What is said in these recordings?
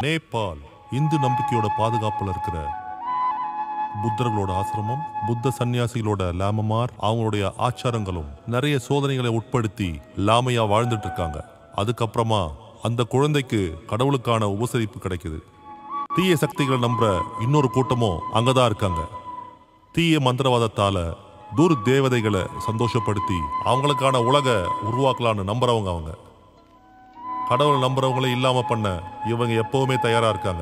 நேபாள் இந்து நம்பிக்கையோட பாதுகாப்புல இருக்கிற புத்தர்களோட ஆசிரமம் புத்த சன்னியாசிகளோட லாமமார் அவங்களுடைய ஆச்சாரங்களும் நிறைய சோதனைகளை உட்படுத்தி லாமையா வாழ்ந்துட்டு இருக்காங்க அதுக்கப்புறமா அந்த குழந்தைக்கு கடவுளுக்கான உபசரிப்பு கிடைக்குது தீய சக்திகளை நம்புற இன்னொரு கூட்டமும் அங்கதான் இருக்காங்க தீய மந்திரவாதத்தால தூர் தேவதைகளை சந்தோஷப்படுத்தி அவங்களுக்கான உலக உருவாக்கலான்னு நம்புறவங்க அவங்க கடவுளை நம்புறவங்களே இல்லாம பண்ண இவங்க எப்பவுமே தயாரா இருக்காங்க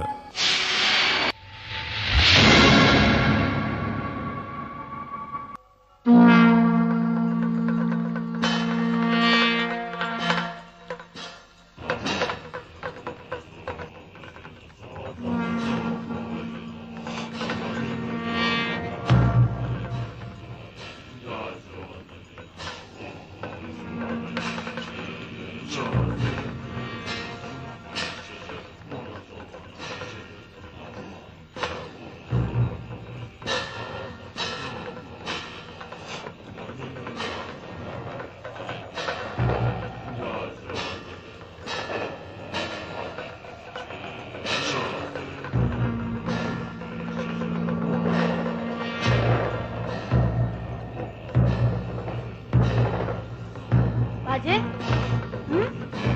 बाजे हम्म?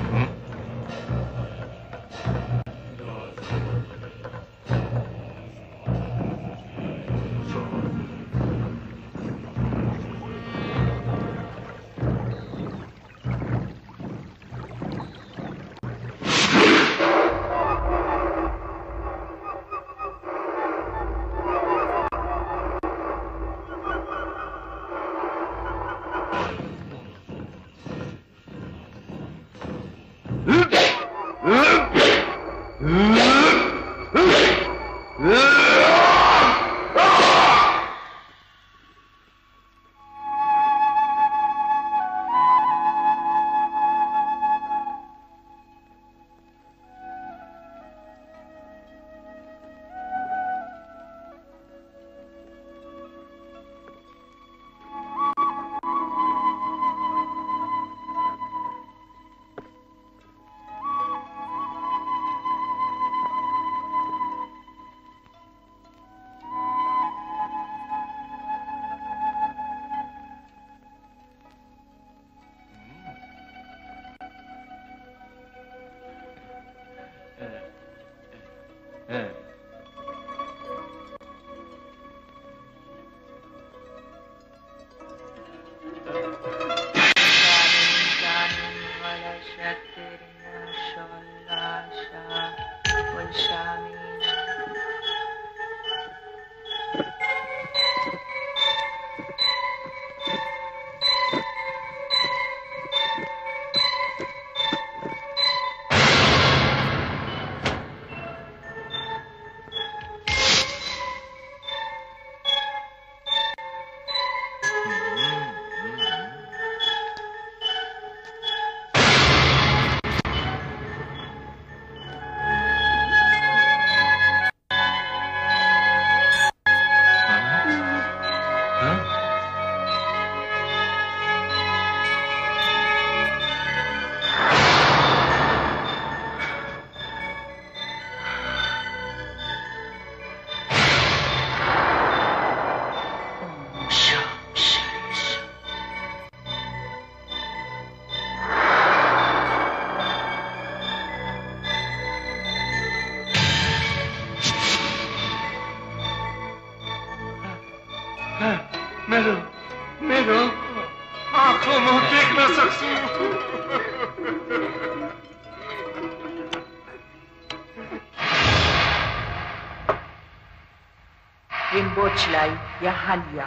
मैं रो मैं रो आंखों में देख ना सकूं Rimboчлай, Yahalya.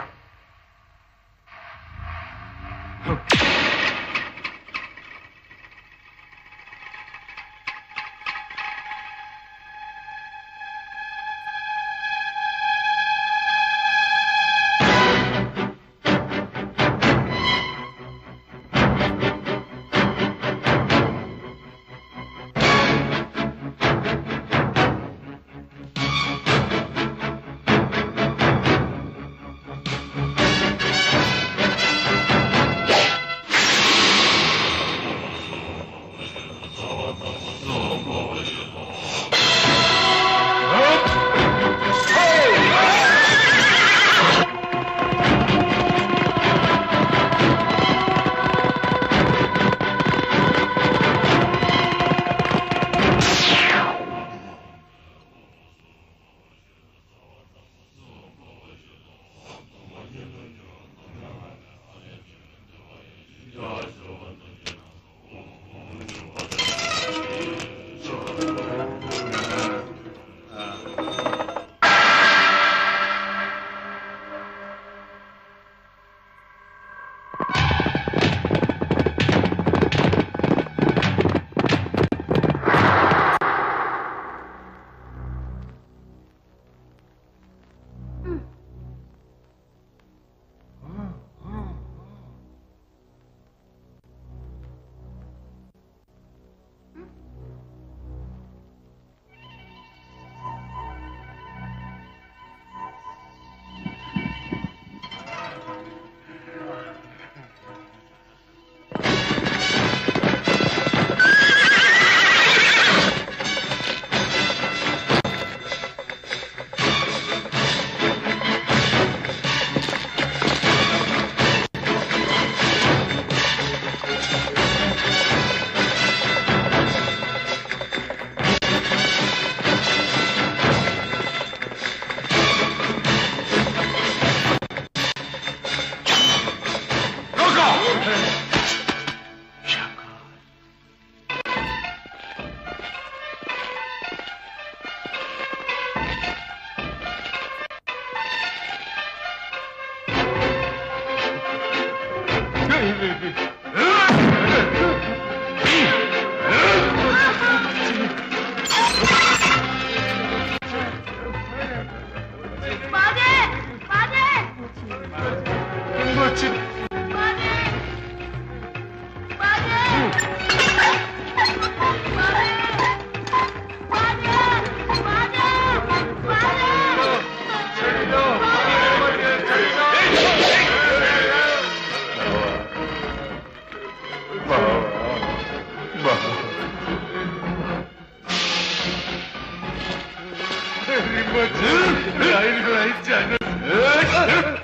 बच्चे लाइन में आई channel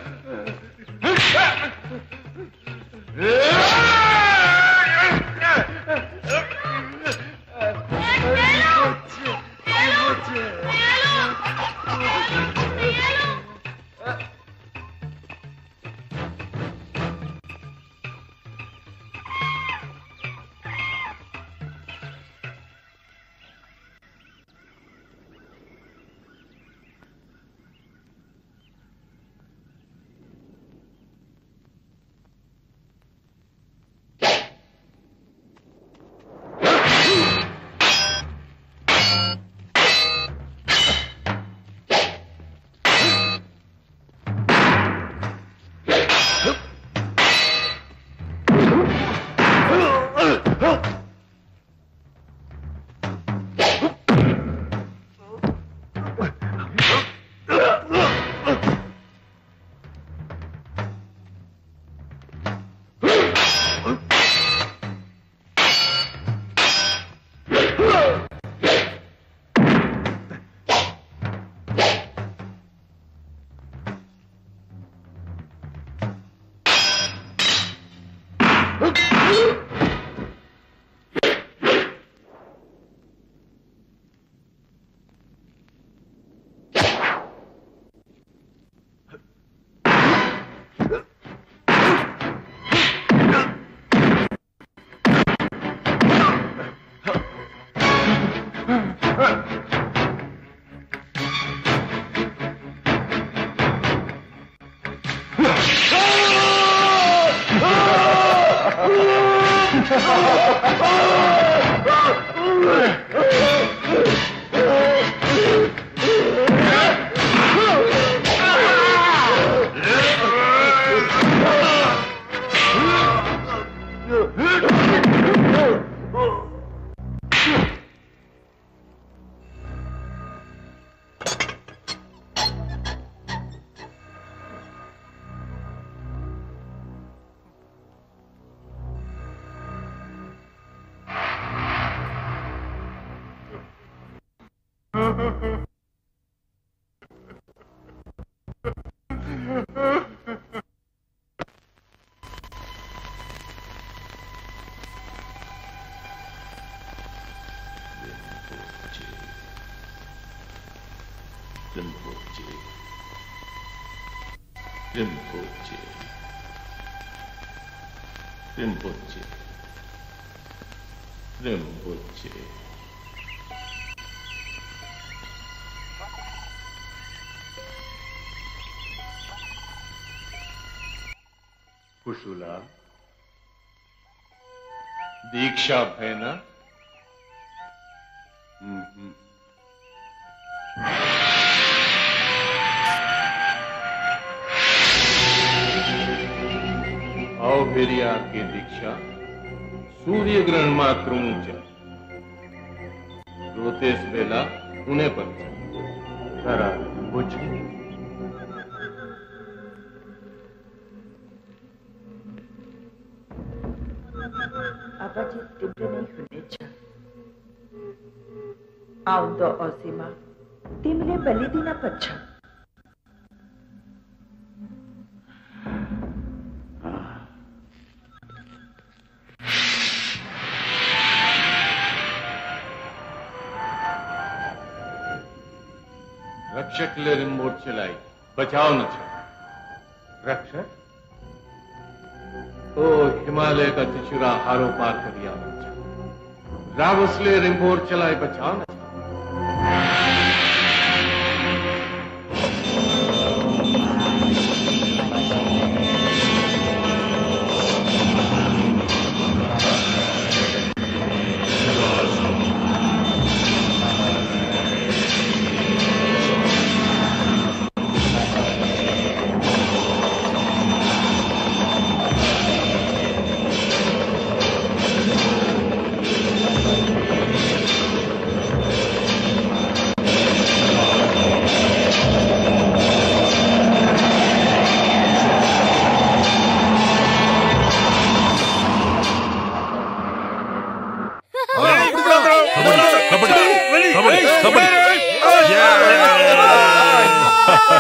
Rinpoche. Rinpoche. Rinpoche. Rinpoche. कुशुला दीक्षा भैना हम्म आओ मेरी आपकी दीक्षा सूर्य ग्रहण मात्र ऊंचा रोतेस बेला उन्हें पर खरा बुझ 아버지 તીવ્રને શુભેચ્છા આવતો અસીમા તેમને બલિદીના પચ્છા रक्षक ले रिमोट चलाई बचाव न छो रक्षक ओ हिमालय का चिचुरा हारो पार करिया रावसले रिमोट चलाई बचाव न छो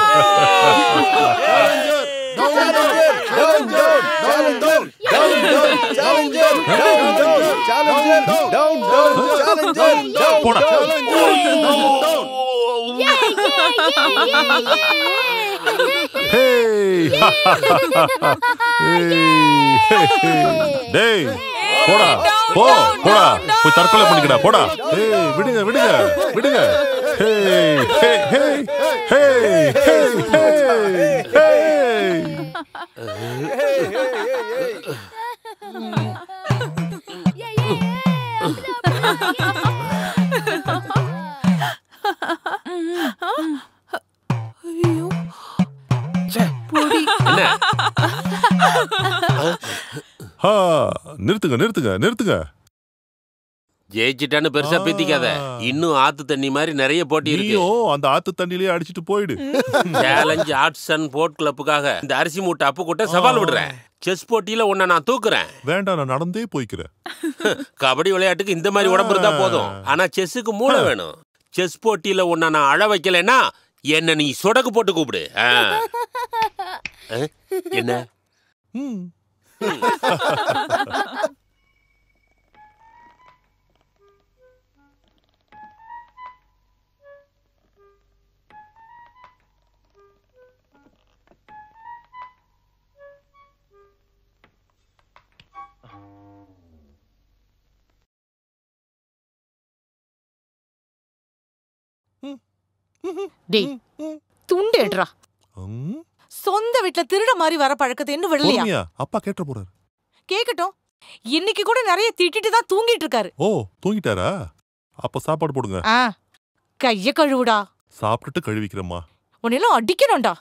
போடா ஹேய் டேய் போடா போ போடா போய் தற்கொலை பண்ணிக்கடா போடா ஏய் விடுங்க விடுங்க விடுங்க hey hey hey hey hey hey hey ஹா நிறுத்துங்க நிறுத்துங்க நிறுத்துங்க ஜெயிச்சிட்டான்னு பெருசா ஆ. பேத்திக்காத இன்னும் ஆத்து தண்ணி மாதிரி நிறைய போட்டி இருக்கு நீயும் அந்த ஆத்து தண்ணியிலேயே அடிச்சிட்டு போயிடு சேலஞ்ச் ஆர்ட்ஸ் அண்ட் போர்ட் கிளப்புக்காக இந்த அரிசி மூட்டை அப்பு கூட்ட சவால் விடுறேன் செஸ் போட்டியில உன்னை நான் தூக்குறேன் வேண்டாம் நான் நடந்தே போய்க்கிறேன் கபடி விளையாட்டுக்கு இந்த மாதிரி உடம்பு இருந்தா போதும் ஆனா செஸ்ஸுக்கு மூளை வேணும் செஸ் போட்டியில உன்னை நான் அழ வைக்கலைன்னா என்ன நீ சொடக்கு போட்டு கூப்பிடு ஆ. ஆ? என்ன ம். டேய் துண்டு எடுறா ம். சொந்த வீட்ல திருட மாதிரி வர பழக்கத்தை இன்னும் விடலையா பொறுமையா அப்பா கேட்ட போறாரு கேக்கட்டும் இன்னைக்கு கூட நிறைய திட்டிட்டு தான் தூங்கிட்டு இருக்காரு ஓ தூங்கிட்டாரா அப்ப சாப்பாடு போடுங்க ஆ கைய கழுவுடா சாப்பிட்டுட்டு கழுவிக்கிறேம்மா உன்னெல்லாம் அடிக்கணும்டா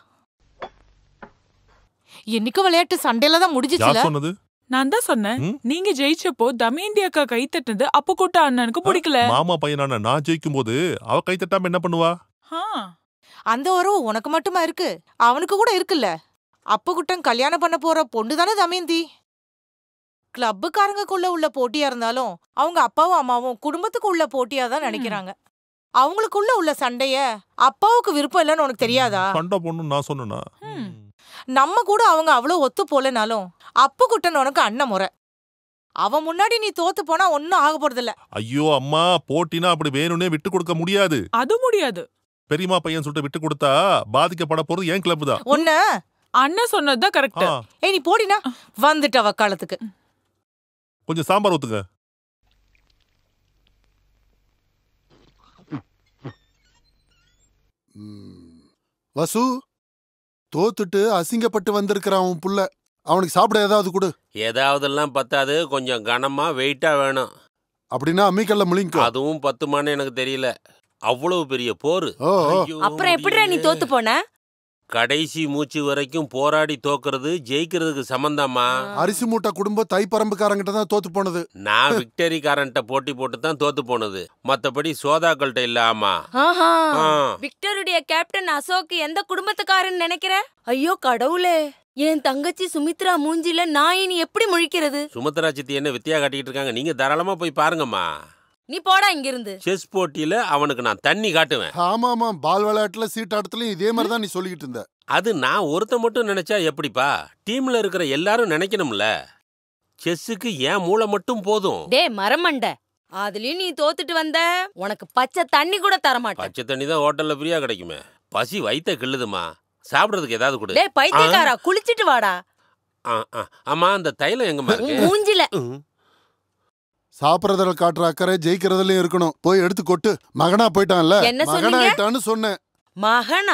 என்னைக்கு விளையாட்டு சண்டையில தான் முடிஞ்சிச்சுல யார் சொன்னது நான் தான் சொன்னேன் ம்? நீங்க ஜெயிச்சப்போ தமேந்தி அக்கா கை தட்டினது அப்ப கூட்ட அண்ணனுக்கு பிடிக்கல மாமா பையனான நான் ஜெயிக்கும் போது அவ கை தட்டாம என்ன பண்ணுவா ஆ, அந்த உறவு உனக்கு மட்டுமா இருக்கு அவனுக்கு கூட இருக்குல்ல அப்ப குட்டன் கல்யாணம் பண்ண போற பொண்ணு தானே தமேந்தி கிளப்புக்காரங்கக்குள்ள உள்ள போட்டியா இருந்தாலும் அவங்க அப்பாவும் அம்மாவும் குடும்பத்துக்கு உள்ள போட்டியா தான் நினைக்கிறாங்க அவங்களுக்குள்ள உள்ள சண்டைய அப்பாவுக்கு விருப்பம் இல்லைன்னு உனக்கு தெரியாதா சண்டை பொண்ணு நான் சொன்னேனா ம். நம்ம கூட அவங்க அவ்வளவு ஒத்து போலனாலும் அப்பு குட்டன் உனக்கு அண்ணன் முறை அவன் முன்னாடி நீ தோத்து போனா ஒன்னும் ஆக போறதில்ல ஐயோ அம்மா போட்டினா அப்படி வேணும்னே விட்டு கொடுக்க முடியாது அது முடியாது பெரியம்மா பையன் சொல்லிட்டு விட்டு கொடுத்தா பாதிக்கப்பட போறது ஏன் கிளப் தான் ஒன்னு அண்ணன் சொன்னதுதான் கரெக்ட் ஆ, ஏய் நீ போடினா வந்துட்ட வக்காலத்துக்கு கொஞ்சம் சாம்பார் ஊத்துங்க வசு தோத்துட்டு அசிங்கப்பட்டு வந்திருக்கிறான் உன் புள்ள அவனுக்கு சாப்பிட ஏதாவது கொடு ஏதாவதெல்லாம் பத்தாது கொஞ்சம் கனமா வெயிட்டா வேணும் அப்படின்னா அம்மிக்கல்ல முழிங்கோ அதுவும் பத்துமான்னு எனக்கு தெரியல அவ்வளவு பெரிய போரு ஓ ஓ. ஐயோ, அப்புறம் எப்படிடா நீ முடியலையே. தோத்து போன கடைசி மூச்சு வரைக்கும் போராடி தோக்குறது ஜெயிக்கிறதுக்கு சம்பந்தமா அரிசி மூட்டை குடும்பம் தைப்பரம்புக்காரங்கிட்ட தான் தோத்து போனது நான் விக்டரிக்காரன்ட்ட போட்டி போட்டு தான் தோத்து போனது மத்தபடி சோதாக்கள்கிட்ட இல்ல ஆமா ஆஹா ஆ. விக்டருடைய கேப்டன் அசோக் எந்த குடும்பத்துக்காரன் நினைக்கிற ஐயோ கடவுளே என் தங்கச்சி சுமித்ரா மூஞ்சில நான் இனி எப்படி முழிக்கிறது சுமத்ரா சித்தி என்ன வித்தியா காட்டிட்டு இருக்காங்க நீங்க தாராளமா போய் பாருங்கம்மா நீ போடா இங்கிருந்து செஸ் போட்டியில அவனுக்கு நான் தண்ணி காட்டுவேன் ஆமா ஆமா பால் விளையாட்டுல சீட்டாட்டத்துலயும் இதே மாதிரி தான் நீ சொல்லிக்கிட்டு இருந்த அது நான் ஒருத்த மட்டும் நினைச்சா எப்படிப்பா டீம்ல இருக்கிற எல்லாரும் நினைக்கணும்ல செஸ்ஸுக்கு ஏன் மூளை மட்டும் போதும் டே மரமண்ட அதுலயும் நீ தோத்துட்டு வந்த உனக்கு பச்சை தண்ணி கூட தர மாட்டேன் பச்சை தண்ணி தான் ஹோட்டல்ல ஃப்ரீயா கிடைக்குமே பசி வயித்த கிள்ளுதுமா சாப்பிடுறதுக்கு ஏதாவது கொடு டே பைத்தியக்காரா குளிச்சிட்டு வாடா ஆ, ஆ. ஆமா அந்த தைலம் எங்கம்மா உன் இருக்கு மூஞ்சில ம். சாப்பிடறதுல காட்டுற அக்கறை ஜெயிக்கிறதுலயும் இருக்கணும் போய் எடுத்து கொட்டு மகனா போயிட்டான்ல என்ன மகனா சொன்னீங்க? ஆயிட்டான்னு சொன்னேன் மகனா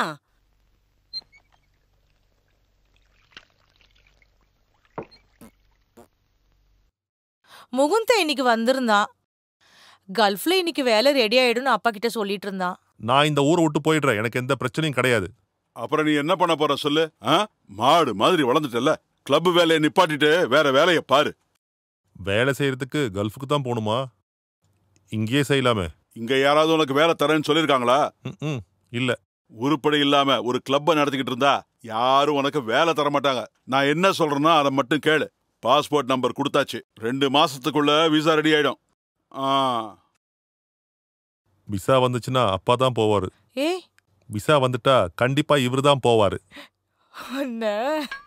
முகுந்த இன்னைக்கு வந்திருந்தான் கல்ஃப்ல இன்னைக்கு வேலை ரெடி ஆயிடும்னு அப்பா கிட்ட சொல்லிட்டு இருந்தான் நான் இந்த ஊரை விட்டு போயிடுறேன் எனக்கு எந்த பிரச்சனையும் கிடையாது அப்புறம் நீ என்ன பண்ண போற சொல்லு ஆ? மாடு மாதிரி வளர்ந்துட்டல கிளப் வேலையை நிப்பாட்டிட்டு வேற வேலையை பாரு வேலை செய்யறதுக்கு கல்ஃபுக்கு தான் போகணுமா இங்கேயே செய்யலாமே இங்க யாராவது உனக்கு வேலை தரேன்னு சொல்லிருக்காங்களா ம், ம் இல்ல உருப்படி இல்லாம ஒரு கிளப்பை நடத்திக்கிட்டு இருந்தா யாரும் உனக்கு வேலை தர மாட்டாங்க நான் என்ன சொல்றேன்னா அதை மட்டும் கேளு பாஸ்போர்ட் நம்பர் கொடுத்தாச்சு ரெண்டு மாசத்துக்குள்ள விசா ரெடி ஆயிடும் ஆ விசா வந்துச்சுன்னா அப்பா தான் போவாரு ஏய் விசா வந்துட்டா கண்டிப்பா இவர்தான் போவாரு அண்ணா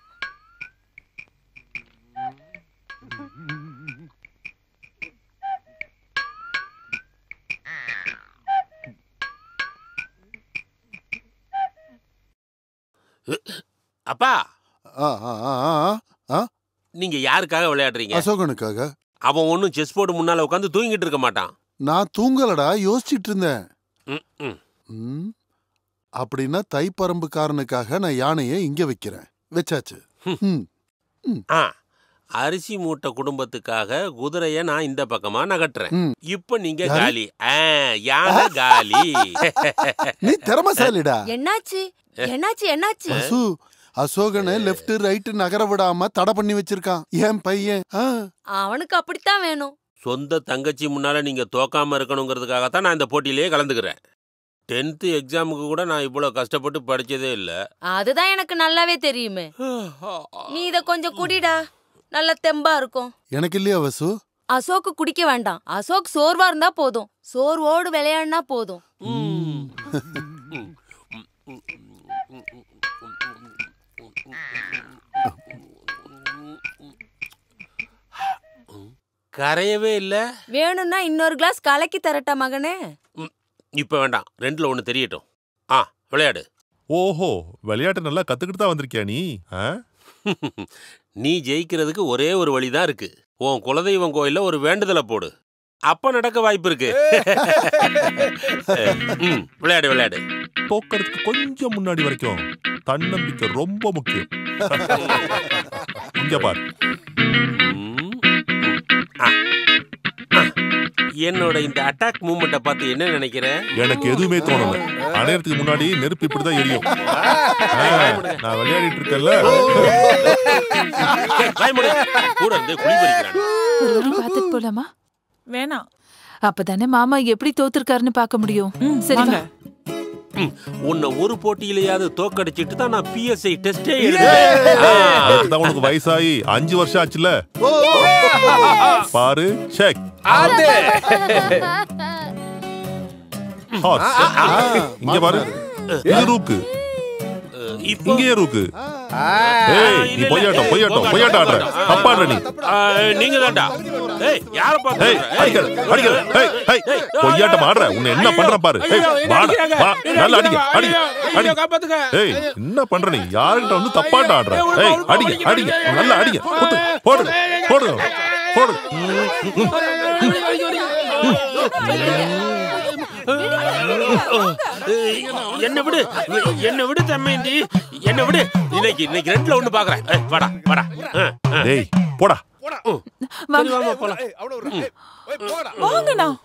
அப்பா ஆ, ஆ, ஆ, ஆ, ஆ, நீங்க யாருக்காக விளையாடுறீங்க அசோகனுக்காக அவன் ஒன்னும் செஸ் போர்டு முன்னால உட்காந்து தூங்கிட்டு இருக்க மாட்டான் நான் தூங்கலடா யோசிச்சிட்டு இருந்தேன் ம், ம். ம், அப்படின்னா தைப்பரம்புக்காரனுக்காக நான் யானையை இங்க வைக்கிறேன் வச்சாச்சு ம், ஆ அரிசி மூட்டை குடும்பத்துக்காக குதிரைய நான் இந்த பக்கமா நகட்டுறேன் ம். இப்ப நீங்க யாரு? காலி ஆ, யானை காலி நீ திறமசாலிடா என்னாச்சு என்னாச்சு என்னாச்சு வசு அசோகனை லெஃப்ட் ரைட் நகர விடாம தடை பண்ணி வச்சிருக்கான் என் பையன் ஆ, அவனுக்கு அப்படித்தான் வேணும் சொந்த தங்கச்சி முன்னால நீங்க தோக்காம இருக்கணுங்கிறதுக்காகத்தான் நான் இந்த போட்டியிலேயே கலந்துக்கிறேன் டென்த்து எக்ஸாமுக்கு கூட நான் இவ்வளோ கஷ்டப்பட்டு படிச்சதே இல்லை அதுதான் எனக்கு நல்லாவே தெரியுமே நீ இத கொஞ்சம் குடிடா நல்ல தெம்பா இருக்கும் எனக்கு இல்லையா வசு அசோக்கு குடிக்க வேண்டாம் அசோக் சோர்வா இருந்தா போதும் சோர்வோடு விளையாடினா போதும் கரையவே இல்லை வேணும்னா இன்னொரு கிளாஸ் கலக்கி தரட்டா மகனே இப்போ வேண்டாம் ரெண்டுல ஒன்று தெரியட்டும் ஆ விளையாடு ஓஹோ விளையாட்டு நல்லா கத்துக்கிட்டு தான் வந்திருக்கியா நீ ஆ? நீ ஜெயிக்கிறதுக்கு ஒரே ஒரு வழிதான் இருக்கு உன் குலதெய்வம் கோயில்ல ஒரு வேண்டுதலை போடு அப்ப நடக்க வாய்ப்பு இருக்கு ம், விளையாடு விளையாடு தோக்கறதுக்கு கொஞ்சம் முன்னாடி வரைக்கும் தன்னம்பிக்கை ரொம்ப முக்கியம் இங்க பார் ம், ஆ, ஆ. என்னோட இந்த அட்டாக் மூமெண்ட்டை பார்த்து என்ன நினைக்கிற எனக்கு எதுவுமே தோணல அணையறதுக்கு முன்னாடி நெருப்பு இப்படிதான் எரியும் ஆ, நான் விளையாடிட்டு இருக்கேன்ல ஏய், வாய் மூடு. கூட இருந்து குழி பறிக்கிறான் ஒரு வாரம் பார்த்துட்டு போலாமா வேணாம் அப்பதானே மாமா எப்படி தோத்துருக்காருன்னு பார்க்க முடியும் சரி வாங்க. வா. ம், உன்னை ஒரு போட்டியிலயாவது தோக்கடிச்சிட்டு தான் நான் பிஎஸ்ஐ டெஸ்டே எழுதுவேன் ஆ. அதுதான் உனக்கு வயசாகி அஞ்சு வருஷம் ஆச்சுல பாரு செக் ஹார்ஸ் இங்க பாரு இது ரூக்கு இப்போ இங்கேயே ரூக்கு ஆ, ஏய் இல்ல, நீ இல்ல. பொய்யாட்டம் ஏய், பொய்யாட்டம் போங்க. பொய்யாட்டம் ஆடுற தப்பா ஆடுற நீ ஆ, நீங்க தான்டா ஏய் யார பாத்து ஏய் அடிக்கிற அடிக்கிற ஏய் ஏய் பொய்யாட்டம் ஆடுற உன்னை என்ன பண்ற பாரு ஏய் வாடா வா நல்லா அடிக்க அடிக்க அடி ஏய் என்ன பண்ற நீ யார்கிட்ட வந்து தப்பாட்ட ஆடுற ஏய் அடிக்க அடிக்க நல்லா அடிக்க குத்து போடு போடு போடு என்ன விடு என்ன விடு தம்மேந்தி என்ன விடு இன்னைக்கு இன்னைக்கு ரெண்டுல ஒண்ணு பாக்குறேன் ஏய், வாடா வாடா ஆ, ஆ. டேய் போடா சரி, வாமா போலாம் வாங்கண்ணா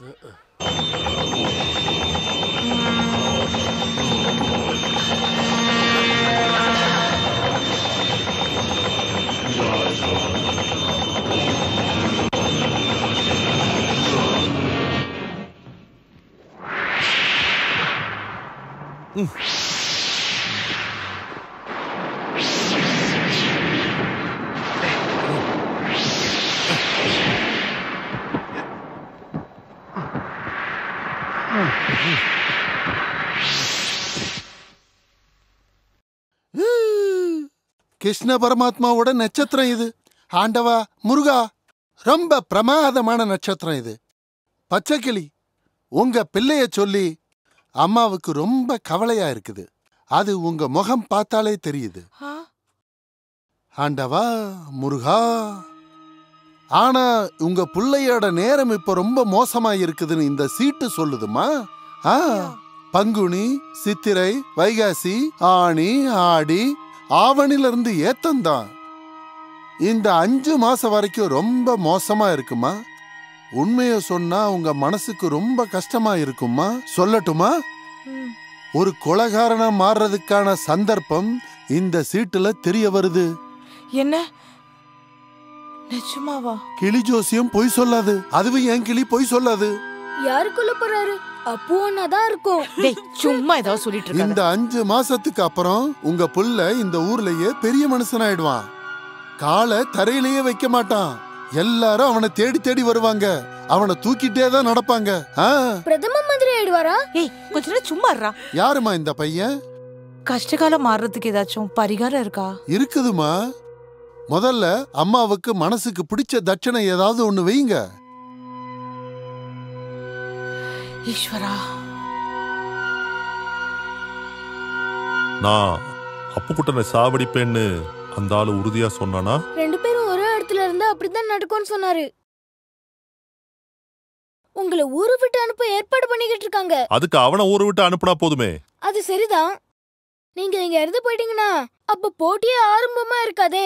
கிருஷ்ண பரமாத்மாவோட நட்சத்திரம் இது ஆண்டவா முருகா ரொம்ப பிரமாதமான நட்சத்திரம் இது பச்சைக்கிளி உங்க பிள்ளைய சொல்லி அம்மாவுக்கு ரொம்ப கவலையா இருக்குது அது உங்க முகம் பார்த்தாலே தெரியுது ஆ, ஆண்டவா முருகா ஆனா உங்க பிள்ளையோட நேரம் இப்ப ரொம்ப மோசமா இருக்குதுன்னு இந்த சீட்டு சொல்லுதுமா ஆ பங்குனி சித்திரை வைகாசி ஆணி ஆடி ஆவணில இருந்து ஏத்தம்தான் இந்த அஞ்சு மாசம் வரைக்கும் ரொம்ப மோசமா இருக்குமா உண்மைய சொன்னா உங்க மனசுக்கு ரொம்ப கஷ்டமா இருக்குமா சொல்லட்டுமா ம். ஒரு கொலகாரனா மாறுறதுக்கான சந்தர்ப்பம் இந்த சீட்டுல தெரிய வருது என்ன நிஜமாவா கிளி ஜோசியம் பொய் சொல்லாது அதுவும் என் கிளி பொய் சொல்லாது யாருக்குள்ள போறாரு அப்போ தான் இருக்கும் டேய் சும்மா ஏதாவது சொல்லிட்டு இருக்காத இந்த அஞ்சு மாசத்துக்கு அப்புறம் உங்க புள்ள இந்த ஊர்லயே பெரிய மனுஷனாயிடுவான் காலை தரையிலேயே வைக்க மாட்டான் எல்லாரும் அவனை தேடி தேடி வருவாங்க அவனை தூக்கிட்டே தான் நடப்பாங்க ஆ, பிரதம மந்திரி ஆயிடுவாரா ஏய் கொஞ்ச நேரம் சும்மா இருடா யாரும்மா இந்த பையன் கஷ்டகாலம் மாறுறதுக்கு ஏதாச்சும் பரிகாரம் இருக்கா இருக்குதுமா முதல்ல அம்மாவுக்கு மனசுக்கு பிடிச்ச தட்சணை ஏதாவது ஒண்ணு வைங்க ஈஸ்வரா நான் அப்புக்குட்டனை சாவடிப்பேன்னு அந்த ஆளு உறுதியா சொன்னானா ரெண்டு பேரும் ஒரே இடத்துல இருந்தா அப்படிதான் நடக்கும்னு சொன்னாரு உங்களை ஊரு விட்டு அனுப்ப ஏற்பாடு பண்ணிக்கிட்டு இருக்காங்க அதுக்கு அவனை ஊரை விட்டு அனுப்புனா போதுமே அது சரிதான் நீங்க இங்க இருந்து போயிட்டீங்கன்னா அப்ப போட்டியே ஆரம்பமா இருக்காதே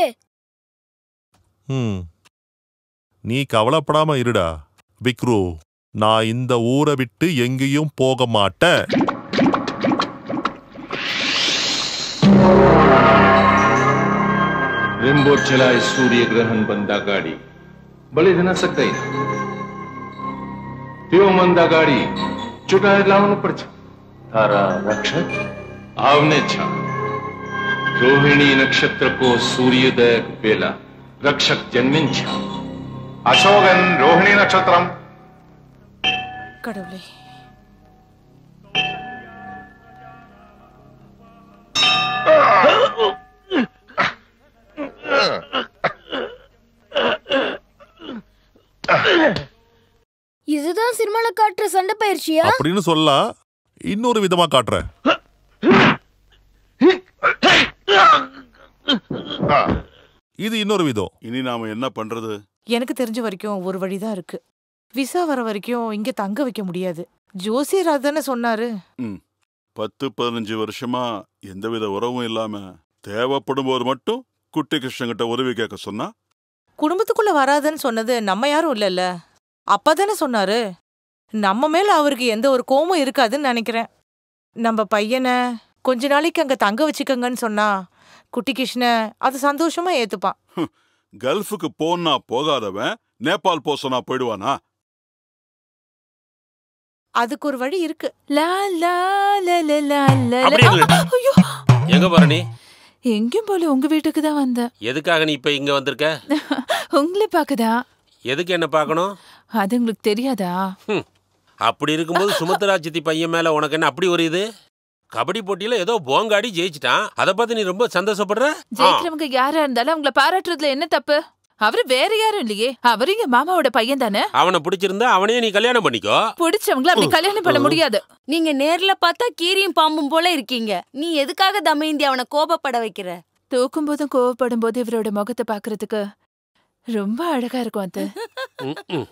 ம் நீ கவலைப்படாம இருடா விக்ரு நான் இந்த ஊரை விட்டு எங்கேயும் போக மாட்டேன் रिम्बो चलाए सूर्य ग्रहण बंदा गाड़ी बलिद न सकता તેઓ મંદા ગાડી ચૂંટાય લાવવાનું પડશે તારા રક્ષક આવને છા રોહિણી નક્ષત્ર કો સૂર્યોદય પેલા રક્ષક જન્મિન છા அசோகன் ரோஹிணி நட்சத்திரம் கடவுளே இதுதான் சினிமால காட்டுற சண்டை பயிற்சியா அப்படின்னு சொல்லலாம் இன்னொரு விதமா காட்டுறேன் இது இன்னொரு விதம் இனி நாம என்ன பண்றது எனக்கு தெரிஞ்ச வரைக்கும் ஒரு வழிதான் இருக்கு விசா வர வரைக்கும் இங்க தங்க வைக்க முடியாது ஜோசியர் தானே சொன்னாரு ம் பத்து பதினஞ்சு வருஷமா எந்தவித உறவும் இல்லாம தேவைப்படும் போது மட்டும் குட்டி கிருஷ்ணங்கிட்ட உதவி கேட்க சொன்னா குடும்பத்துக்குள்ள வராதுன்னு சொன்னது நம்ம யாரும் இல்லல்ல அப்பதானே சொன்னாரு நம்ம மேல அவருக்கு எந்த ஒரு கோமும் இருக்காதுன்னு நினைக்கிறேன் நம்ம பையனை கொஞ்ச நாளைக்கு அங்க தங்க வச்சுக்கங்கன்னு சொன்னா குட்டி கிருஷ்ண அது சந்தோஷமா ஏத்துப்பான் கல்ஃபுக்கு போனா போகாதவன் நேபாள் போ சொன்னா போயிடுவானா அதுக்கு ஒரு வழி இருக்கு லா லா லா லா லா லா அப்படி லா. இல்ல. ஐயோ எங்க போற நீ எங்கேயும் போல உங்க வீட்டுக்கு தான் வந்தேன் எதுக்காக நீ இப்ப இங்க வந்திருக்க உங்களை பாக்குதா எதுக்கு என்ன பார்க்கணும் அது உங்களுக்கு தெரியாதா ஹம். அப்படி இருக்கும்போது சுமத்ரா சித்தி பையன் மேல உனக்கு என்ன அப்படி ஒரு இது கபடி போட்டியில ஏதோ போங்காடி ஜெயிச்சிட்டான் அத பார்த்து நீ ரொம்ப சந்தோஷப்படுற ஆ. ஜெயிக்கிறவங்க யாரா இருந்தாலும் அவங்கள பாராட்டுறதுல என்ன தப்பு அவரு வேற யாரும் இல்லையே அவரு எங்க மாமாவோட பையன் தானே அவனை பிடிச்சிருந்தா அவனையே நீ கல்யாணம் பண்ணிக்கோ பிடிச்சவங்கள அப்படி கல்யாணம் பண்ண முடியாது நீங்க நேர்ல பார்த்தா கீரியும் பாம்பும் போல இருக்கீங்க நீ எதுக்காக தமயந்தி அவனை கோபப்பட வைக்கிற தூக்கும் போதும் கோவப்படும் போது இவரோட முகத்தை பாக்குறதுக்கு ரொம்ப அழகா இருக்கும் அது ம், ம்.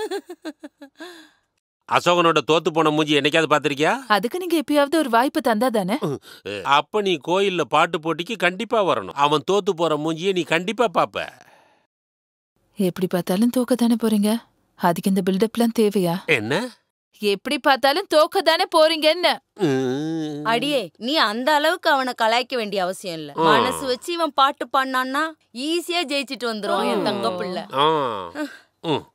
அசோகனோட தோத்து போன மூஞ்சி என்னைக்காவது பாத்திருக்கியா அதுக்கு நீங்க எப்பயாவது ஒரு வாய்ப்பு தந்தா தானே அப்ப நீ கோயில்ல பாட்டு போட்டிக்கு கண்டிப்பா வரணும் அவன் தோத்து போற மூஞ்சியை நீ கண்டிப்பா பாப்ப எப்படி பார்த்தாலும் தோக்க தானே போறீங்க அதுக்கு இந்த பில்டப்லாம் தேவையா என்ன எப்படி பார்த்தாலும் தோக்க தானே போறீங்கன்னு அடியே நீ அந்த அளவுக்கு அவனை கலாய்க்க வேண்டிய அவசியம் இல்ல ஆ. மனசு வச்சு இவன் பாட்டு பாடினான்னா ஈஸியா ஜெயிச்சிட்டு வந்துரும் என் தங்க பிள்ளை ஆ. ம்,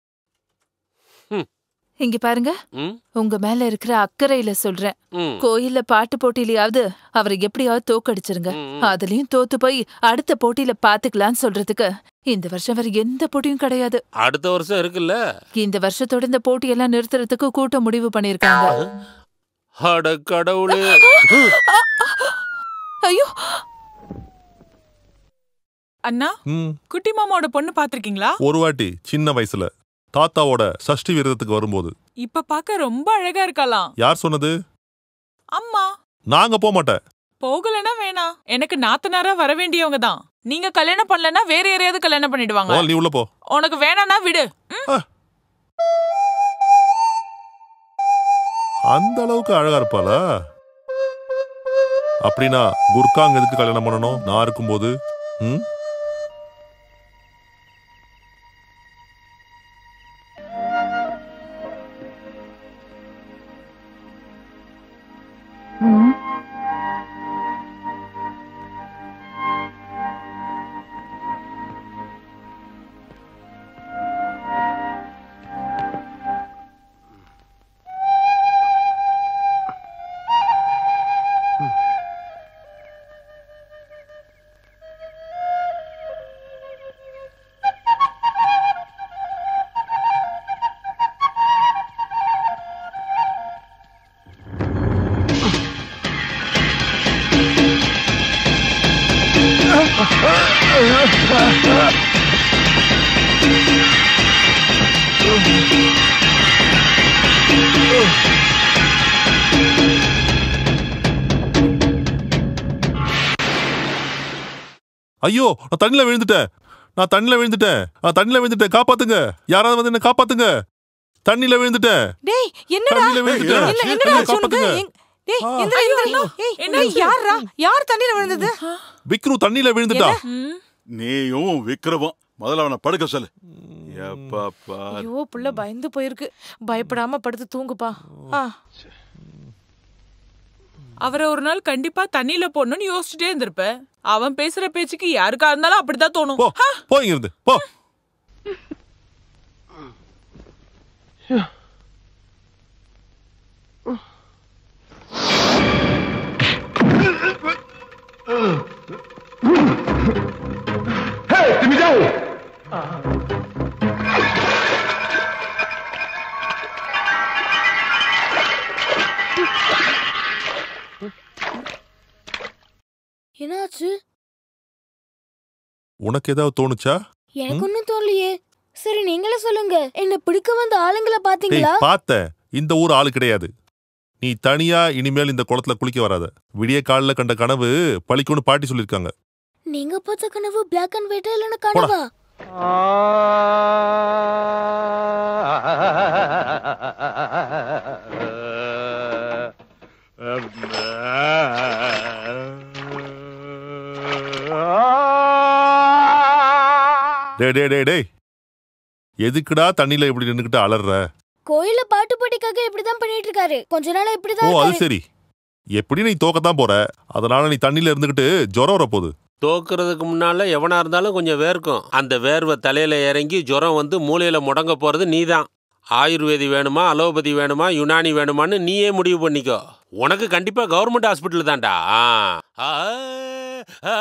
இங்க பாருங்க ம், உங்க மேல இருக்கிற அக்கறையில சொல்றேன் ம். கோயில்ல பாட்டு போட்டியிலயாவது அவரை எப்படியாவது தோக்கடிச்சிருங்க அதுலயும் தோத்து போய் அடுத்த போட்டியில பாத்துக்கலாம்னு சொல்றதுக்கு இந்த வருஷம் வேற எந்த போட்டியும் கிடையாது அடுத்த வருஷம் இருக்குல்ல இந்த வருஷத்தோட இந்த போட்டியெல்லாம் நிறுத்துறதுக்கு கூட்டம் முடிவு பண்ணிருக்காங்க அட கடவுளே ஐயோ அண்ணா ம் குட்டி மாமாவோட பொண்ணு பாத்திருக்கீங்களா ஒரு வாட்டி சின்ன வயசுல தாத்தாவோட சஷ்டி விரதத்துக்கு வரும்போது இப்ப பார்க்க ரொம்ப அழகா இருக்கலாம் யார் சொன்னது அம்மா நாங்க போக மாட்டேன் போகலனா வேணாம் எனக்கு நாத்தனாரா வர வேண்டியவங்க தான் நீங்க கல்யாணம் பண்ணலனா வேற யாரையாவது கல்யாணம் பண்ணிடுவாங்க முதல்ல நீ உள்ள போ உனக்கு வேணானா விடு ம்? அந்த அளவுக்கு அழகா இருப்பாளா அப்படின்னா குர்காங் எதுக்கு கல்யாணம் பண்ணணும் நான் இருக்கும்போது ம் ஐயோ நான் தண்ணில விழுந்துட்டேன் நான் தண்ணில விழுந்துட்டேன் நான் தண்ணில விழுந்துட்டேன் காப்பாத்துங்க யாராவது வந்து என்ன காப்பாத்துங்க தண்ணில விழுந்துட்டேன் டேய் என்னடா தண்ணில விழுந்துட்டேன். என்ன என்னடா ஆச்சு உனக்கு காப்பாத்துங்க. எங்க- டேய் எந்திரா எந்திரா ஏய் ஏய், யார்ரா யார் தண்ணில விழுந்தது விக்ரு தண்ணில விழுந்துட்டா நீயும் விக்ரமும் முதல்ல அவனை படுக்க சொல்லு எப்பா பாரு ஐயோ புள்ள பயந்து போயிருக்கு பயப்படாம படுத்து தூங்குப்பா ஆ அவரை ஒரு நாள் கண்டிப்பா தண்ணியில போடணும்னு யோசிச்சுட்டே இருந்திருப்பேன் அவன் பேசுற பேச்சுக்கு யாருக்கா இருந்தாலும் அப்படிதான் தோணும் ஹா! போ இங்க இருந்து போ Hei, timi jauh! என்னாச்சு உனக்கு ஏதாவது தோணுச்சா எனக்கு ஒன்னும் தோணலையே சரி நீங்களே சொல்லுங்க என்ன பிடிக்க வந்த ஆளுங்களை டேய் பாத்தீங்களா பார்த்த இந்த ஊர் ஆளு கிடையாது நீ தனியா இனிமேல் இந்த குளத்துல குளிக்க வராத விடிய காலில் கண்ட கனவு பழிக்கும்னு பாட்டி சொல்லிருக்காங்க நீங்க பார்த்த கனவு பிளாக் அண்ட் ஒயிட்டா இல்லைன்னா கனவா டேய் டேய் டேய் டேய் எதுக்குடா தண்ணியில இப்படி நின்னுக்கிட்டு அலற கோயில பாட்டு போட்டிக்காக இப்படிதான் பண்ணிட்டு இருக்காரு கொஞ்ச நாள் ஓ இப்படிதான் அது இருக்காரு. சரி எப்படி நீ தோக்கத்தான் போற அதனால நீ தண்ணியில இருந்துகிட்டு ஜுரம் வரப்போகுது தோக்குறதுக்கு முன்னால எவனா இருந்தாலும் கொஞ்சம் வேர்க்கும் அந்த வேர்வை தலையில இறங்கி ஜுரம் வந்து மூளையில முடங்க போறது நீதான் ஆயுர்வேதி வேணுமா அலோபதி வேணுமா யுனானி வேணுமான்னு நீயே முடிவு பண்ணிக்கோ உனக்கு கண்டிப்பா கவர்மெண்ட் ஹாஸ்பிட்டல் தான்டா ஆ. ஆ, ஆ,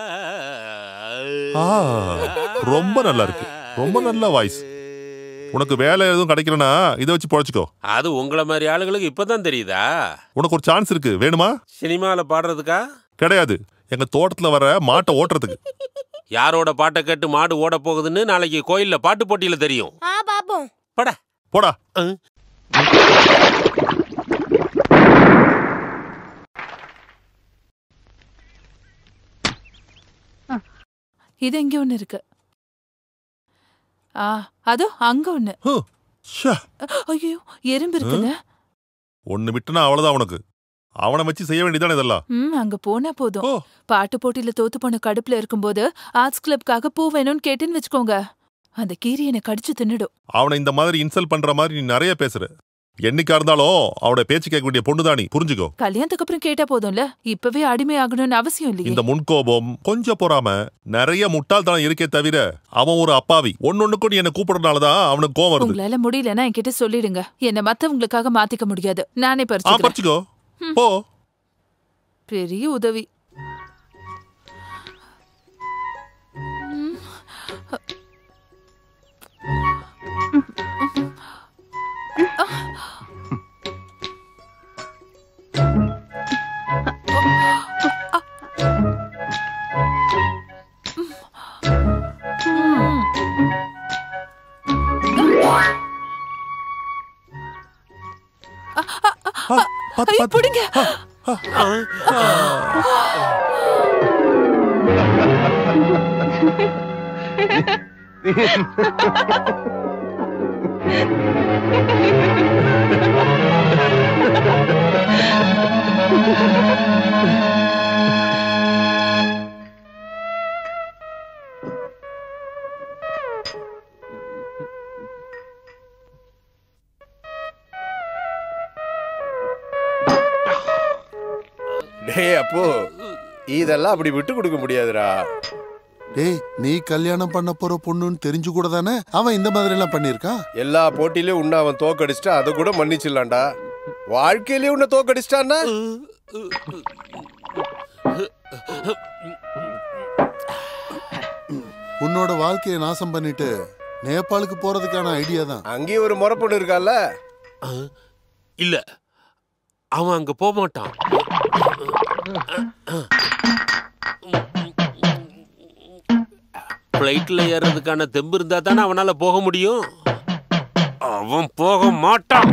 ஆ, ரொம்ப நல்லா இருக்கு ரொம்ப நல்ல வாய்ஸ் உனக்கு வேலை எதுவும் கிடைக்கலனா இதை வச்சு பொழைச்சிக்கோ அது உங்கள மாதிரி ஆளுங்களுக்கு இப்பதான் தெரியுதா உனக்கு ஒரு சான்ஸ் இருக்கு வேணுமா சினிமால பாடுறதுக்கா கிடையாது எங்க தோட்டத்துல வர மாட்டை ஓட்டுறதுக்கு யாரோட பாட்டை கேட்டு மாடு ஓட போகுதுன்னு நாளைக்கு கோயில்ல பாட்டு போட்டியில தெரியும் ஆ பாப்போம் பட போடா இது எங்க ஒண்ணு இருக்கு ஆ அதோ அங்க ஒண்ணு ஐயோ எறும்பு இருக்குங்க ஒன்னு விட்டுனா அவ்வளவுதான் உனக்கு அவனை வச்சு செய்ய வேண்டியதானே இதெல்லாம் ம் அங்க போனா போதும் பாட்டு போட்டியில தோத்து போன கடுப்புல இருக்கும்போது ஆர்ட்ஸ் கிளப்காக பூ வேணும்னு கேட்டுன்னு வச்சுக்கோங்க அந்த கீரி என்னை கடிச்சு தின்னுடும் அவனை இந்த மாதிரி இன்சல்ட் பண்ற மாதிரி நீ நிறைய பேசுற என்னைக்கா இருந்தாலும் அவனோட பேச்சு கேட்க வேண்டிய பொண்ணுதானி புரிஞ்சுக்கோ கல்யாணத்துக்கு அப்புறம் கேட்டா போதும்ல இப்பவே அடிமை ஆகணும்னு அவசியம் இல்லையே இந்த முன்கோபம் கொஞ்சம் பொறாம நிறைய முட்டாள்தனம் இருக்கே தவிர அவன் ஒரு அப்பாவி ஒன்னொன்னுக்கும் நீ என்ன கூப்பிடுறதுனாலதான் அவனுக்கு கோவம் வருது உங்களால முடியலன்னா என்கிட்ட சொல்லிடுங்க என்ன மத்தவங்களுக்காக மாத்திக்க முடியாது நானே ஆ பறிச்சுக்கிறேன் பறிச்சுக்கோ போ பெரிய உதவி ம். ஐயோ, பிடிங்க டேய் அப்போ இதெல்லாம் அப்படி விட்டு கொடுக்க முடியாதுடா டேய் நீ கல்யாணம் பண்ண போற பொண்ணுன்னு தெரிஞ்சு கூட தானே அவன் இந்த மாதிரி எல்லாம் பண்ணிருக்கான் எல்லா போட்டியிலயும் உன்னை அவன் தோக்கடிச்சிட்டா அதை கூட மன்னிச்சிடலாம்டா வாழ்க்கையிலயும் உன்னை தோக்கடிச்சிட்டான்னா உன்னோட வாழ்க்கையை நாசம் பண்ணிட்டு நேபாளுக்கு போறதுக்கான ஐடியா தான் அங்கேயும் ஒரு முறை பொண்ணு இருக்கால இல்ல அவன் அங்க போக மாட்டான் பிளைட்ல ஏறதுக்கான தெம்பு இருந்தா தானே அவனால போக முடியும் அவன் போக மாட்டான்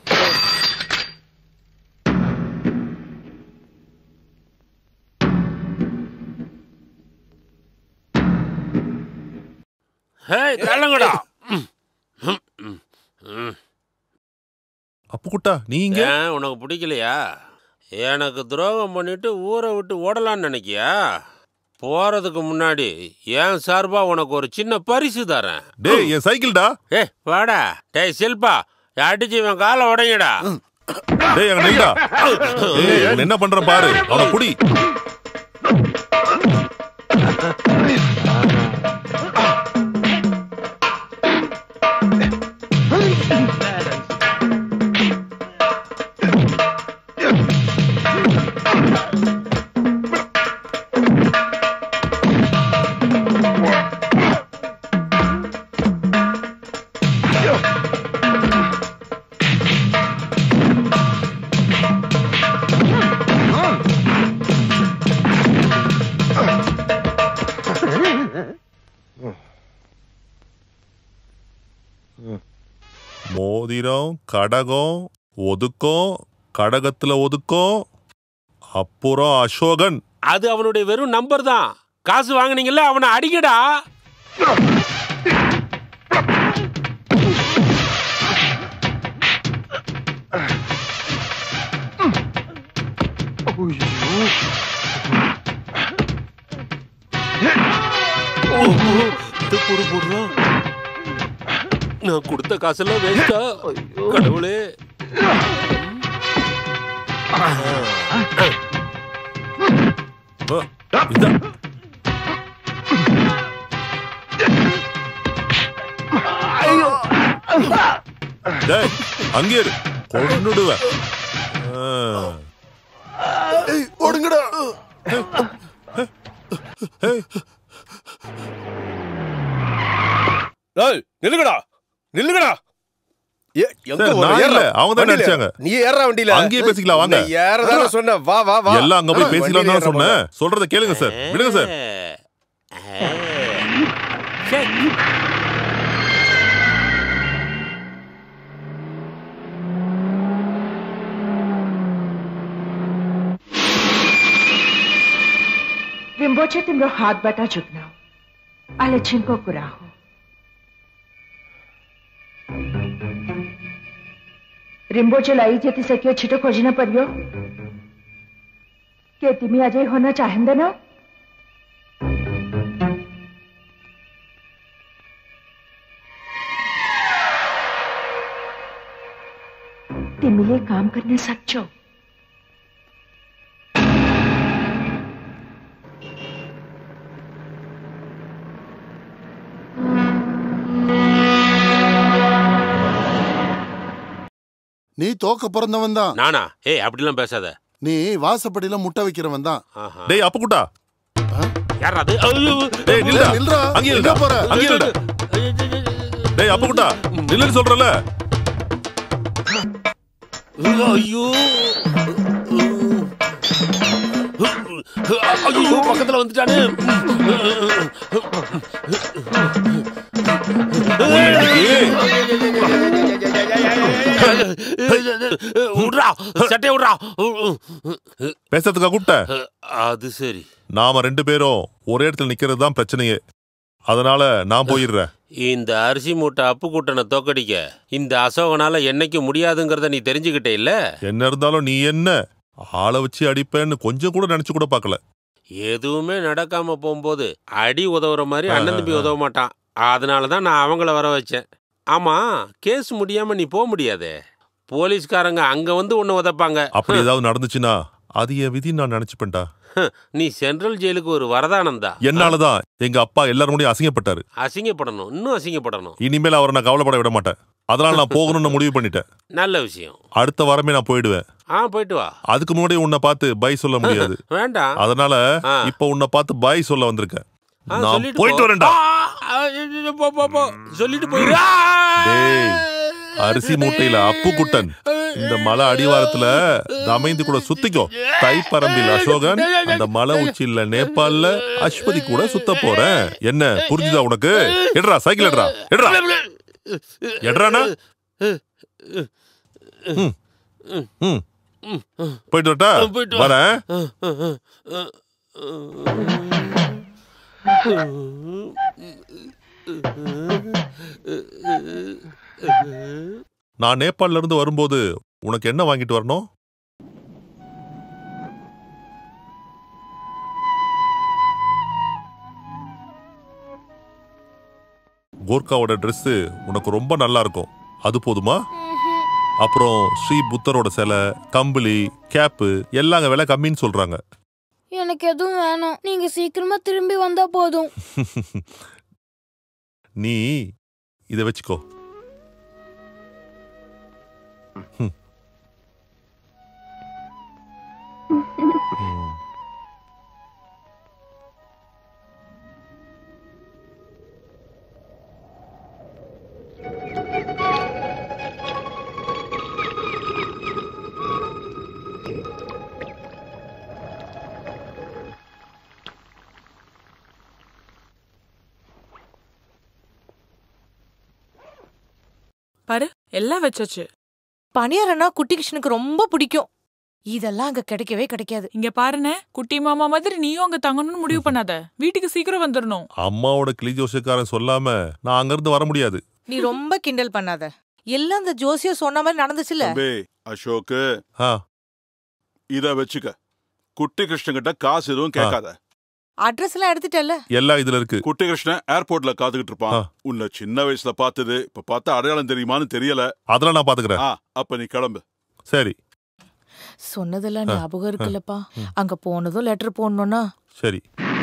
ஹே தள்ளுங்கடா ம், ம், ம், ம். அப்புக்குட்டா நீ இங்க ஏன் உனக்கு பிடிக்கலையா எனக்கு துரோகம் பண்ணிட்டு ஊரை விட்டு ஓடலான்னு நினைக்கியா போறதுக்கு முன்னாடி என் சார்பா உனக்கு ஒரு சின்ன பரிசு தரேன் டேய் என் சைக்கிள்டா ஏ வாடா டேய் சில்பா அடிச்சு இவன் காலை உடைங்கடா டேய் அங்க நில்டா டேய் இவன் என்ன பண்ற பாரு அவன புடி மோதிரம் கடகம் ஒதுக்கம் கடகத்துல ஒதுக்கம் அப்புறம் அசோகன் அது அவனுடைய வெறும் நம்பர் தான் காசு வாங்குனீங்கல்ல அவனை அடிக்கடா பொறு போடுறான் நான் கொடுத்த காசெல்லாம் வேஸ்டா கடவுளே டேய் அங்கே இரு கொன்னுடுவேன் ஆ. ஏய் ஓடுங்கடா டேய் நில்லுங்கடா நில்லுங்கடா ஏ, எங்க சார், ஒரு நான் ஏறுறா? இல்ல, அவங்க தானே வண்டியில. அடிச்சாங்க. நீ ஏறா வண்டியில அங்கேயே பேசிக்கலாம், வாங்க. நீ ஏறதானே சொன்ன வா வா வா எல்லாம் அங்க போய் ஆ, பேசிக்கலாம் வண்டியில தான் ஏறுறா சொன்னேன் சொல்றத கேளுங்க சார் விடுங்க சார் रिम्बोचे तिम्रो हातबाट झुक्न अहिले छिनको कुरा हो रिम्बोचेलाई जितिसक्यो छिटो खोजिन पर्यो के तिमी अझै हुन चाहँदैनौ तिमीले काम गर्न सक्छौ நீ தோக்க பிறந்தவன் தான் நானா ஏய் அப்படிலாம் பேசாத நீ வாசப்படியில முட்டை வைக்கிறவன் தான் ஆஹா. டேய் அப்புக்குட்டா யாரா அது ஐயோ. டேய் நில்டா நில்றா. அங்கே எங்க நில்டா போற? அங்கே நில்டா டேய் அப்புக்குட்டா நில்லுன்னு சொல்றல ஐயோ ஐயோ பக்கத்துல வந்துட்டானே விட்றா சட்டை விட்றா பேசுறதுக்கா கூப்பிட்ட அது சரி நாம ரெண்டு பேரும் ஒரே இடத்துல நிக்கிறது தான் பிரச்சனையே அதனால நான் போயிடுறேன் இந்த அரிசி மூட்டை அப்பு கூட்டனை தோக்கடிக்க இந்த அசோகனால என்னைக்கு முடியாதுங்கிறத நீ தெரிஞ்சுக்கிட்டே இல்ல என்ன இருந்தாலும் நீ என்ன ஆளை வச்சு அடிப்பேன்னு கொஞ்சம் கூட நினைச்சு கூட பார்க்கல எதுவுமே நடக்காம போகும்போது அடி உதவுற மாதிரி ஆ, அண்ணன் தம்பி ஆ. உதவ மாட்டான் அதனால தான் நான் அவங்கள வர வச்சேன் ஆமா கேஸ் முடியாம நீ போக முடியாதே போலீஸ்காரங்க அங்க வந்து உன்னை உதைப்பாங்க அப்படி ஏதாவது நடந்துச்சுன்னா அது என் விதி நான் நினைச்சுப்பேன்டா ஹம், நீ சென்ட்ரல் ஜெயிலுக்கு ஒரு வரதானம் தான் என்னாலதான் எங்க அப்பா எல்லாரும் முடியும் அசிங்கப்பட்டாரு அசிங்கப்படணும் இன்னும் அசிங்கப்படணும் இனிமேல் அவரை நான் கவலைப்பட விட மாட்டேன் அதனால நான் போகணும்னு முடிவு பண்ணிட்டேன் நல்ல விஷயம் அடுத்த வாரமே நான் போயிடுவேன் ஆ போயிட்டு வா அதுக்கு முன்னாடி உன்னை பார்த்து பை சொல்ல முடியாது வேண்டாம் அதனால ஆ. இப்ப உன்னை பார்த்து பை சொல்ல வந்திருக்கேன் ஆ, நான் சொல்லிட்டு போயிட்டு போ. வரேன்டா ஆ, ஆ, போ, போ, போ. சொல்லிட்டு போயிரு ஆ! டேய் அரிசி மூட்டையில அப்பு குட்டன் இந்த மலை அடிவாரத்துல தமைந்து கூட சுத்திக்கோ தைப்பரம்பில் அசோகன் அந்த மலை உச்சியில நேபாள்ல அஸ்வதி கூட சுத்த போறேன் என்ன புரிஞ்சுதா உனக்கு எடுறா சைக்கிள் எடுறா எடுறா எடுறானா ம். ம். போயிட்டு வரட்டா போயிட்டு வா. வரேன் நான் நேபாள்ல இருந்து வரும்போது உனக்கு என்ன வாங்கிட்டு வரணும் கோர்க்காவோட Dress உனக்கு ரொம்ப நல்லா இருக்கும் அது போதுமா அப்புறம் ஸ்ரீ புத்தரோட சிலை கம்பளி கேப்பு எல்லாம் அங்க விலை கம்மின்னு சொல்றாங்க எனக்கு எதுவும் வேணாம் நீங்க சீக்கிரமா திரும்பி வந்தா போதும் நீ இதை வச்சுக்கோ ம். ம். பாரு எல்லாம் வச்சாச்சு பணியாரம்னா குட்டி கிருஷ்ணனுக்கு ரொம்ப பிடிக்கும் இதெல்லாம் அங்க கிடைக்கவே கிடைக்காது இங்க பாருனே குட்டி மாமா மாதிரி நீயும் அங்க தங்கணும்னு முடிவு பண்ணாத வீட்டுக்கு சீக்கிரம் வந்துடணும் அம்மாவோட கிளி ஜோசியக்காரன் சொல்லாம நான் அங்கிருந்து வர முடியாது நீ ரொம்ப கிண்டல் பண்ணாத எல்லாம் அந்த ஜோசியம் சொன்ன மாதிரி நடந்துச்சுல தம்பி அசோக்கு ஆ இத வச்சுக்க குட்டி கிருஷ்ணன் கிட்ட காசு எதுவும் கேட்காத அட்ரஸ் எல்லாம் எடுத்துட்டல எல்லாம் இதுல இருக்கு குட்டி கிருஷ்ணன் ஏர்போர்ட்ல காத்துக்கிட்டு இருப்பான் உன்னை சின்ன வயசுல பார்த்தது இப்ப பார்த்தா அடையாளம் தெரியுமான்னு தெரியல அதெல்லாம் நான் பாத்துக்கிறேன் ஆ அப்ப நீ கிளம்பு சரி சொன்னதெல்லாம் ஆ, ஞாபகம் இருக்குல்லப்பா அங்க போனதும் லெட்டர் போடணும்னா சரி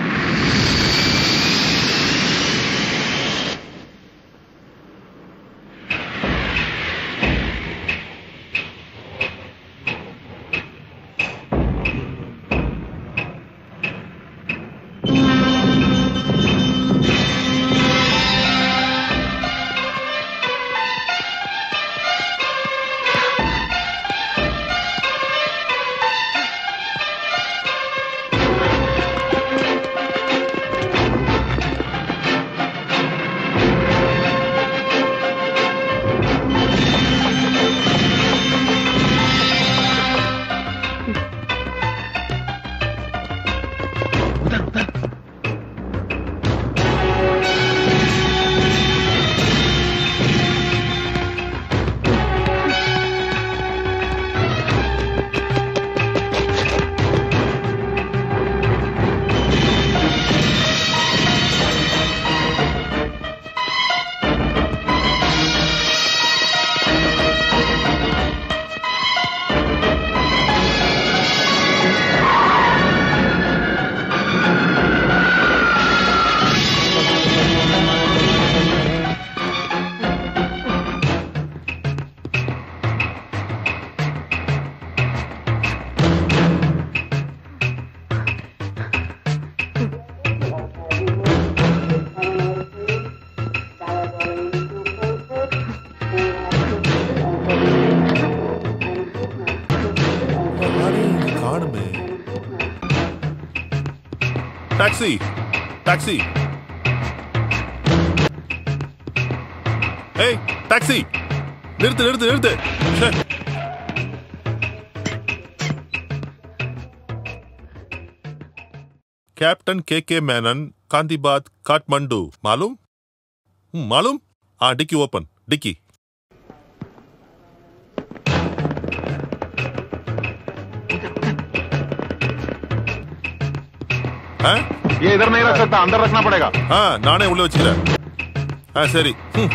காணுமே டாக்ஸி டாக்ஸி ஏய் டாக்ஸி நிறுத்து நிறுத்து நிறுத்து ச்சே. कैप्टन के के मैनन कांतिबाद काठमांडू मालूम हम्म, मालूम हाँ डिक्की ओपन डिक्की हाँ ये इधर नहीं रख सकता अंदर रखना पड़ेगा हाँ நானே உள்ள வச்சுக்கிறேன் ஆ சரி ம்.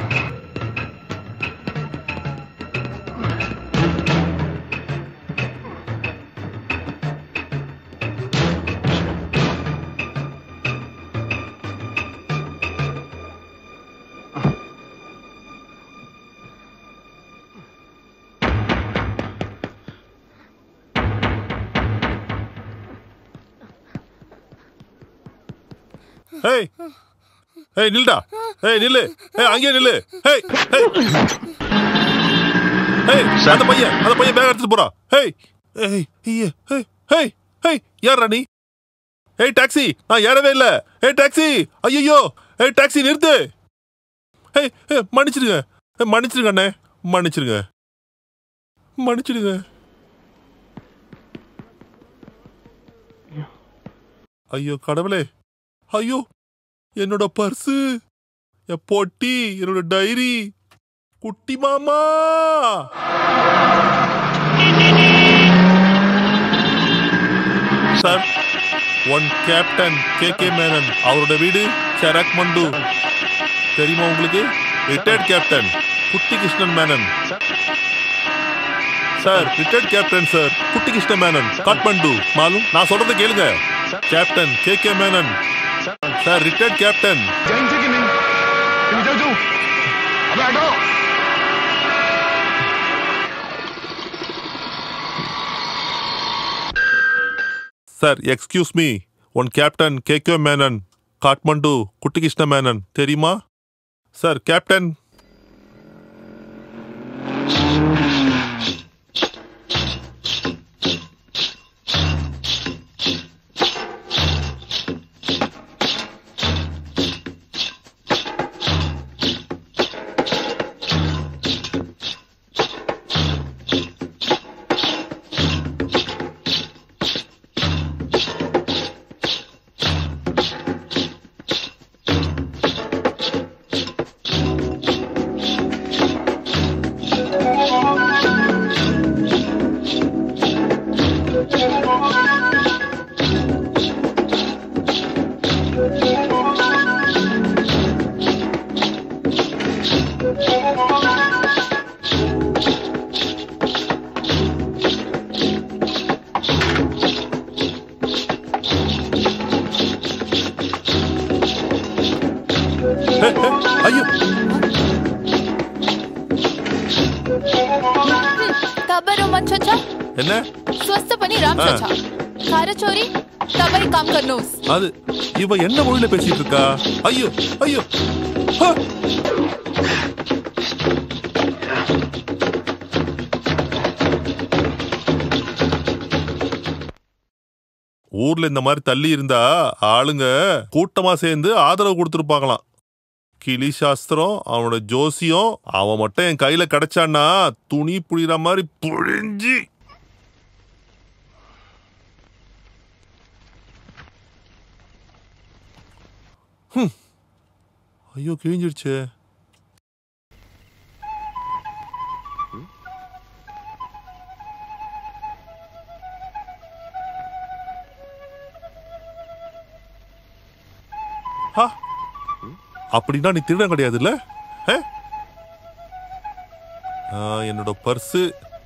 ஏய் ஏய் நில்டா ஏய் நில்லு ஏய் அங்கேயே நில்லு ஏய் ஏய் ஏய் அந்த பையன் அந்த பையன் பேக் எடுத்துட்டு போறான் ஏய் ஏய் ஐயே, ஏய் ஏய் ஏய் யாரா நீ ஏய் டாக்ஸி நான் ஏறவே இல்ல ஏய் டாக்ஸி ஐயோ ஏய் டாக்ஸி நிறுத்து ஏய் ஏய், மன்னிச்சிடுங்க ஏய், மன்னிச்சிடுங்க அண்ணே மன்னிச்சிடுங்க மன்னிச்சிடுங்க ஐயோ கடவுளே ஐயோ என்னோட பர்ஸு என் பொட்டி என்னோட டைரி குட்டி மாமா sir one captain K K Menon அவரோட வீடு சரக் மண்டு தெரியுமா உங்களுக்கு retired captain Kutty Krishnan Menon sir retired captain sir Kutty Krishna Menon Kathmandu மாலும் நான் சொல்றதை கேளுங்க captain K K Menon sir retired captain sir excuse me one captain K K Menon Kathmandu Kuttykrishna Menon தெரியுமா சார் கேப்டன் ஐயோ खबर हो मत छोचा என்ன स्वस्थ बनी राम हाँ। छोचा खारा चोरी तबई काम करनोस அது இவ என்ன மொழியில பேசிட்டு இருக்கா ஐயோ ஐயோ ஹ! ஊர்ல இந்த மாதிரி தள்ளி இருந்தா ஆளுங்க கூட்டமா சேர்ந்து ஆதரவு கொடுத்துருப்பாங்களாம் கிளி சாஸ்திரம் அவனோட ஜோசியம் அவன் மட்டும் என் கையில கிடைச்சான்னா துணி புழிற மாதிரி புழிஞ்சி ஹம். ஐயோ கிழிஞ்சிடுச்சே ஹா அப்படின்னா நீ திருடன் கிடையாதுல்ல ஆ? ஆ, என்னோட பர்ஸு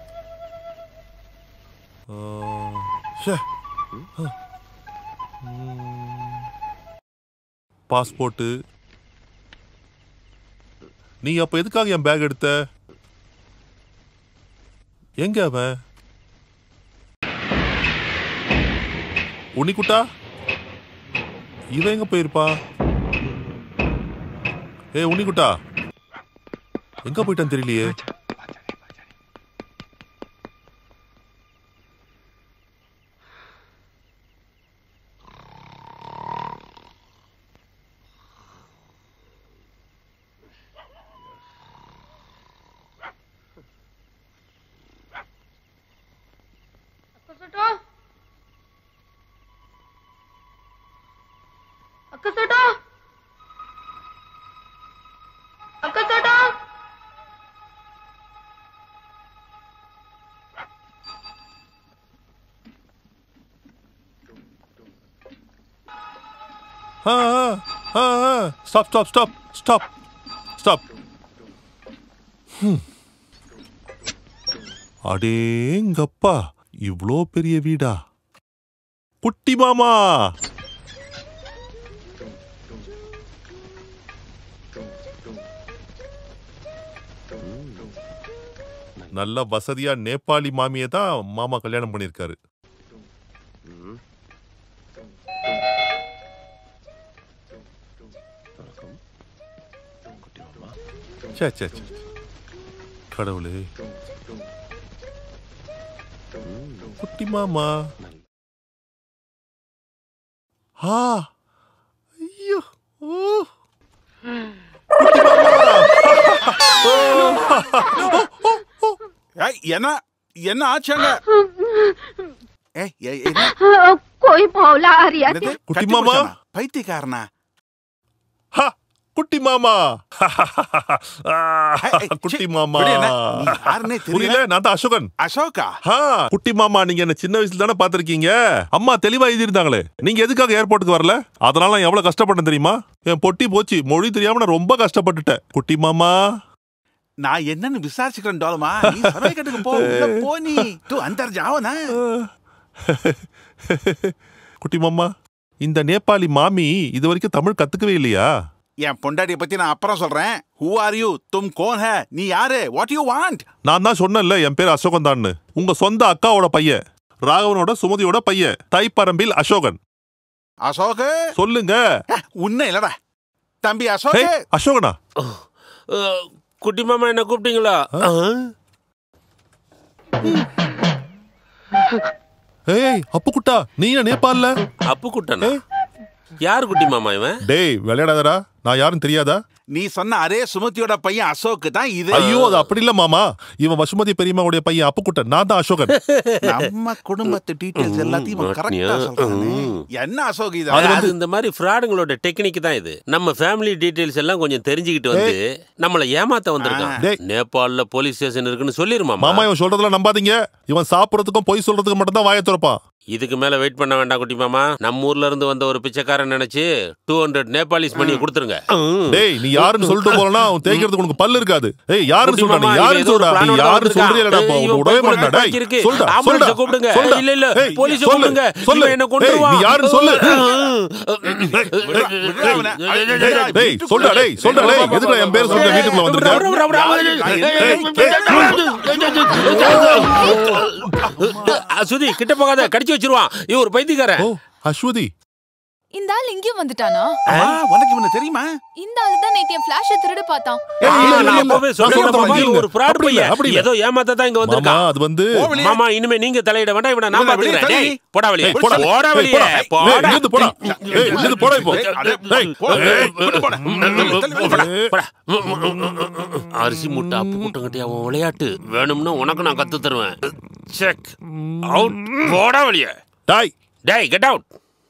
பாஸ்போர்ட்டு நீ அப்ப எதுக்காக என் பேக் எடுத்த எங்க அவன் உன்னிக்குட்டா இவன் எங்க போயிருப்பா ஏ உன்னிக்குட்டா எங்க போயிட்டான் தெரியலையே అక్క చోట అక్క చోట ஆ stop stop stop stop stop அடேங்கப்பா இவ்ளோ பெரிய வீடா குட்டி மாமா நல்ல வசதியா நேபாளி மாமியை தான் மாமா கல்யாணம் பண்ணியிருக்காரு ச்சே ச்சே ச்சே கடவுளே குட்டி மாமா ஆ ஐயோ ஓ ஏய், என்ன என்ன ஆச்சாங்க ஏய், ஏய், என்ன? कोई मौला आ रही என்னது? குட்டி கட்டி மாமா? போச்சானா? பைத்தியக்காரனா ஹா, குட்டி மாமா ஏய், குட்டி சீ, மாமா விடு என்ன? நீ யாருன்னே தெரியல. புரியல நான் தான் அசோகன் அசோகா ஹா, குட்டி மாமா நீங்க என்ன சின்ன வயசுல தானே பாத்திருக்கீங்க அம்மா தெளிவா எழுதியிருந்தாங்களே நீங்க எதுக்காக ஏர்போர்ட்டுக்கு வரல அதனால நான் எவ்வளவு கஷ்டப்பட்டேன் தெரியுமா என் பொட்டி போச்சு மொழி தெரியாம நான் ரொம்ப கஷ்டப்பட்டுட்டேன் குட்டி மாமா நான் என்னன்னு விசாரிச்சுக்கிறேன் டோலமா நீ சமயக்கட்டுக்கு போ உள்ள போ நீ தூ அந்தர் ஜாவனா குட்டி மாமா இந்த நேபாளி மாமி இது வரைக்கும் தமிழ் கத்துக்கவே இல்லையா என் பொண்டாட்டிய பத்தி நான் அப்புறம் சொல்றேன் ஹூ ஆர் யூ தும் கோன் ஹே நீ யாரு வாட் யூ வாண்ட் நான் தான் சொன்னேன்ல என் பேர் அசோகன் தான்னு உங்க சொந்த அக்காவோட பையன் ராகவனோட சுமதியோட பையன் தைப்பரம்பில் அசோகன் அசோக் சொல்லுங்க உன்ன இல்லடா தம்பி அசோக் ஹே, அசோகனா அஹ், குட்டி மாமா என்ன கூப்பிட்டீங்களா ஏய் அப்பு குட்டா நீ என்ன நேபாள்ல அப்பு குட்டனா யார் குட்டி மாமா இவன் டேய் விளையாடாதடா நான் யாரும் தெரியாதா நீ சொன்ன அரே சுமதியோட பையன் அசோக் தான் இது ஐயோ அது அப்படி இல்ல மாமா இவன் வசுமதி பெரியம்மாவுடைய பையன் அப்புக்குட்டன் நான் தான் அசோகன் நம்ம குடும்பத்து டீடைல்ஸ் எல்லாத்தையும் இவன் கரெக்டா சொல்றானே என்ன அசோக் இது அது இந்த மாதிரி ஃப்ராடுங்களோட டெக்னிக் தான் இது நம்ம ஃபேமிலி டீடைல்ஸ் எல்லாம் கொஞ்சம் தெரிஞ்சுக்கிட்டு வந்து நம்மள ஏமாத்த வந்திருக்கான் நேபாள்ல போலீஸ் ஸ்டேஷன் இருக்குன்னு சொல்லிருமா மாமா இவன் சொல்றதெல்லாம் நம்பாதீங்க இவன் சாப்பிடறதுக்கும் பொய் சொல்றதுக்கு மட்டும் தான் வாயை திறப்பான் இதுக்கு மேல வெயிட் பண்ண வேண்டாம் குட்டி மாமா நம்ம ஊர்ல இருந்து வந்த ஒரு பிச்சைக்காரன் நினைச்சு டூ ஹண்ட்ரட் நேபாளிஸ் பண்ணி கொடுத்துருங்க டேய் நீ யாருன்னு சொல்லிட்டு போறனா அவன் தேய்க்கிறதுக்கு உனக்கு பல்லு இருக்காது ஏய் யாருன்னு குட்டி சொல்றா நீ மாமா, யாருன்னு இவன் ஏதோ ஒரு சொல்றா நீ plan ஓட யாருன்னு வந்திருக்கான். சொல்றியலடா ஏய், உன்னை இவன் விடவே போய் மாட்டா டேய் இருக்கு. சொல்டா ஆம்புலன்ஸை சொல்டா கூப்பிடுங்க. சொல்டா. இல்ல, இல்ல, ஏய், போலீஸை சொல்லு, கூப்பிடுங்க. சொல்லு. இவன் என்னை ஏய், கொன்றுவான். நீ யாருன்னு சொல்லு டேய் சொல்டா டேய் சொல்டா டேய் எதுக்குடா என் பேர் சொல்ற வீட்டுக்குள்ள வந்திருக்க சுதி கிட்ட போகாத கடிச்சு வச்சிருவான் இவன் ஒரு பைத்தியக்காரன் அஸ்வதி இந்த ஆள் இங்கேயும் வந்துட்டானா உனக்கு இவனை தெரியுமா இந்த ஆளு தான் நேத்து என் பிளாஷ திருடு பார்த்தான் ஆமா, நான் அப்பவே சொன்னேன் மாமா, இவன் ஒரு fraud அப்படி இல்ல, பையன். அப்படி இல்ல. ஏதோ ஏமாத்த தான் இங்க மாமா வந்திருக்கான் அது வந்து மாமா இனிமே நீங்க தலையிட வேண்டாம் இவனை நான் இவனை வெளியே பாத்துக்கிறேன் தள்ளி. டேய், போடா வெளியே ஏய், போடா. போடா ஏய், வெளியே போடா. போடா ஏய், இங்கிருந்து போடா. ஏய், இங்கிருந்து போடா இப்போ. ஏய், போடா. அரிசி முட்டை அப்பு கூட்டங்கட்டி அவன் விளையாட்டு வேணும்னா உனக்கு நான் கத்து தருவேன் செக் அவுட் போடா வெளியே டாய் டேய் கெட் அவுட்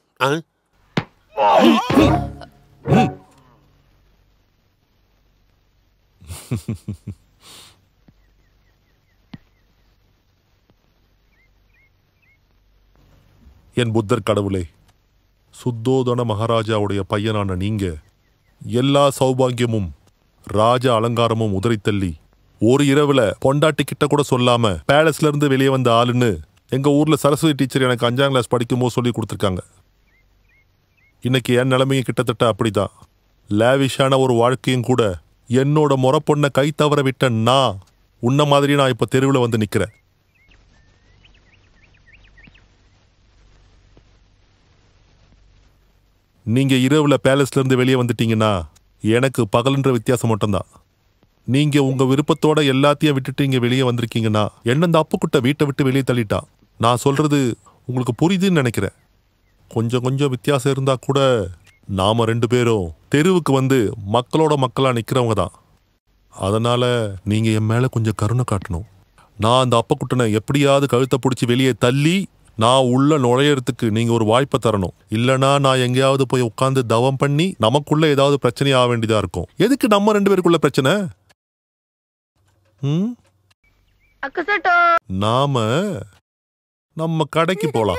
என் புத்தர் கடவுளே சுத்தோதன மகாராஜாவுடைய பையனான நீங்க எல்லா சௌபாகியமும் ராஜ அலங்காரமும் உதறி தள்ளி ஒரு இரவுல பொண்டாட்டி கிட்ட கூட சொல்லாம பேலஸ்ல இருந்து வெளியே வந்த ஆளுன்னு எங்க ஊர்ல சரஸ்வதி டீச்சர் எனக்கு அஞ்சாம் கிளாஸ் படிக்கும்போது சொல்லி கொடுத்துருக்காங்க இன்னைக்கு என் நிலைமையும் கிட்டத்தட்ட அப்படிதான் லேவிஷான ஒரு வாழ்க்கையும் கூட என்னோட முறை பொண்ணை கை தவற விட்ட நான் உன்ன மாதிரி நான் இப்ப தெருவில் வந்து நிக்கிறேன் நீங்க இரவுல பேலஸ்ல இருந்து வெளியே வந்துட்டீங்கன்னா எனக்கு பகல்ன்ற வித்தியாசம் மட்டும்தான் நீங்க உங்க விருப்பத்தோட எல்லாத்தையும் விட்டுட்டு இங்க வெளியே வந்திருக்கீங்கன்னா என்ன இந்த அப்புக்குட்ட வீட்டை விட்டு வெளியே தள்ளிட்டா நான் சொல்றது உங்களுக்கு புரியுதுன்னு நினைக்கிறேன் கொஞ்சம் கொஞ்சம் வித்தியாசம் இருந்தா கூட நாம ரெண்டு பேரும் தெருவுக்கு வந்து மக்களோட மக்களா நிக்கிறவங்க தான் அதனால நீங்க என் மேல கொஞ்சம் கருணை காட்டணும் நான் அந்த அப்பக்குட்டனை எப்படியாவது கழுத்தை பிடிச்சி வெளியே தள்ளி நான் உள்ள நுழையறதுக்கு நீங்க ஒரு வாய்ப்பை தரணும் இல்லனா நான் எங்கேயாவது போய் உட்காந்து தவம் பண்ணி நமக்குள்ள ஏதாவது பிரச்சனை ஆக வேண்டியதா இருக்கும் எதுக்கு நம்ம ரெண்டு பேருக்குள்ள பிரச்சனை ம்? நாம நம்ம கடைக்கு போலாம்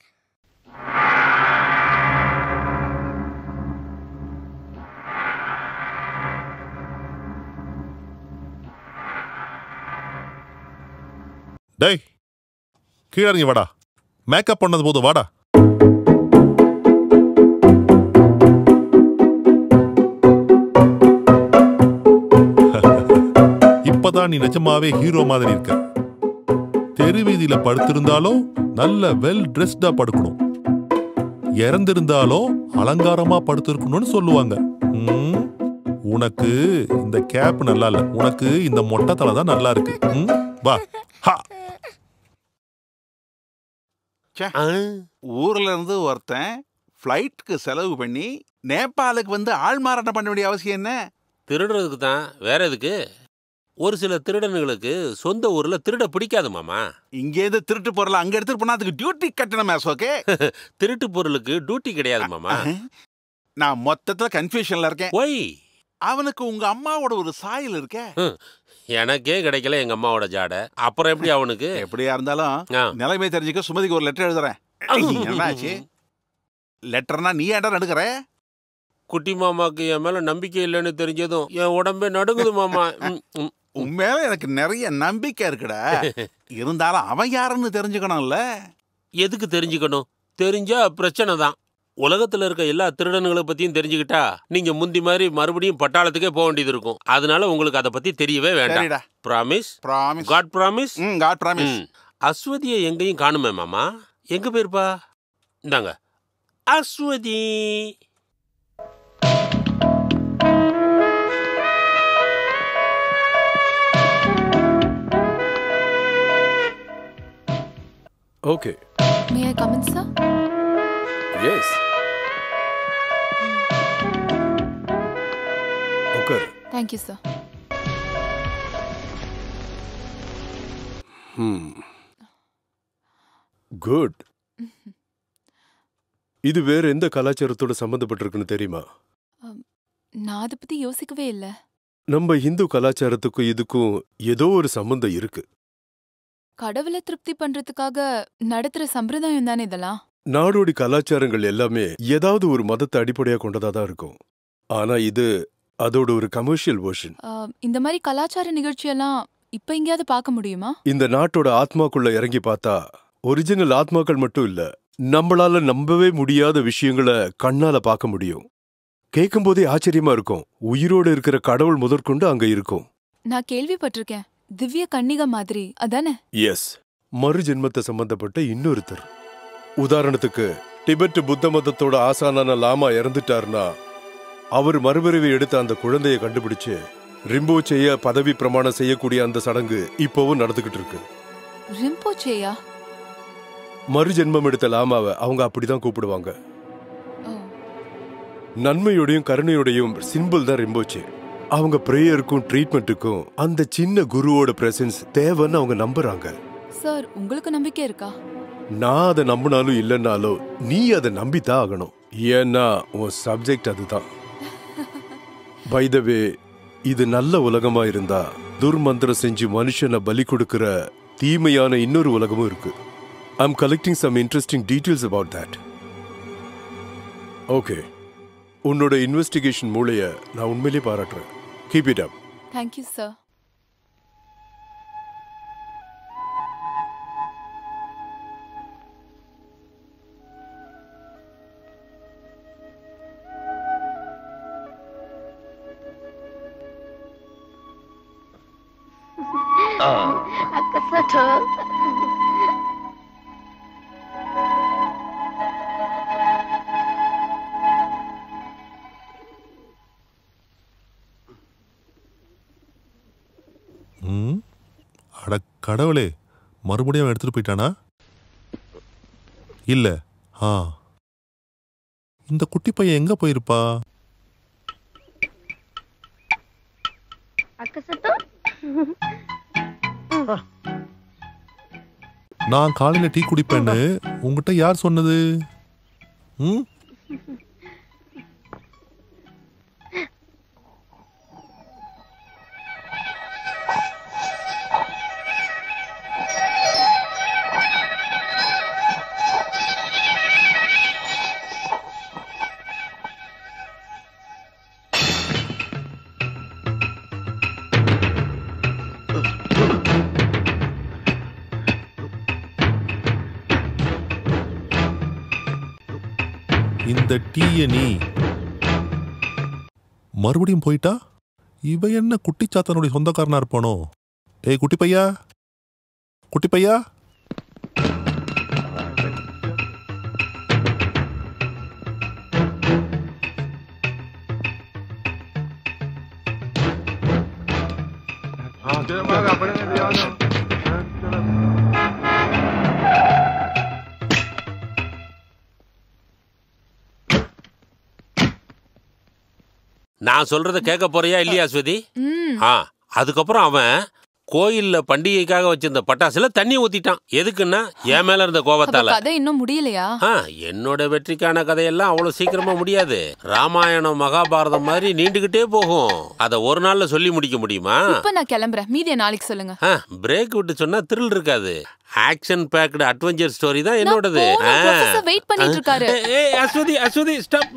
டேய் கீழே இறங்கி வாடா மேக்கப் பண்ணது போதும் வாடா இப்பதான் நீ நிஜமாவே ஹீரோ மாதிரி இருக்க தெருவீதியில படுத்திருந்தாலும் நல்ல வெல் ட்ரெஸ்டா படுக்கணும் இறந்திருந்தாலும் அலங்காரமா படுத்திருக்கணும்னு சொல்லுவாங்க ம், உனக்கு இந்த கேப் நல்லா இல்ல உனக்கு இந்த மொட்டை தலை தான் நல்லா இருக்கு ம்? வா ஹா ச்சே. ஊர்ல இருந்து ஒருத்தன் ஃப்ளைட்டுக்கு செலவு பண்ணி நேபாளுக்கு வந்து ஆள் மாறாட்டம் பண்ண வேண்டிய அவசியம் என்ன திருடுறதுக்கு தான் வேற எதுக்கு ஒரு சில திருடனுங்களுக்கு சொந்த ஊர்ல திருட பிடிக்காது மாமா இங்கேருந்து திருட்டு பொருளை அங்க எடுத்துட்டு போனா அதுக்கு டியூட்டி கட்டணுமே அசோகே திருட்டு பொருளுக்கு டியூட்டி கிடையாது மாமா நான் மொத்தத்துல கன்ஃபியூஷன்ல இருக்கேன் ஒய் அவனுக்கு உங்க அம்மாவோட ஒரு சாயல் இருக்கே ஹம், எனக்கே கிடைக்கல எங்க அம்மாவோட ஜாடை அப்புறம் எப்படி அவனுக்கு எப்படியா இருந்தாலும் ஆ. நிலைமை தெரிஞ்சுக்க சுமதிக்கு ஒரு லெட்டர் எழுதுறேன் என்னாச்சு லெட்டர்னா நீ ஏன்டா நடுக்கிற குட்டி மாமாக்கு என் மேல நம்பிக்கை இல்லைன்னு தெரிஞ்சதும் என் உடம்பே நடுங்குது மாமா ம், ம். உண்மையில எனக்கு நிறைய நம்பிக்கை இருக்குடா இருந்தாலும் அவன் யாருன்னு தெரிஞ்சுக்கணும்ல எதுக்கு தெரிஞ்சுக்கணும் தெரிஞ்சா பிரச்சனை தான் உலகத்துல இருக்க எல்லா திருடனுங்களை பத்தியும் தெரிஞ்சுக்கிட்டா நீங்க முந்தி மாதிரி மறுபடியும் பட்டாளத்துக்கே போக வேண்டியது இருக்கும் அதனால உங்களுக்கு அதை பத்தி தெரியவே வேண்டாம் சரிடா ப்ராமிஸ் ப்ராமிஸ் காட் ப்ராமிஸ் ம் காட் ப்ராமிஸ் அஸ்வதியை எங்கேயும் காணுமே மாமா எங்க போயிருப்பா இந்தாங்க Aswathi okay may I come in sir yes உட்காரு தேங்க்யூ சார் ம் குட் இது வேற எந்த கலாச்சாரத்தோட சம்பந்தப்பட்டிருக்குன்னு தெரியுமா நான் அதை பத்தி யோசிக்கவே இல்லை நம்ம இந்து கலாச்சாரத்துக்கும் இதுக்கும் ஏதோ ஒரு சம்பந்தம் இருக்கு கடவுளை திருப்தி பண்றதுக்காக நடத்துற சம்பிரதாயம் தானே இதெல்லாம் நாடோடி கலாச்சாரங்கள் எல்லாமே ஏதாவது ஒரு மதத்தை அடிப்படையா கொண்டதா தான் இருக்கும் ஆனா இது அதோட ஒரு கமர்ஷியல் வெர்ஷன் ஆ, இந்த மாதிரி கலாச்சார நிகழ்ச்சியெல்லாம் இப்ப எங்கேயாவது பார்க்க முடியுமா இந்த நாட்டோட ஆத்மாக்குள்ள இறங்கி பார்த்தா ஒரிஜினல் ஆத்மாக்கள் மட்டும் இல்ல நம்மளால நம்பவே முடியாத விஷயங்களை கண்ணால பார்க்க முடியும் கேட்கும்போதே ஆச்சரியமா இருக்கும் உயிரோடு இருக்கிற கடவுள் முதற்கொண்டு அங்க இருக்கும் நான் கேள்விப்பட்டிருக்கேன் திவ்ய கன்னிகா மாதிரி அதானே எஸ் மறு ஜென்மத்தை சம்பந்தப்பட்ட இன்னொருத்தர் உதாரணத்துக்கு டிபெட் புத்த மதத்தோட ஆசானான லாமா இறந்துட்டாருன்னா அவர் மறுபிறவி எடுத்த அந்த குழந்தைய கண்டுபிடிச்சு ரிம்போச்செய்ய பதவி பிரமாணம் செய்யக்கூடிய அந்த சடங்கு இப்போவும் நடந்துகிட்டு இருக்கு ரிம்போச்சேயா மறு ஜென்மம் எடுத்த லாமாவை அவங்க அப்படிதான் கூப்பிடுவாங்க நன்மையோடையும் கருணையோடையும் சிம்பிள் தான் ரிம்போச்சே அவங்க பிரேயருக்கும் ட்ரீட்மெண்ட்டுக்கும் அந்த சின்ன குருவோட பிரசன்ஸ் தேவைன்னு அவங்க நம்புறாங்க சார் உங்களுக்கு நம்பிக்கை இருக்கா நான் அதை நம்பினாலும் இல்லைன்னாலும் நீ அதை நம்பித்தான் ஆகணும் ஏன்னா உன் சப்ஜெக்ட் அதுதான் பை த வே இது நல்ல உலகமா இருந்தா துர்மந்திரம் செஞ்சு மனுஷனை பலி கொடுக்கிற தீமையான இன்னொரு உலகமும் இருக்கு I'm collecting some interesting details about that okay உன்னோட இன்வெஸ்டிகேஷன் மூளைய நான் உண்மையிலேயே பாராட்டுறேன் keep it up thank you sir அக்கா சட்டோ ம் அட கடவுளே மறுபடியும் அவன் எடுத்துட்டு போயிட்டானா இல்ல ஆ இந்த குட்டி பையன் எங்க போயிருப்பா அக்கா சட்டோ நான் காலையில டீ குடிப்பேன்னு உங்ககிட்ட யார் சொன்னது ம் இந்த டீய நீ மறுபடியும் போயிட்டா இவ என்ன குட்டிச்சாத்தனுடைய சொந்தக்காரனா இருப்பானோ ஏய் குட்டி பையா குட்டி பையா हाँ चलो भाग अपने में दिया ना நான் சொல்றத கேட்க போறியா இல்லையா அஸ்வதி ம் ஆ அதுக்கப்புறம் அவன் கோயில்ல பண்டிகைக்காக வச்சிருந்த பட்டாசுல தண்ணி ஊத்திட்டான் எதுக்குன்னா என் மேல இருந்த அப்ப கோபத்தால கதை இன்னும் முடியலையா ஆ, என்னோட வெற்றிக்கான கதையெல்லாம் அவ்வளவு சீக்கிரமா முடியாது ராமாயணம் மகாபாரதம் மாதிரி நீண்டுகிட்டே போகும் அத ஒரு நாள்ல சொல்லி முடிக்க முடியுமா இப்ப நான் கிளம்புறேன் மீதிய நாளைக்கு சொல்லுங்க பிரேக் விட்டு சொன்னா த்ரில் இருக்காது ஆக்ஷன் பேக்டு அட்வென்ச்சர் ஸ்டோரி தான் என்னோடது போகணும், ஆ. professor wait பண்ணிட்டு இருக்காரு. ஏய், ஏய், அஸ்வதி அஸ்வதி ஸ்டாப்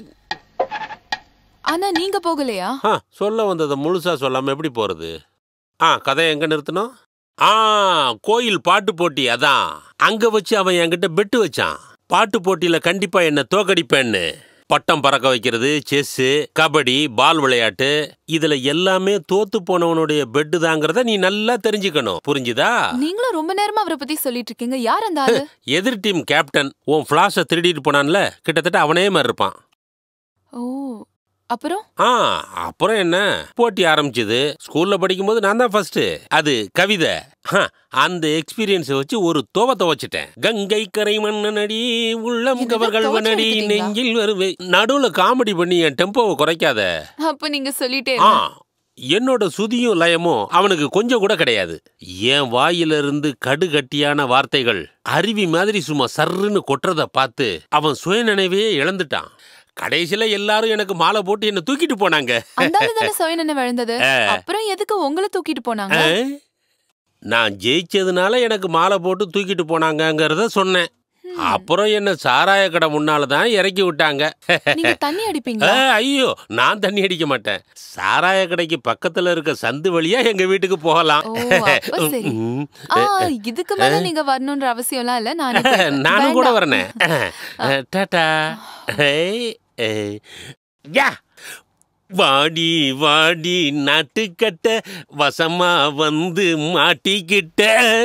ஆனா நீங்க போகலையா சொல்ல வந்ததை முழுசா சொல்லாம எப்படி போறது ஆ கதை எங்க நிறுத்தணும் ஆ கோயில் பாட்டு போட்டி அதான் அங்க வச்சு அவன் என்கிட்ட பெட்டு வச்சான் பாட்டு போட்டியில கண்டிப்பா என்ன தோக்கடிப்பேன்னு பட்டம் பறக்க வைக்கிறது செஸ்ஸு கபடி பால் விளையாட்டு இதுல எல்லாமே தோத்து போனவனுடைய பெட்டு தாங்கிறத நீ நல்லா தெரிஞ்சுக்கணும் புரிஞ்சுதா நீங்களும் ரொம்ப நேரமா அவரை பத்தி சொல்லிட்டு இருக்கீங்க யார் அந்த ஆளு எதிர் டீம் கேப்டன் உன் ஃபிளாஷ திருடிட்டு போனான்ல கிட்டத்தட்ட அவனே மாதிரி இருப்பான் ஓ அப்புறம் ஆ அப்புறம் என்ன போட்டி ஆரம்பிச்சது ஸ்கூல்ல படிக்கும்போது நான் தான் ஃபர்ஸ்ட் அது கவிதை ஹ, அந்த எக்ஸ்பீரியன்ஸை வச்சு ஒரு தோவ துவச்சிட்டேன் கங்கை கரை மன்னனடி உள்ளம் கவர்கள் வனடி நெஞ்சில் வருவே நடுவுல காமெடி பண்ணி என் டெம்போவை குறைக்காத அப்ப நீங்க சொல்லிட்டே ஆ இருங்க. என்னோட சுதியும் லயமும் அவனுக்கு கொஞ்சம் கூட கிடையாது என் வாயிலிருந்து கடுகட்டியான வார்த்தைகள் அருவி மாதிரி சும்மா சர்ருன்னு கொட்டுறத பார்த்து அவன் சுயநினைவையே இழந்துட்டான் கடைசியில எல்லாரும் எனக்கு மாலை போட்டு என்ன தூக்கிட்டு போனாங்க அந்த ஆளு தானே சுயநன விழுந்தது ஆ. அப்புறம் எதுக்கு உங்களை தூக்கிட்டு போனாங்க ஆ? நான் ஜெயிச்சதுனால எனக்கு மாலை போட்டு தூக்கிட்டு போனாங்கங்கிறத சொன்னேன் அப்புறம் என்ன சாராய கடை முன்னால தான் இறக்கி விட்டாங்க நீங்க தண்ணி அடிப்பீங்களா ஆ, ஐயோ நான் தண்ணி அடிக்க மாட்டேன் சாராய கடைக்கு பக்கத்துல இருக்க சந்து வழியா எங்க வீட்டுக்கு போகலாம் ஓ அப்ப சரி ம். ஆ இதுக்கு மேல நீங்க வரணும்ன்ற அவசியம்லாம் இல்ல நானே போய்க்கிறேன். நானும் கூட வேண்டாம். வரனே டாடா ஏய், ஏய். யா வாடி வாடி நாட்டுக்கட்ட வசமா வந்து மாட்டிக்கிட்ட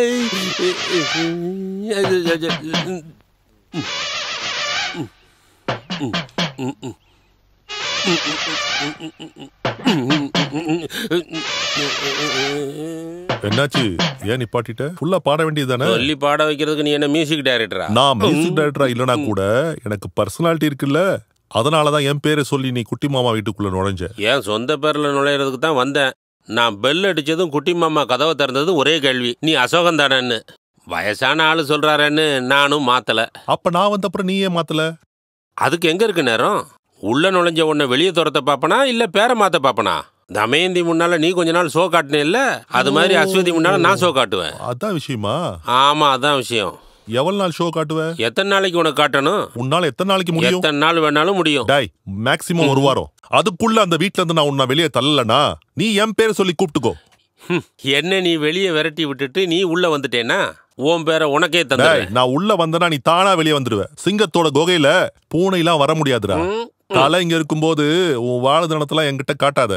என்னாச்சு ஏன் நிப்பாட்டிட்ட ஃபுல்லா பாட வேண்டியதுதானே சொல்லி பாட வைக்கிறதுக்கு நீ என்ன மியூசிக் டைரக்டரா நான் மியூசிக் டைரக்டரா இல்லனா கூட எனக்கு பர்சனாலிட்டி இருக்குல்ல அதனாலதான் என் பேரை சொல்லி நீ குட்டி மாமா வீட்டுக்குள்ள நுழைஞ்ச என் சொந்த பேர்ல நுழையிறதுக்கு தான் வந்தேன் நான் பெல் அடிச்சதும் குட்டி மாமா கதவை திறந்ததும் ஒரே கேள்வி நீ அசோகம் தானேன்னு வயசான ஆளு சொல்றாரேன்னு நானும் மாத்தல அப்ப நான் வந்த அப்புறம் நீ ஏன் மாத்தல அதுக்கு எங்க இருக்கு நேரம் உள்ள நுழைஞ்ச உன்னை வெளியே துரத்த பாப்பனா இல்ல பேரை மாத்த பாப்பனா தமயந்தி முன்னால நீ கொஞ்ச நாள் ஷோ காட்டினே இல்ல அது மாதிரி அஸ்வதி முன்னால நான் ஷோ காட்டுவேன் அதான் விஷயமா ஆமா அதான் விஷயம் எவ்வளவு நாள் ஷோ காட்டுவ எத்தனை நாளைக்கு உனக்கு காட்டணும் உன்னால எத்தனை நாளைக்கு முடியும் எத்தனை நாள் வேணாலும் முடியும் டாய் மேக்ஸிமம் ஒரு வாரம் அதுக்குள்ள அந்த வீட்ல இருந்து நான் உன்னை வெளியே தள்ளலனா நீ என் பேரை சொல்லி கூப்பிட்டுக்கோ ஹம், என்ன நீ வெளியே விரட்டி விட்டுட்டு நீ உள்ள வந்துட்டேன்னா உன் பேரை உனக்கே டேய், தந்துடுறேன் நான் உள்ள வந்தனா நீ தானா வெளியே வந்துடுவ சிங்கத்தோட குகையில பூனைலாம் வர முடியாதுடா தலை இங்க இருக்கும்போது உன் வாழுதனத்தெல்லாம் என்கிட்ட காட்டாத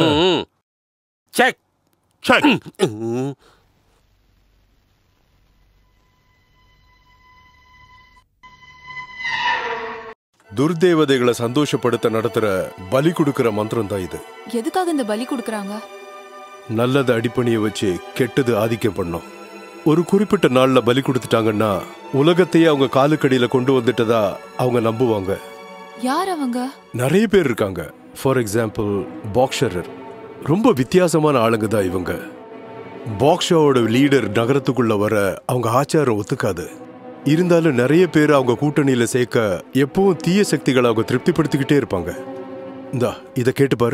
செக் செக் துர்தேவதைகளை சந்தோஷப்படுத்த நடத்துற பலி கொடுக்கிற மந்திரம் தான் இது எதுக்காக இந்த பலி கொடுக்கறாங்க நல்லது அடிப்பணிய வச்சு கெட்டது ஆதிக்கம் பண்ணும் ஒரு குறிப்பிட்ட நாள்ல பலி கொடுத்துட்டாங்கன்னா உலகத்தையே அவங்க காலுக்கடியில கொண்டு வந்துட்டதா அவங்க நம்புவாங்க யார் அவங்க நிறைய பேர் இருக்காங்க ஃபார் எக்ஸாம்பிள் பாக்ஸரர் ரொம்ப வித்தியாசமான ஆளுங்க தான் இவங்க பாக்ஷாவோட லீடர் நகரத்துக்குள்ள வர அவங்க ஆச்சாரம் ஒத்துக்காது இருந்தாலும் நிறைய பேர் அவங்க கூட்டணியில சேர்க்க எப்பவும் தீய சக்திகளை அவங்க திருப்திப்படுத்திக்கிட்டே இருப்பாங்க இந்தா இதை கேட்டு பாரு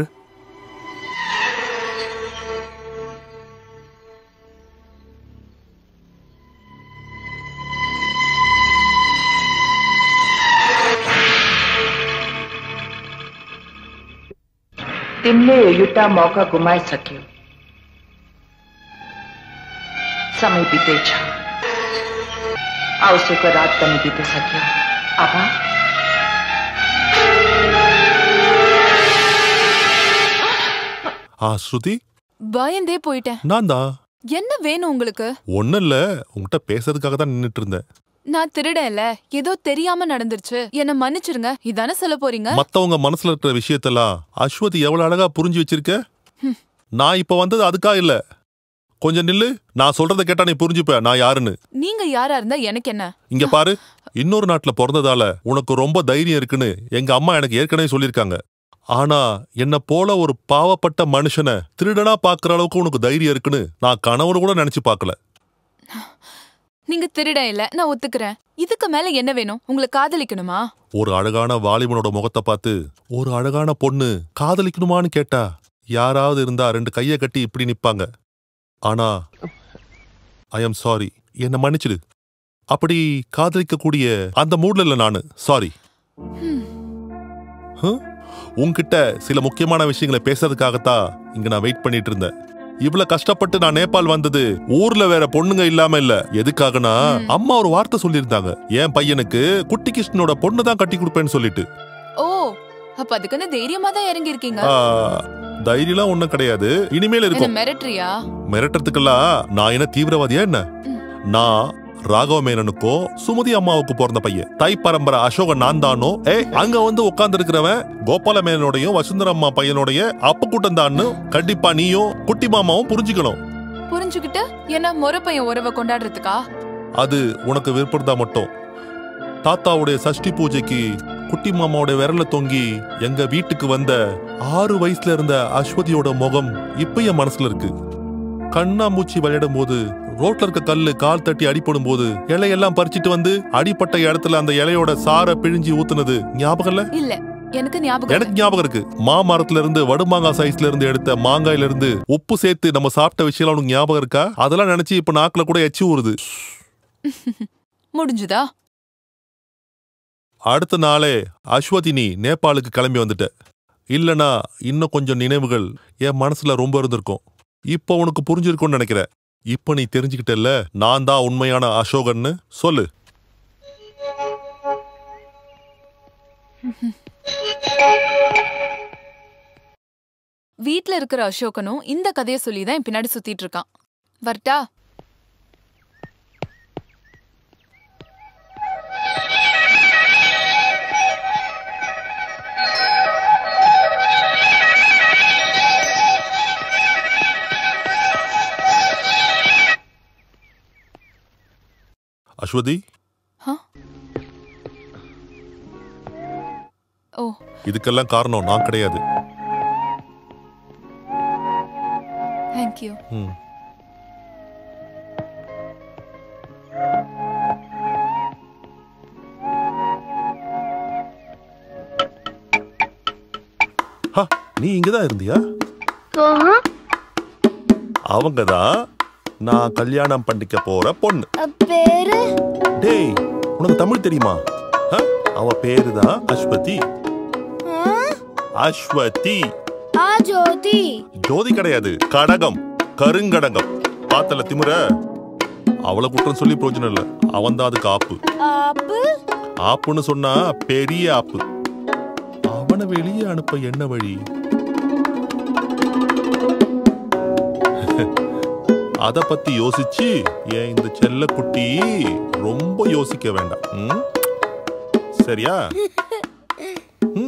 तिमले युटा मौका गुमाए सक्यो समय बीते छ આવશ્યક રાત બની બીતી શક્યો આભાર ஆ ஸ்ருதி பயந்தே போயிட்டேன் நான் தான் என்ன வேணும் உங்களுக்கு ஒன்னும் இல்ல உன்கிட்ட பேசுறதுக்காக தான் நின்னுட்டு இருந்தேன் நான் திருடன்ல ஏதோ தெரியாம நடந்துருச்சு என்ன மன்னிச்சிருங்க இதானே சொல்ல போறீங்க மத்தவங்க மனசுல இருக்கிற விஷயத்தெல்லாம் அஸ்வதி எவ்வளவு அழகா புரிஞ்சு வச்சிருக்க ஹம். நான் இப்ப வந்தது அதுக்காக இல்ல கொஞ்சம் நில்லு நான் சொல்றத கேட்டா நீ புரிஞ்சுப்ப நான் யாருன்னு நீங்க யாரா இருந்தா எனக்கு என்ன இங்க பாரு இன்னொரு நாட்டுல பிறந்ததால உனக்கு ரொம்ப தைரியம் இருக்குன்னு எங்க அம்மா எனக்கு ஏற்கனவே சொல்லியிருக்காங்க ஆனா என்ன போல ஒரு பாவப்பட்ட மனுஷனை திருடனா பாக்குற அளவுக்கு உனக்கு தைரியம் இருக்குன்னு நான் கனவுல கூட நினைச்சு பார்க்கல நீங்க திருட இல்ல நான் ஒத்துக்கிறேன் இதுக்கு மேல என்ன வேணும் உங்களை காதலிக்கணுமா ஒரு அழகான வாலிபனோட முகத்தை பார்த்து ஒரு அழகான பொண்ணு காதலிக்கணுமான்னு கேட்டா யாராவது இருந்தா ரெண்டு கையை கட்டி இப்படி நிப்பாங்க ஆனா ஐ எம் சாரி என்ன மன்னிச்சிடு அப்படி காதலிக்கக்கூடிய அந்த மூட்ல இல்ல நானு சாரி உன்கிட்ட சில முக்கியமான விஷயங்களை பேசுறதுக்காகத்தான் இங்க நான் வெயிட் பண்ணிட்டு இருந்தேன் இவ்வளவு கஷ்டப்பட்டு நான் நேபாள் வந்தது ஊர்ல வேற பொண்ணுங்க இல்லாம இல்ல எதுக்காகனா அம்மா ஒரு வார்த்தை சொல்லியிருந்தாங்க என் பையனுக்கு குட்டி கிருஷ்ணனோட பொண்ணு தான் கட்டி கொடுப்பேன்னு சொல்லிட்டு ஓ அப்ப அதுக்குன்னு தைரியமா தான் இறங்கி இருக்கீங்க ஆ, தைரியம்லாம் ஒண்ணும் கிடையாது இனிமேல் என்ன இருக்கும் மிரட்டுறியா மிரட்டுறதுக்கெல்லாம் நான் என்ன தீவிரவாதியா என்ன நான் ராகவ மேனனுக்கோ சுமதி அம்மாவுக்கு பிறந்த பையன் தை பரம்பரை அசோகன் நான் தானோ ஏ அங்க வந்து உட்கார்ந்து இருக்கிறவன் கோபால மேனனோடையும் வசுந்தர அம்மா பையனோடைய அப்ப கூட்டம் தான்னு கண்டிப்பா நீயும் குட்டி மாமாவும் புரிஞ்சுக்கணும் புரிஞ்சுக்கிட்டு என்ன முறை பையன் உறவை கொண்டாடுறதுக்கா அது உனக்கு விருப்பம் தான் மட்டும் தாத்தாவுடைய சஷ்டி பூஜைக்கு குட்டி மாமாவுடைய விரல தொங்கி எங்க வீட்டுக்கு வந்த ஆறு வயசுல இருந்த அஸ்வதியோட முகம் இப்ப என் மனசுல இருக்கு கண்ணாமூச்சி விளையாடும் போது ரோட்ல இருக்க கல்லு கால் தட்டி அடிபடும் போது இலையெல்லாம் பறிச்சிட்டு வந்து அடிப்பட்ட இடத்துல அந்த இலையோட சாரை பிழிஞ்சி ஊத்துனது ஞாபகம் இல்ல இல்ல எனக்கு ஞாபகம் இல்ல. எனக்கு ஞாபகம் இருக்கு மாமரத்துல இருந்து வடுமாங்காய் சைஸ்ல இருந்து எடுத்த மாங்காயில இருந்து உப்பு சேர்த்து நம்ம சாப்பிட்ட விஷயம் உனக்கு ஞாபகம் இருக்கா அதெல்லாம் நினைச்சு இப்ப நாக்குல கூட எச்சி ஊறுது முடிஞ்சுதா அடுத்த நாளே அஸ்வதினி நேபாளுக்கு கிளம்பி வந்துட்ட இல்லனா இன்னும் கொஞ்சம் நினைவுகள் என் மனசுல ரொம்ப இருந்திருக்கும் இப்போ உனக்கு புரிஞ்சிருக்கும்னு நினைக்கிறேன் இப்போ நீ தெரிஞ்சுக்கிட்டல்ல நான் தான் உண்மையான அசோகன்னு சொல்லு வீட்ல இருக்கிற அசோகனும் இந்த கதையை சொல்லி தான் என் பின்னாடி சுத்திட்டு இருக்கான் வரட்டா அஸ்வதி ஓ இதுக்கெல்லாம் காரணம் நான் கிடையாது தேங்க்யூ ம். ஹா, நீ இங்கதான் இருந்தியா அவங்க தான் நான் கல்யாணம் பண்ணிக்க போற பொண்ணு பேரு டேய் உனக்கு தமிழ் தெரியுமா ஆ? அவ பேரு தான் அஸ்வதி அஸ்வதி ஆ ஜோதி ஜோதி கிடையாது கடகம் கருங்கடகம் பாத்தல திமுற அவளை குற்றம் சொல்லி பிரயோஜனம் இல்ல அவன் தான் அதுக்கு ஆப்பு ஆப்பு ஆப்புன்னு சொன்னா பெரிய ஆப்பு அவனை வெளியே அனுப்ப என்ன வழி அத பத்தி யோசிச்சு ஏன் இந்த செல்ல குட்டி ரொம்ப யோசிக்க வேண்டாம் ம்? சரியா ம்?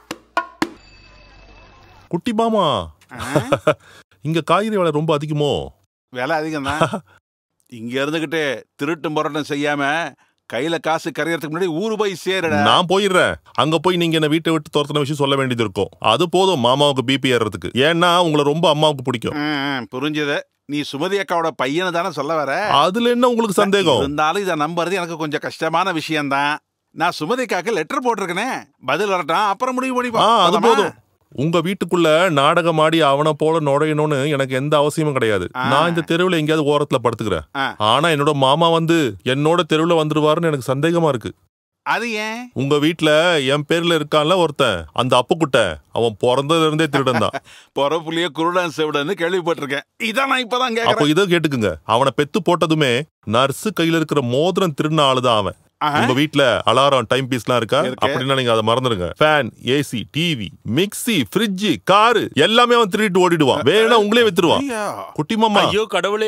குட்டி மாமா இங்க காய்கறி விலை ரொம்ப அதிகமோ விலை அதிகம் தான் இங்க இருந்துகிட்டு திருட்டு முரட்டும் செய்யாம கையில காசு கரையறதுக்கு முன்னாடி ஊரு போய் சேருடா நான் போயிடுறேன் அங்க போய் நீங்க என்ன வீட்டை விட்டு துரத்துன விஷயம் சொல்ல வேண்டியது இருக்கும் அது போதும் மாமாவுக்கு பிபி ஏறதுக்கு ஏன்னா உங்களை ரொம்ப அம்மாவுக்கு பிடிக்கும் ம், ம், புரிஞ்சுது நீ சுமதி அக்காவோட பையனை தானே சொல்ல வர அதுல என்ன உங்களுக்கு சந்தேகம் இருந்தாலும் இதை நம்புறது எனக்கு கொஞ்சம் கஷ்டமான விஷயம்தான் நான் சுமதி அக்காக்கு லெட்டர் போட்டிருக்கனே பதில் வரட்டும் அப்புறம் முடிவு ஆ பண்ணிப்போம் அது போதுமா? போதும் உங்க வீட்டுக்குள்ள நாடகம் ஆடி அவனை போல நுழையணும்னு எனக்கு எந்த அவசியமும் கிடையாது நான் இந்த தெருவுல எங்கேயாவது ஓரத்துல படுத்துக்கிறேன் ஆ. ஆனா என்னோட மாமா வந்து என்னோட தெருவுல வந்துருவாருன்னு எனக்கு சந்தேகமா இருக்கு அது ஏன் உங்க வீட்ல என் பேர்ல இருக்கான்ல ஒருத்தன் அந்த அப்புக்குட்ட அவன் பிறந்ததுல இருந்தே திருடன் தான் பொறப்புலயே குருடன் செவிடன்னு கேள்விப்பட்டிருக்கேன் இதான் நான் இப்பதான் அப்போ கேக்குறேன் இதை கேட்டுக்குங்க அவனை பெத்து போட்டதுமே நர்ஸு கையில இருக்கிற மோதிரம் திருடின ஆளுதான் அவன் ஆஹா. உங்க வீட்ல அலாரம் டைம் பீஸ்லாம் இருக்கா இருக்கு. அப்படின்னா நீங்க அதை மறந்துடுங்க fan AC TV mixie fridge car எல்லாமே அவன் திருடிட்டு ஓடிடுவான் வேணா உங்களே வித்துருவான் ஐயா. குட்டி மாமா ஐயோ கடவுளே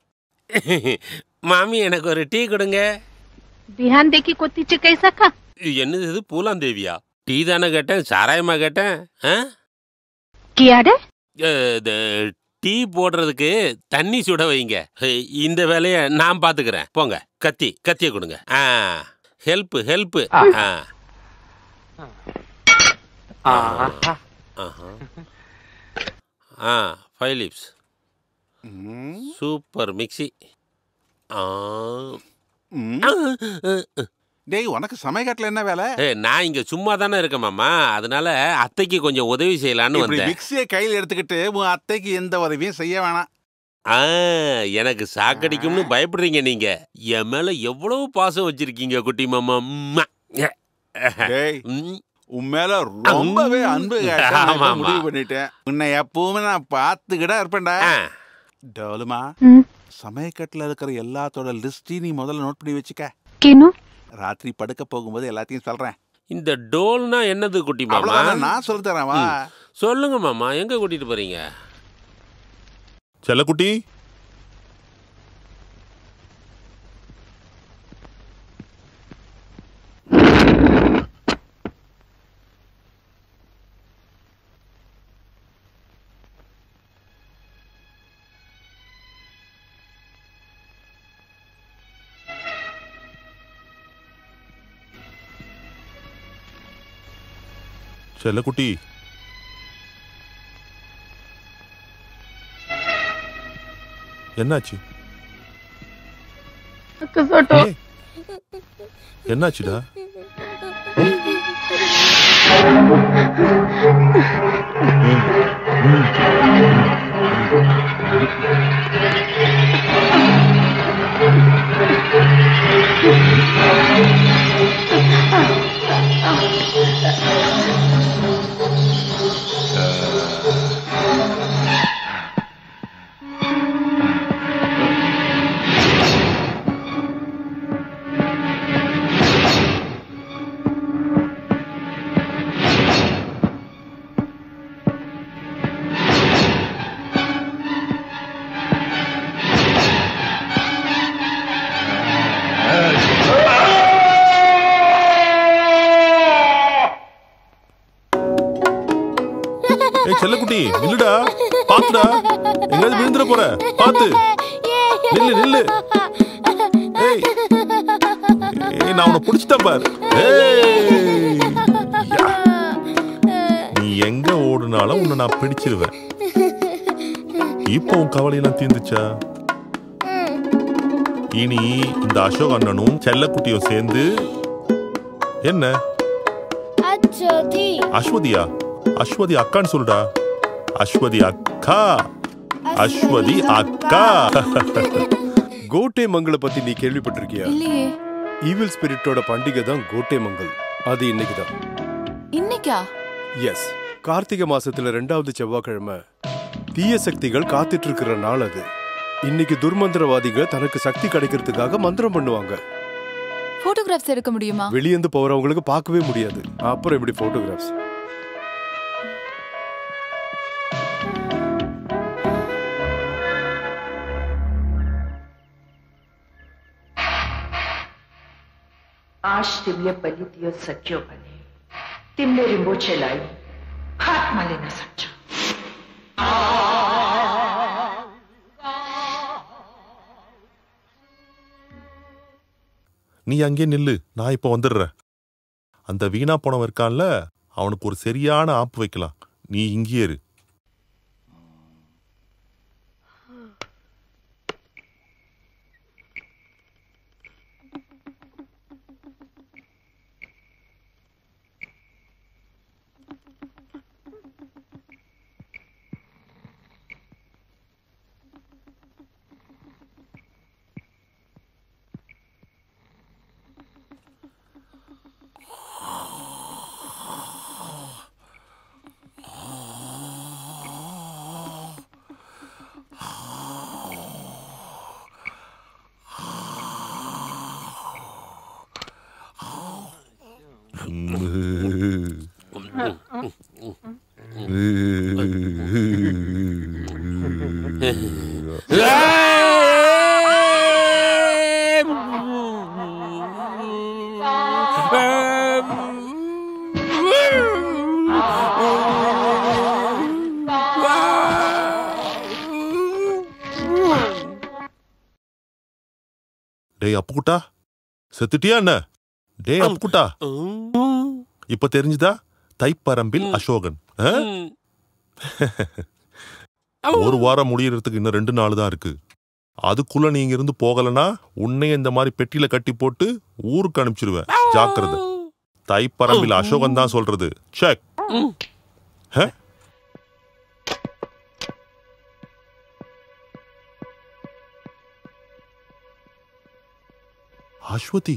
மாமி எனக்கு ஒரு டீ கொடுங்க बिहान देखी कोती चे कैसा खा இது என்னது இது பூலாந்தேவியா டீ தானே கேட்டேன் சாராயமா கேட்டேன் ஆ? किया रे அஹ், இந்த டீ போடுறதுக்கு தண்ணி சுட வைங்க ஹே- இந்த வேலையை நான் பாத்துக்கிறேன் போங்க கத்தி கத்திய கொடுங்க ஆ ஹெல்ப் ஹெல்ப் ஆ ஆஹா. ஆ ஃபைலிப்ஸ் சூப்பர் மிக்ஸி ஆ டேய் உனக்கு சமையக்காட்டில் என்ன வேலை ஏய், நான் இங்க சும்மா தானே இருக்கேன் மாமா அதனால அத்தைக்கு கொஞ்சம் உதவி செய்யலான்னு இப்படி வந்தேன் மிக்சியை கையில் எடுத்துக்கிட்டு உன் அத்தைக்கு எந்த உதவியும் செய்ய வேணாம் ஆ எனக்கு சாக்கடிக்கும்னு பயப்படுறீங்க நீங்க என் மேல எவ்வளவு பாசம் வச்சிருக்கீங்க குட்டி மாமா ம்மா. டேய் உன் மேல ரொம்பவே அன்பு காட்ட நான் ஆமா, இப்ப ஆமா. முடிவு பண்ணிட்டேன் உன்னை எப்பவுமே நான் பார்த்துக்கிட்டே இருப்பேன்டா டோலுமா சமயக்கட்டில் இருக்கிற எல்லாத்தோட லிஸ்டையும் நீ முதல்ல நோட் பண்ணி வச்சுக்க கேனு ராத்திரி படுக்க போகும்போது எல்லாத்தையும் சொல்றேன் இந்த டோல்னா என்னது குட்டி மாமா அவ்வளவுதானே, நான் சொல்லித் தரேன், வா. ம். சொல்லுங்க மாமா எங்க கூட்டிட்டு போறீங்க செல்லக்குட்டி செல்லக்குட்டி என்னாச்சு ஏய், என்னாச்சுடா ஏய் செல்லக்குட்டி நில்லுடா பாத்துடா எங்கயாவது விழுந்துட போற பாத்து நில்லு நில்லு ஏய் ஏய் நான் உன்னை பிடிச்சிட்டேன் பாரு ஏய் யா. நீ எங்க ஓடுனாலும் உன்னை நான் பிடிச்சிருவேன் இப்போ உன் கவலையெல்லாம் தீர்ந்துச்சா இனி இந்த அசோக் அண்ணனும் செல்லக்குட்டியும் சேர்ந்து என்ன அச்சோதி அஸ்வதியா அஸ்வதி அக்கான்னு சொல்லுடா அஸ்வதி அக்கா அஸ்வதி அக்கா கோட்டை மங்களை பத்தி நீ கேள்விப்பட்டிருக்கியா இல்லையே ஈவில் ஸ்பிரிட்டோட பண்டிகை தான் கோட்டை மங்கள் அது இன்னைக்கு தான் இன்னைக்கா எஸ் கார்த்திகை மாசத்துல ரெண்டாவது செவ்வாய்க்கிழமை தீய சக்திகள் காத்துட்டு இருக்கிற நாள் அது இன்னைக்கு துர்மந்திரவாதிகள் தனக்கு சக்தி கிடைக்கிறதுக்காக மந்திரம் பண்ணுவாங்க போட்டோகிராஃப்ஸ் எடுக்க முடியுமா வெளியேந்து போறவங்களுக்கு பார்க்கவே முடியாது அப்புறம் எப்படி போட்டோகிராஃப்ஸ் आज तिमले बलि दियो सच्चो बने तिमले रिंबो चलाई हाथ माले न सच्चो நீ அங்கே நில்லு நான் இப்போ வந்துடுறேன் அந்த வீணா போனவன் இருக்கான்ல அவனுக்கு ஒரு சரியான ஆப்பு வைக்கலாம் நீ இங்கேயே இரு டேய் அப்புக்குட்டா செத்துட்டியா என்ன டேய் அப்புக்குட்டா இப்ப தெரிஞ்சுதா தைப்பரம்பில் அசோகன் ஆ? ஒரு வாரம் முடியறதுக்கு இன்னும் ரெண்டு நாள் தான் இருக்கு அதுக்குள்ள நீங்க இருந்து போகலனா உன்னைய இந்த மாதிரி பெட்டியில கட்டி போட்டு ஊருக்கு அனுப்பிச்சிருவேன் ஜாக்கிரதை தைப்பரம்பில் அசோகன் தான் சொல்றது செக் ஹ? அஸ்வதி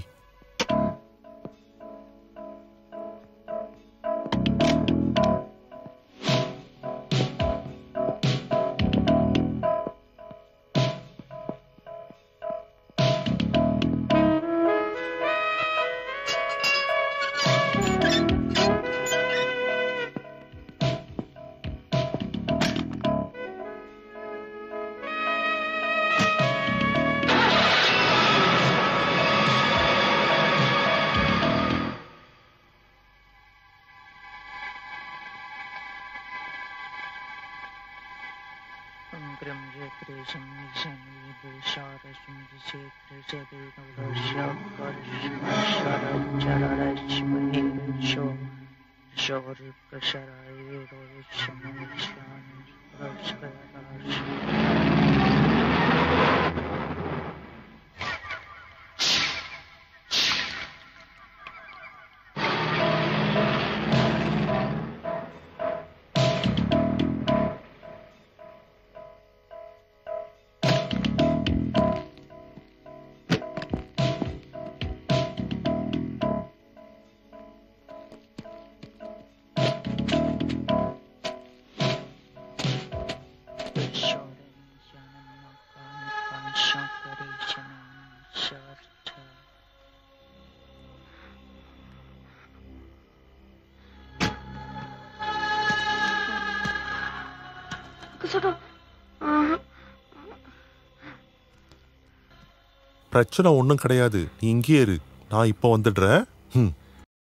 பிரச்சனை ஒன்றும் கிடையாது நீ இங்கேயே இரு நான் இப்போ வந்துடுறேன் ம்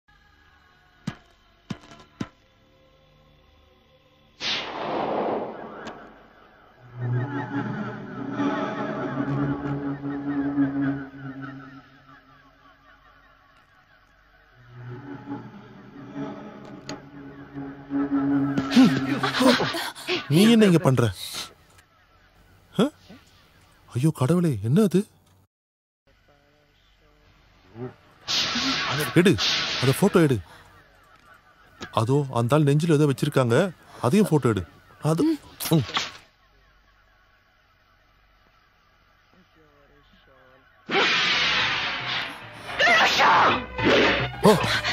நீ என்ன இங்க பண்ற ஆ? ஐயோ கடவுளே என்ன அது எடு அத போட்டோ எடு அதோ அந்த ஆள் நெஞ்சில் ஏதோ வச்சிருக்காங்க அதையும் போட்டோ எடு அது ம். ஓ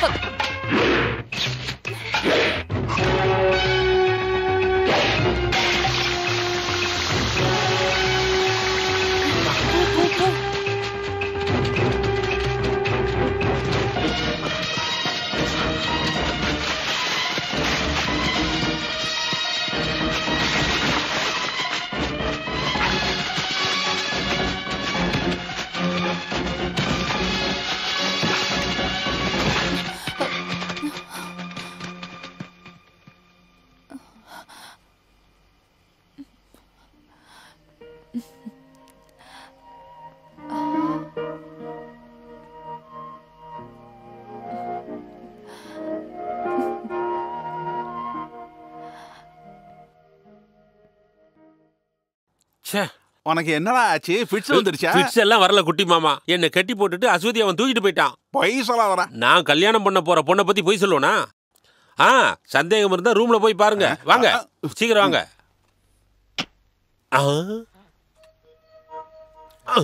ச்சே உனக்கு என்னடா ஆச்சு ஃபிட்ஸ் வந்துருச்சா ஃபிட்ஸ் எல்லாம் வரல குட்டி மாமா என்னை கட்டி போட்டுட்டு அஸ்வதி அவன் தூக்கிட்டு போயிட்டான் பொய் சொல்ல வர நான் கல்யாணம் பண்ண போற பொண்ணை பத்தி போய் சொல்லுவேனா ஆ சந்தேகம் இருந்தா ரூம்ல போய் பாருங்க வாங்க சீக்கிரம் வாங்க ஆ. ஆ.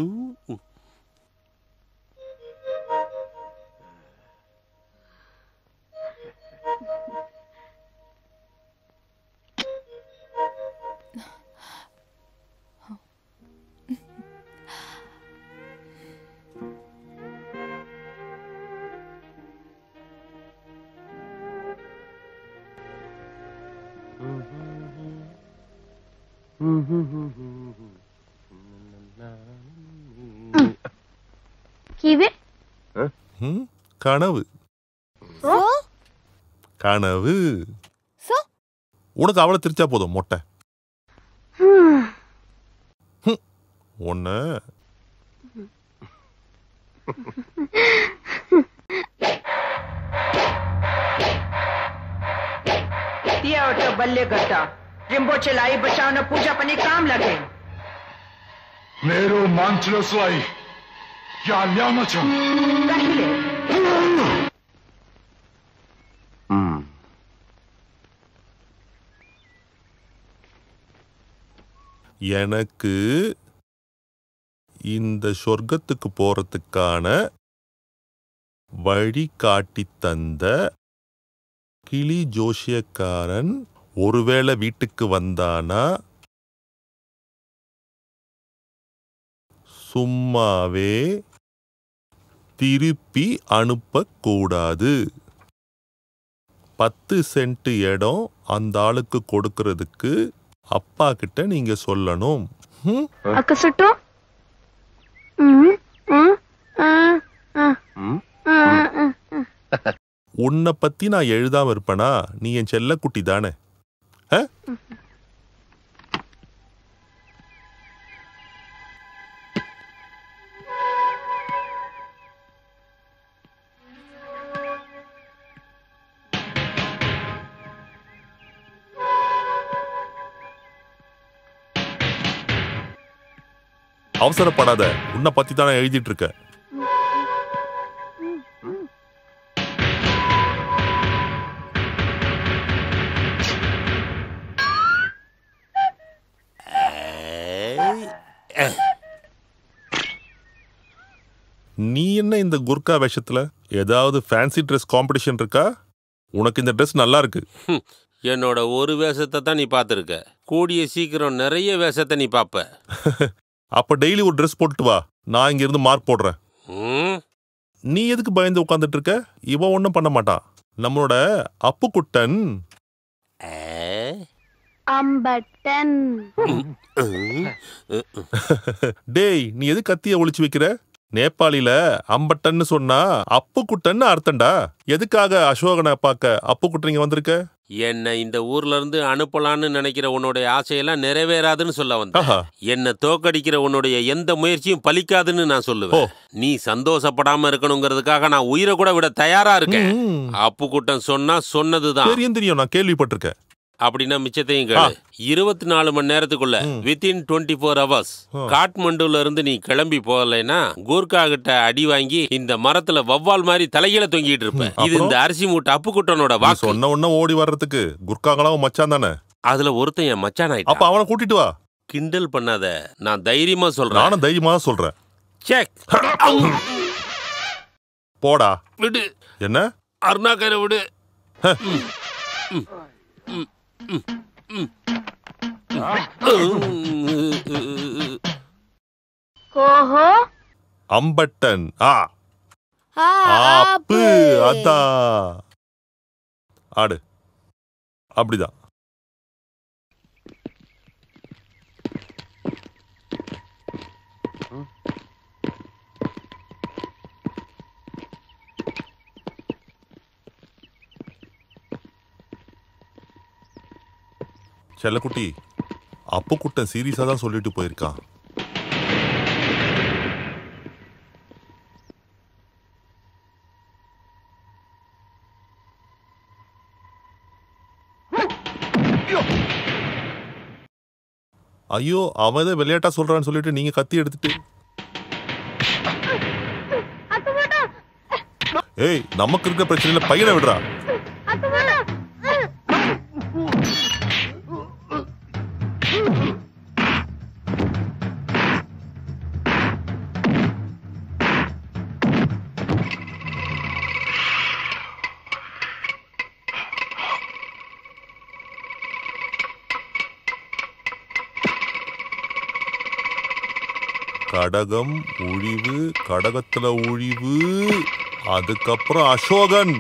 கிவி ம், கனவு சோ கனவு சோ உனக்கு அவளை திருச்சா போதும் மொட்டை ஹம். ஒன்னு बल्ले गट्टा रिम्बोचे लाई बचाव न पूजा पनी काम लगे मेरो मान्छेलाई यहाँ ल्याउन छ कहिले எனக்கு இந்த சொர்க்கத்துக்கு போறதுக்கான வழி காட்டி தந்த கிளி ஜோஷியக்காரன் ஒருவேளை வீட்டுக்கு வந்தானா சும்மாவே திருப்பி அனுப்பக்கூடாது பத்து சென்ட் இடம் அந்த ஆளுக்கு கொடுக்கறதுக்கு அப்பா கிட்ட நீங்க சொல்லணும் ம்? அக்க சுட்டும் ம், ம், ஆ, ஆ, ஆ, ஆ, ஆ. உன்னை பத்தி நான் எழுதாம இருப்பேனா நீ என் செல்லக்குட்டி தானே ஆ? அவசரப்படாத உன்னை பத்தி தான் நான் எழுதிட்டு இருக்கேன் நீ என்ன இந்த குர்கா வேஷத்துல ஏதாவது ஃபேன்சி ட்ரெஸ் காம்படிஷன் இருக்கா உனக்கு இந்த ட்ரெஸ் நல்லா இருக்கு ஹம், என்னோட ஒரு வேஷத்தை தான் நீ பார்த்துருக்க கூடிய சீக்கிரம் நிறைய வேஷத்தை நீ பார்ப்ப அப்ப டெய்லி ஒரு ட்ரெஸ் போட்டுட்டு வா நான் இங்க இருந்து மார்க் போடுறேன் ம், நீ எதுக்கு பயந்து உட்காந்துட்டு இருக்க இவன் ஒன்றும் பண்ண மாட்டான் நம்மளோட அப்புக்குட்டன் அம்பட்டன் டேய் நீ எது கத்திய ஒளிச்சு வைக்கிற நேபாளில அம்பட்டன்னு சொன்னா அப்புக்குட்டன்னு அர்த்தம்டா எதுக்காக அசோகனை பார்க்க அப்புக்குட்டன் இங்க வந்திருக்க என்னை இந்த ஊர்ல இருந்து அனுப்பலான்னு நினைக்கிற உன்னுடைய ஆசையெல்லாம் நிறைவேறாதுன்னு சொல்ல வந்தேன் ஆஹா. என்னை தோக்கடிக்கிற உன்னுடைய எந்த முயற்சியும் பலிக்காதுன்னு நான் சொல்லுவேன் நீ சந்தோஷப்படாம இருக்கணுங்கிறதுக்காக நான் உயிரை கூட விட தயாரா இருக்கேன் அப்பு கூட்டம் சொன்னா சொன்னதுதான் தெரியும் தெரியும் நான் கேள்விப்பட்டிருக்கேன் அப்படின்னா மிச்சத்தையும் கேளு இருபத்தி நாலு மணி நேரத்துக்குள்ள வித்தின் டுவெண்ட்டி ஃபோர் ஹவர்ஸ் காட்மண்டுல இருந்து நீ கிளம்பி போகலைன்னா கூர்க்கா கிட்ட அடி வாங்கி இந்த மரத்துல வவ்வால் மாதிரி தலைகீழ தொங்கிட்டு இருப்ப இது இந்த அரிசி மூட்டை அப்புக்குட்டனோட நீ வாக்கு சொன்ன உடனே ஓடி வர்றதுக்கு குர்காங்களாவும் மச்சான் தானே அதுல ஒருத்தன் என் மச்சான் ஆயிட்டான் அப்ப அவனை கூட்டிட்டு வா கிண்டல் பண்ணாத நான் தைரியமா சொல்றேன் நானும் தைரியமா தான் சொல்றேன் செக் போடா விடு என்ன அருணாக்கரை விடு ம், ம், ம், ம், ம். ஓஹோ அம்பட்டன் ஆ ஆ, ஆப்பு அதான் ஆடு அப்படிதான் செல்லக்குட்டி அப்புக்குட்டன் சீரியஸா தான் சொல்லிட்டு போயிருக்கான் ஐயோ அவன் ஏதோ விளையாட்டா சொல்றான்னு சொல்லிட்டு நீங்க கத்தி எடுத்துட்டு ஏய் நமக்கு இருக்க பிரச்சனையில பையனை விடுறா கடகம் ஒழிவு கடகத்துல ஒழிவு அதுக்கப்புறம் அசோகன்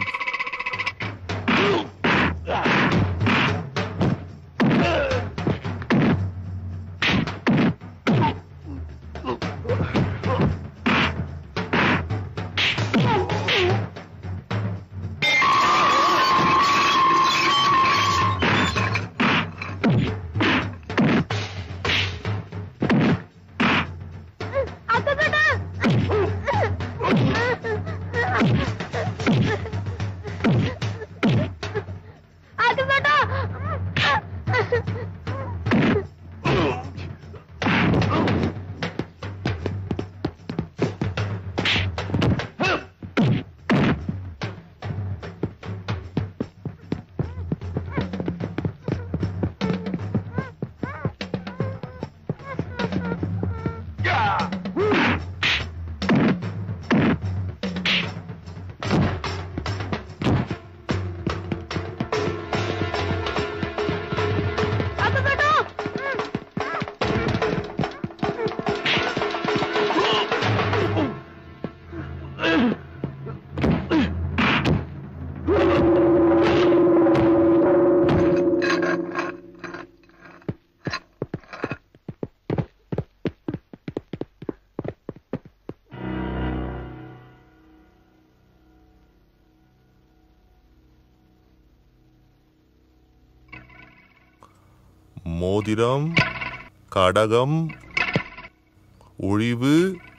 மோதிரம் கடகம் ஒழிவு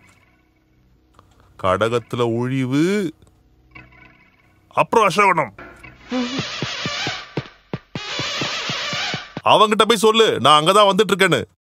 கடகத்துல ஒழிவு அப்புறம் அசோகனம் அவங்கிட்ட போய் சொல்லு நான் அங்கதான் வந்துட்டு இருக்கேன்னு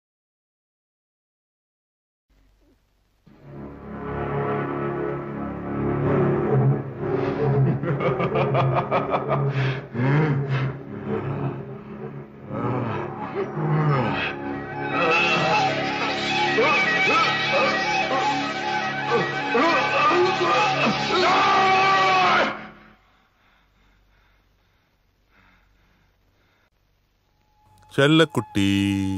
செல்லக்குட்டி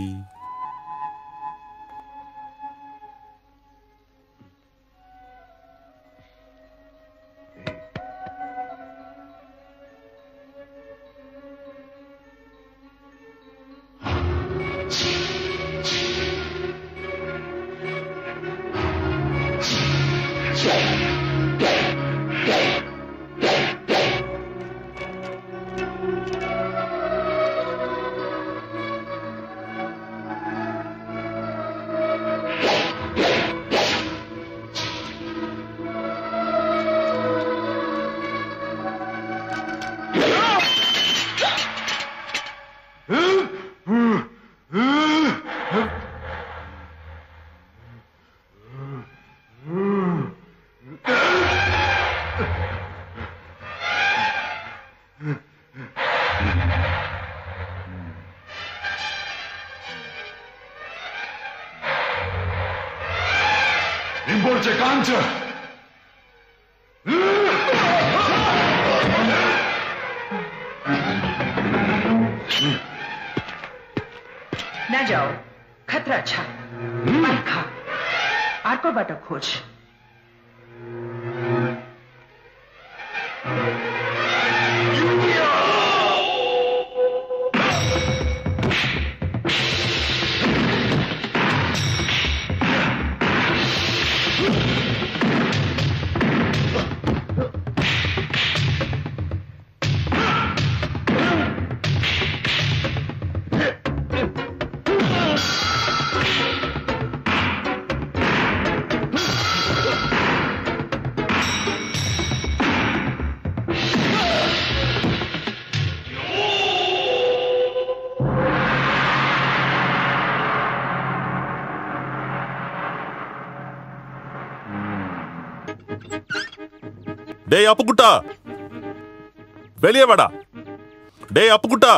Rimborce cancer! न जाओ खतरा छा मार खा आको बाटो खोज டேய் அப்புக்குட்டா வெளியே வாடா டேய் அப்புக்குட்டா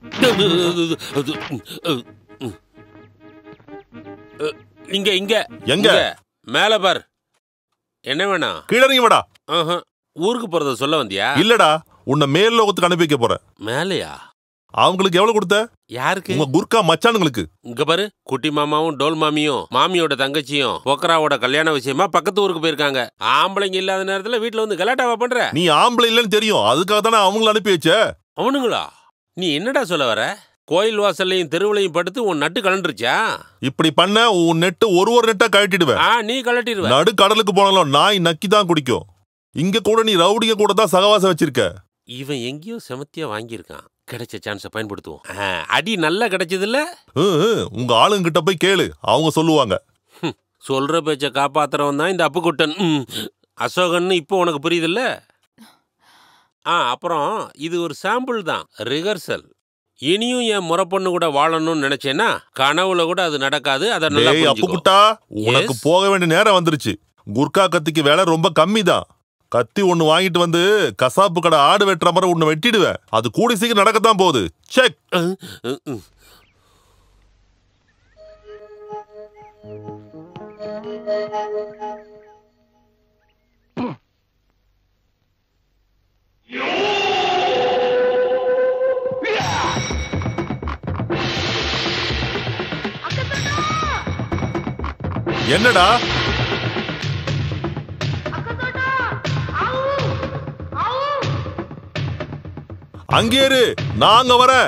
இங்க இங்க எங்க? மேல பார் என்ன வேணாம் கீழே இறங்கி வாடா ஆஹா. ஊருக்கு போறத சொல்ல வந்தியா இல்லடா உன்னை மேல் லோகத்துக்கு அனுப்பி வைக்க போறேன் மேலையா அவங்களுக்கு எவ்வளவு கொடுத்த யாருக்கு உங்க குர்கா மச்சானுங்களுக்கு இங்க பாரு குட்டி மாமாவும் டோல் மாமியும் மாமியோட தங்கச்சியும் பொக்கராவோட கல்யாண விஷயமா பக்கத்து ஊருக்கு போயிருக்காங்க ஆம்பளைங்க இல்லாத நேரத்துல வீட்டுல வந்து கலாட்டாவா பண்ற நீ ஆம்பளை இல்லைன்னு தெரியும் அதுக்காக தானே அவங்கள அனுப்பி வச்ச அவனுங்களா நீ என்னடா சொல்ல வர கோயில் வாசல்லையும் தெருவுலையும் படுத்து உன் நட்டு கலண்டுருச்சா இப்படி பண்ண உன் நெட்டு ஒரு ஒரு நெட்டா கழட்டிடுவேன் ஆ நீ கலட்டிடுவ நடு கடலுக்கு போனாலும் நாய் நக்கி தான் குடிக்கும் இங்க கூட நீ ரவுடிங்க கூட தான் சகவாசம் வச்சிருக்க இவன் எங்கேயோ செமத்தியா வாங்கியிருக்கான் கிடைச்ச சான்ஸை பயன்படுத்துவோம் ஆ, அடி நல்லா கிடைச்சது இல்ல ஹம், ஹம், உங்க ஆளுங்க கிட்ட போய் கேளு அவங்க சொல்லுவாங்க சொல்ற பேச்ச காப்பாத்துறவன் தான் இந்த அப்புக்குட்டன் ம். அசோகன்னு இப்போ உனக்கு புரியுதுல்ல ஆ அப்புறம் இது ஒரு சாம்பிள் தான் ரிஹர்சல் இனியும் என் முறப்பொண்ணு கூட வாழணும்னு நினைச்சேன்னா கனவுல கூட அது நடக்காது அதை நல்லா டேய் புரிஞ்சுக்கோ. அப்புக்குட்டா உனக்கு Yes. போக வேண்டிய நேரம் வந்துருச்சு குர்கா கத்திக்கு விலை ரொம்ப கம்மி தான் கத்தி ஒண்ணு வாங்கிட்டு வந்து கசாப்பு கடை ஆடு வெட்டுற மாதிரி ஒண்ணு வெட்டிடுவேன் அது கூடி சீக்கிரம் நடக்கத்தான் போகுது செக் என்னடா அங்கே இரு நாங்க வரேன்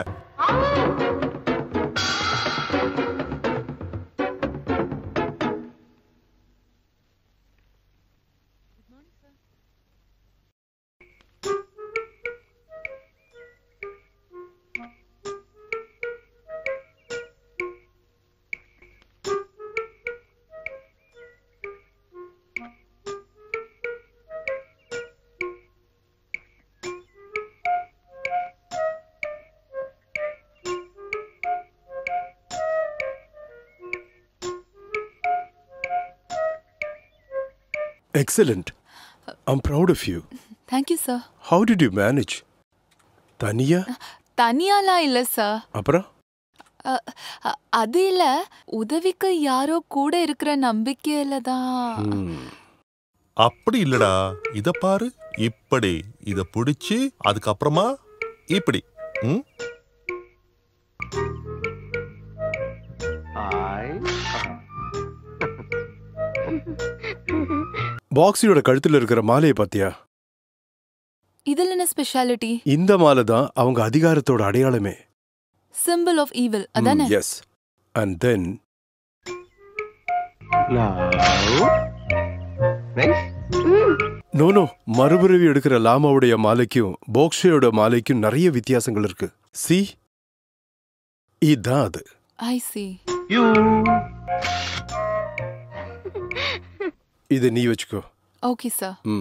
excellent I'm proud of you thank you sir how did you manage தனியா தனியாலாம் இல்ல சார் அப்புறம் அ- அ- அது இல்ல உதவிக்கு யாரோ கூட இருக்கிற நம்பிக்கையில தான் ம். அப்படி இல்லடா இத பாரு இப்படி இத பிடிச்சு அதுக்கப்புறமா இப்படி ம் பாக்ஸியோட கழுத்துல இருக்கிற மாலையை பாத்தியா இதுல என்ன ஸ்பெஷாலிட்டி இந்த மாலை தான் அவங்க அதிகாரத்தோட அடையாளமே சிம்பிள் ஆஃப் ஈவில் அதானே yes and then no no மறுபிறவி எடுக்கிற லாமாவுடைய மாலைக்கும் போக்ஷேயோட மாலைக்கும் நிறைய வித்தியாசங்கள் இருக்கு சி இதான் அது ஐ சி இது நீ வச்சுக்கோ ஓகே சார் ம்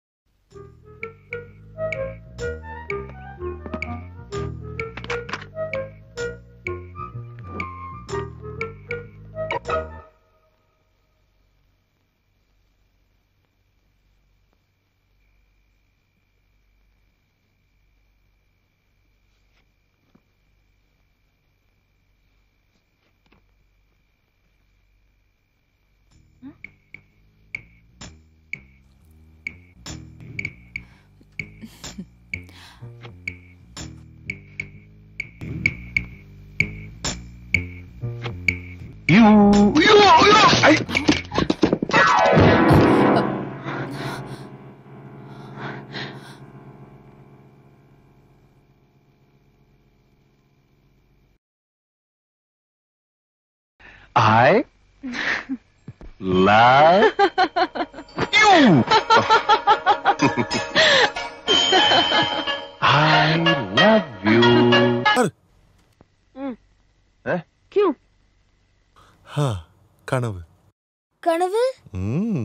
I love you. I love you. கியூ ஹா, கனவு கனவு ம்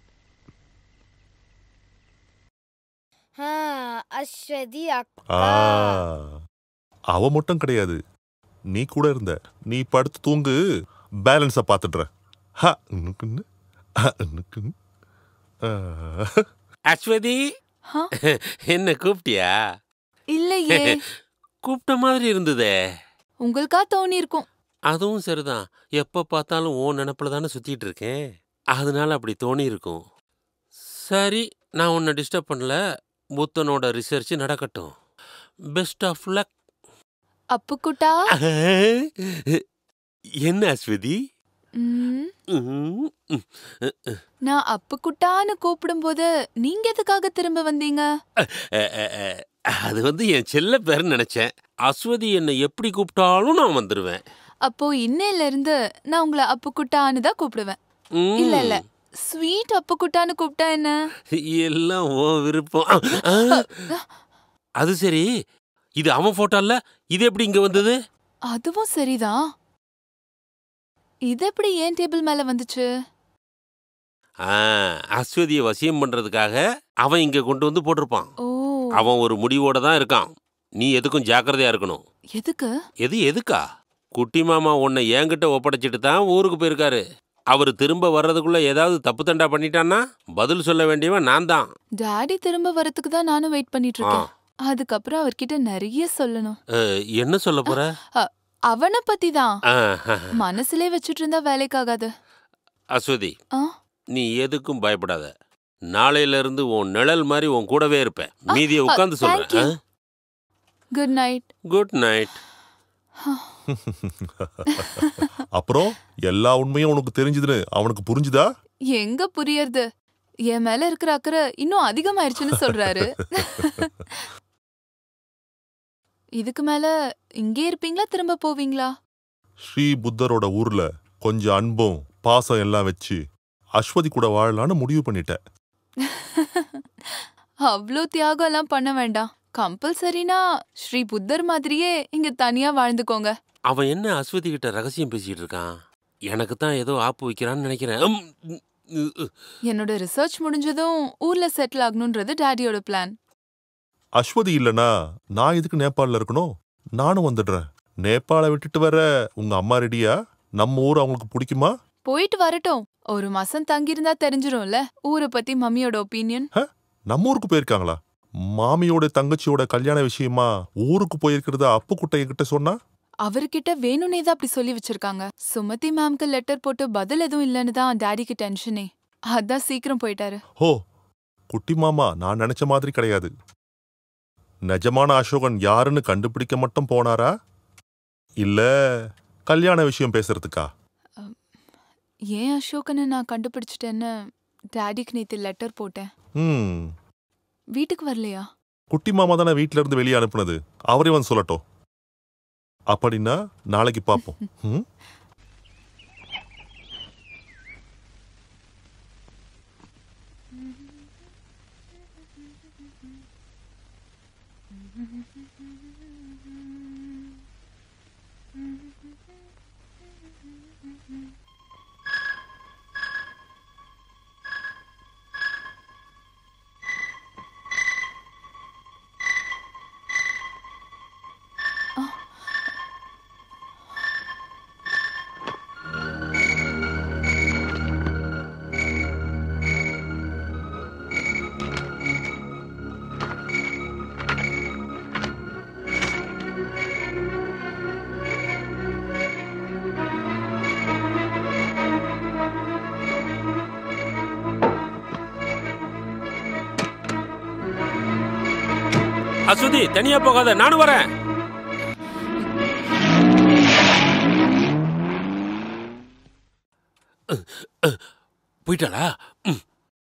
ஆ, அஸ்வதி ஆ அக்கா அவ மட்டும் கிடையாது நீ கூட இருந்த நீ படுத்து தூங்கு பேலன்ஸ பாத்துடுற ஹ, இன்னுக்குன்னு, ஹ, இன்னுக்குன்னு. ஆ. அஸ்வதி என்ன கூப்பிட்டியா இல்லையே கூப்பிட்ட மாதிரி இருந்ததே உங்களுக்கா தோணி இருக்கும் அதுவும் சரிதான் எப்ப பார்த்தாலும் ஓ நினப்புல தானே சுத்திட்டு இருக்கேன் அதனால அப்படி தோணி இருக்கும் சரி நான் உன்னை டிஸ்டர்ப் பண்ணல புத்தனோட ரிசர்ச் நடக்கட்டும் பெஸ்ட் ஆஃப் லக் அப்புக்குட்டா என்ன அஸ்வதி ம், ம், ம், ம். நான் அப்புக்குட்டான்னு கூப்பிடும்போது நீங்க எதுக்காக திரும்ப வந்தீங்க அ, அ, அ, அது வந்து என் செல்ல பேருன்னு நினைச்சேன் அஸ்வதி என்னை எப்படி கூப்பிட்டாலும் நான் வந்துருவேன் அப்போ இன்னையில இருந்து நான் உங்களை அப்புக்குட்டான்னு தான் கூப்பிடுவேன் ம். இல்ல இல்ல ஸ்வீட் அப்புக்குட்டான்னு கூப்பிட்டா என்ன எல்லாம் ஓ விருப்பம் ஆ, அது சரி இது அவன் போட்டோ இல்ல இது எப்படி இங்க வந்தது அதுவும் சரிதான் இது எப்படி ஏன் டேபிள் மேல வந்துச்சு ஆ, அஸ்வதியை வசியம் பண்றதுக்காக அவன் இங்க கொண்டு வந்து போட்டிருப்பான் ஓ அவன் ஒரு முடிவோட தான் இருக்கான் நீ எதுக்கும் ஜாக்கிரதையா இருக்கணும் எதுக்கு எது எதுக்கா குட்டி மாமா உன்னை என்கிட்ட ஒப்படைச்சிட்டு தான் ஊருக்கு போயிருக்காரு அவர் திரும்ப வர்றதுக்குள்ள ஏதாவது தப்பு தண்டா பண்ணிட்டான்னா பதில் சொல்ல வேண்டியவன் நான் தான் டாடி திரும்ப வரதுக்கு தான் நானும் வெயிட் பண்ணிட்டு இருக்கேன் அதுக்கப்புறம் அவர்கிட்ட நிறைய சொல்லணும் அஹ், என்ன சொல்ல போற அ- அவனை பத்தி தான் ஆ, மனசுலே வச்சுட்டு இருந்தா வேலைக்காகாது அஸ்வதி ஆ? நீ எதுக்கும் பயப்படாத நாளையில இருந்து உன் நிழல் மாதிரி உன் கூடவே இருப்பேன் மீதியை அ, உட்காந்து thank you. சொல்றேன் குட் நைட் குட் நைட் அப்புறம் எல்லா உண்மையும் உனக்கு தெரிஞ்சதுன்னு அவனுக்கு புரிஞ்சுதா எங்க புரியறது என் மேல இருக்கிற அக்கறை இன்னும் அதிகமாயிருச்சுன்னு சொல்றாரு இதுக்கு மேல இங்கே இருப்பீங்களா திரும்ப போவீங்களா ஸ்ரீ புத்தரோட ஊர்ல கொஞ்சம் அன்பும் பாசம் எல்லாம் வச்சு அஸ்வதி கூட வாழலான்னு முடிவு பண்ணிட்டேன் அவ்வளோ தியாகம் எல்லாம் பண்ண வேண்டாம் கம்பல்சரினா ஸ்ரீ புத்தர் மாதிரியே இங்க தனியா வாழ்ந்துக்கோங்க அவன் என்ன அஸ்வதி கிட்ட ரகசியம் பேசிட்டு இருக்கான் எனக்கு தான் ஏதோ ஆப்பு வைக்கிறான்னு நினைக்கிறேன் உம், உம், உம், உம். என்னோட ரிசர்ச் முடிஞ்சதும் ஊர்ல செட்டில் ஆகணும்ன்றது டாடியோட பிளான் அஸ்வதி இல்லனா நான் எதுக்கு நேபாளில் இருக்கணும் நானும் வந்துடுறேன் நேபாளை விட்டுட்டு வர உங்க அம்மா ரெடியா நம்ம ஊர் அவங்களுக்கு பிடிக்குமா போயிட்டு வரட்டும் ஒரு மாசம் தங்கியிருந்தா தெரிஞ்சிரும்ல ஊரை பத்தி மம்மியோட ஒப்பீனியன் நம்ம ஊருக்கு போயிருக்காங்களா மாமியோட தங்கச்சியோட கல்யாண விஷயமா ஊருக்கு போயிருக்கிறத அப்பு குட்டைய கிட்ட சொன்னா அவர்கிட்ட வேணும்னே தான் அப்படி சொல்லி வச்சிருக்காங்க சுமதி மேம்க்கு லெட்டர் போட்டு பதில் எதுவும் இல்லைன்னு தான் டாடிக்கு டென்ஷனே அதான் சீக்கிரம் போயிட்டாரு ஹோ குட்டி மாமா நான் நினைச்ச மாதிரி கிடையாது நிஜமான அசோகன் யாருன்னு கண்டுபிடிக்க மட்டும் போனாரா இல்ல கல்யாண விஷயம் பேசுறதுக்கா ஏன் அசோகனை நான் கண்டுபிடிச்சிட்டேன்னு டாடிக்கு நேத்து லெட்டர் போட்டேன் ம் வீட்டுக்கு வரலையா குட்டி மாமா தானே வீட்ல இருந்து வெளியே அனுப்புனது அவரே வந்து சொல்லட்டும் அப்படின்னா நாளைக்கு பார்ப்போம் ம்? அசுதி தனியா போகாத நானும் வரேன் போயிட்டாளா ம்.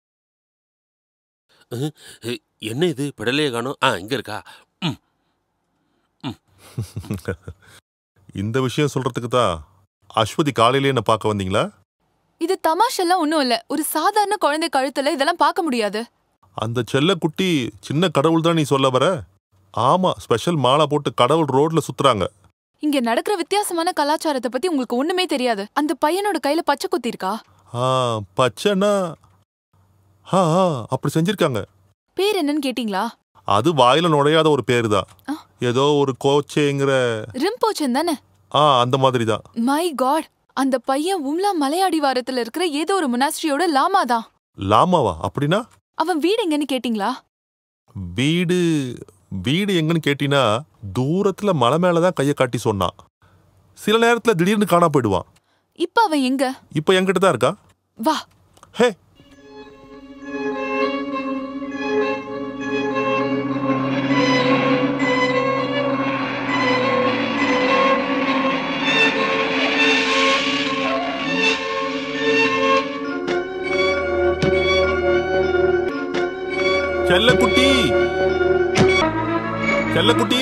அஹ், அஹ், என்ன இது பெடலையே காணும் ஆ இங்க இருக்கா ம். இந்த விஷயம் சொல்றதுக்கு தான் அஸ்வதி காலையிலே என்ன பார்க்க வந்தீங்களா இது தமாஷெல்லாம் ஒண்ணும் இல்ல ஒரு சாதாரண குழந்தை கழுத்துல இதெல்லாம் பார்க்க முடியாது அந்த செல்லக்குட்டி சின்ன கடவுள் தான் நீ சொல்ல வர ஆமா ஸ்பெஷல் மாலை போட்டு கடவுள் ரோட்ல சுத்துறாங்க இங்க நடக்கிற வித்தியாசமான கலாச்சாரத்தை பத்தி உங்களுக்கு ஒண்ணுமே தெரியாது அந்த பையனோட கையில பச்சை குத்தி இருக்கா ஆ பச்சைன்னா ஆ ஆ, அப்படி செஞ்சிருக்காங்க பேர் என்னன்னு கேட்டீங்களா அது வாயில நுழையாத ஒரு பேரு தான் ஏதோ ஒரு கோச்சேங்கிற ரிம்போச்சன் தானே ஆ அந்த மாதிரி தான் மை காட் அந்த பையன் உம்லா மலையடிவாரத்துல இருக்கிற ஏதோ ஒரு முனாஸ்ட்ரியோட லாமா தான் லாமாவா அப்படின்னா அவன் வீடு எங்கன்னு கேட்டீங்களா வீடு வீடு எங்கன்னு கேட்டினா தூரத்துல மலை மேல தான் கையை காட்டி சொன்னான் சில நேரத்துல திடீர்னு காணா போயிடுவான் இப்ப அவன் எங்க இப்போ என்கிட்ட தான் இருக்கா வா ஹே செல்லக்குட்டி செல்லக்குட்டி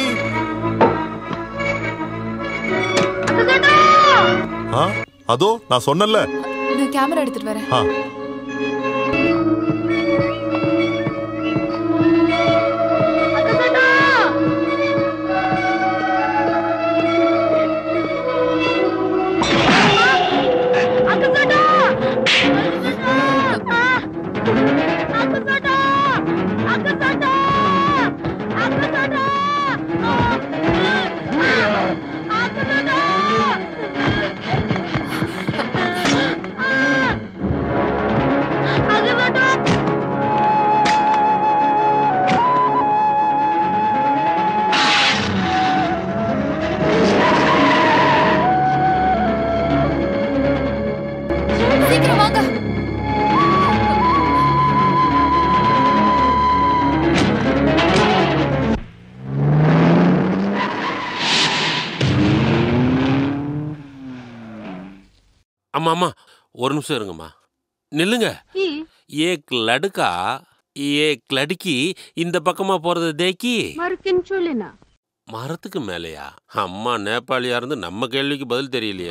ஆ அதோ நான் சொன்னல நான் கேமரா எடுத்துட்டு வரேன் ஆ சீக்கிரம் வாங்க அம்மா அம்மா ஒரு நிமிஷம் இருங்கம்மா நில்லுங்க ஏக் லடுக்கா ஏக் லடுக்கி இந்த பக்கமா போறது தேக்கி மறுக்கின்னு மரத்துக்கு மேலையா அம்மா நேபாளியா இருந்து நம்ம கேள்விக்கு பதில் தெரியலையே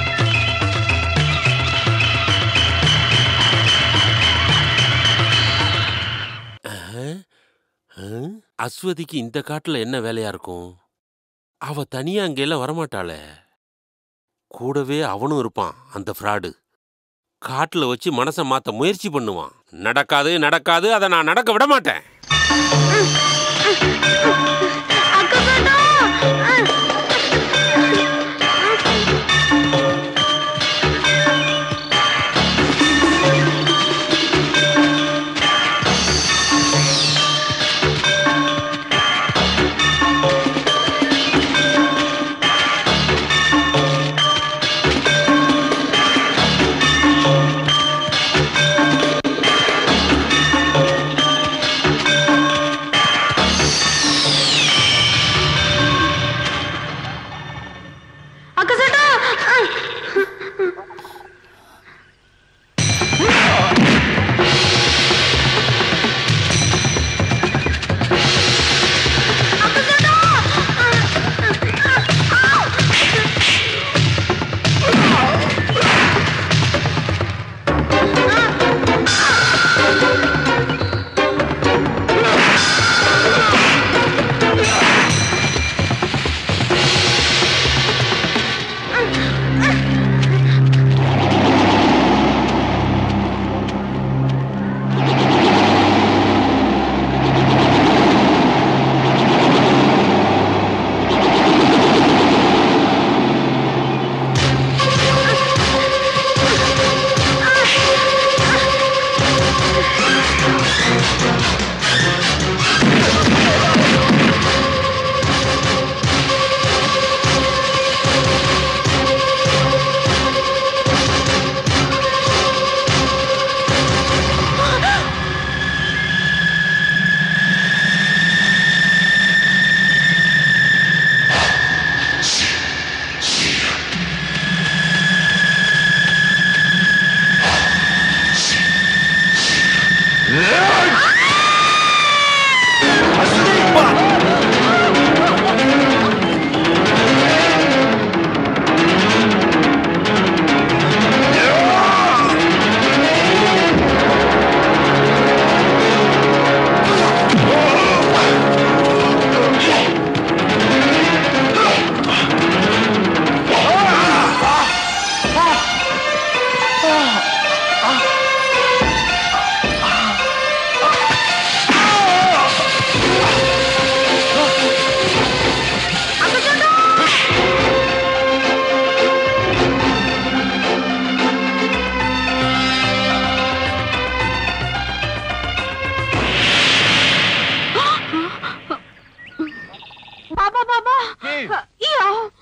ஆ அஸ்வதிக்கு இந்த காட்டுல என்ன வேலையா இருக்கும் அவ தனியா அங்கெல்லாம் வரமாட்டாளே கூடவே அவனும் இருப்பான் அந்த ஃப்ராடு காட்டுல வச்சு மனசை மாத்த முயற்சி பண்ணுவான் நடக்காது நடக்காது அதை நான் நடக்க விட மாட்டேன் बाबा बाबा या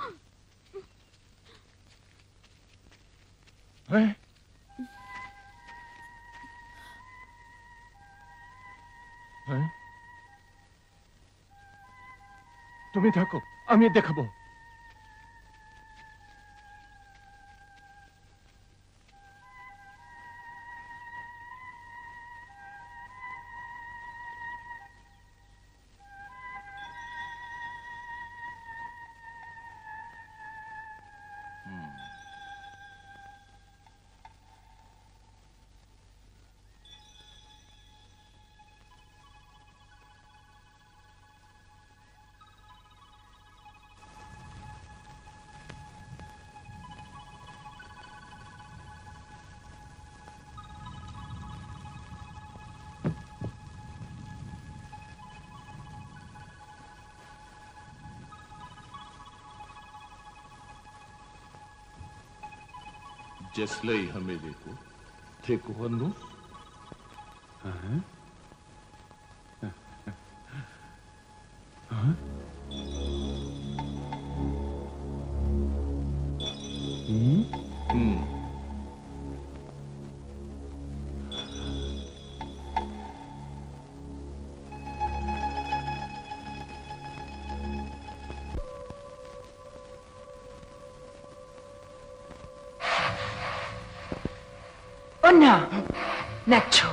তুমি থাকো আমি দেখাবো ಜಸ್ಲೈ ಹಮೆ ಬೇಕು ತೆಕುವನ್ನು ಹ್ಮ್ Oh no, Nacho.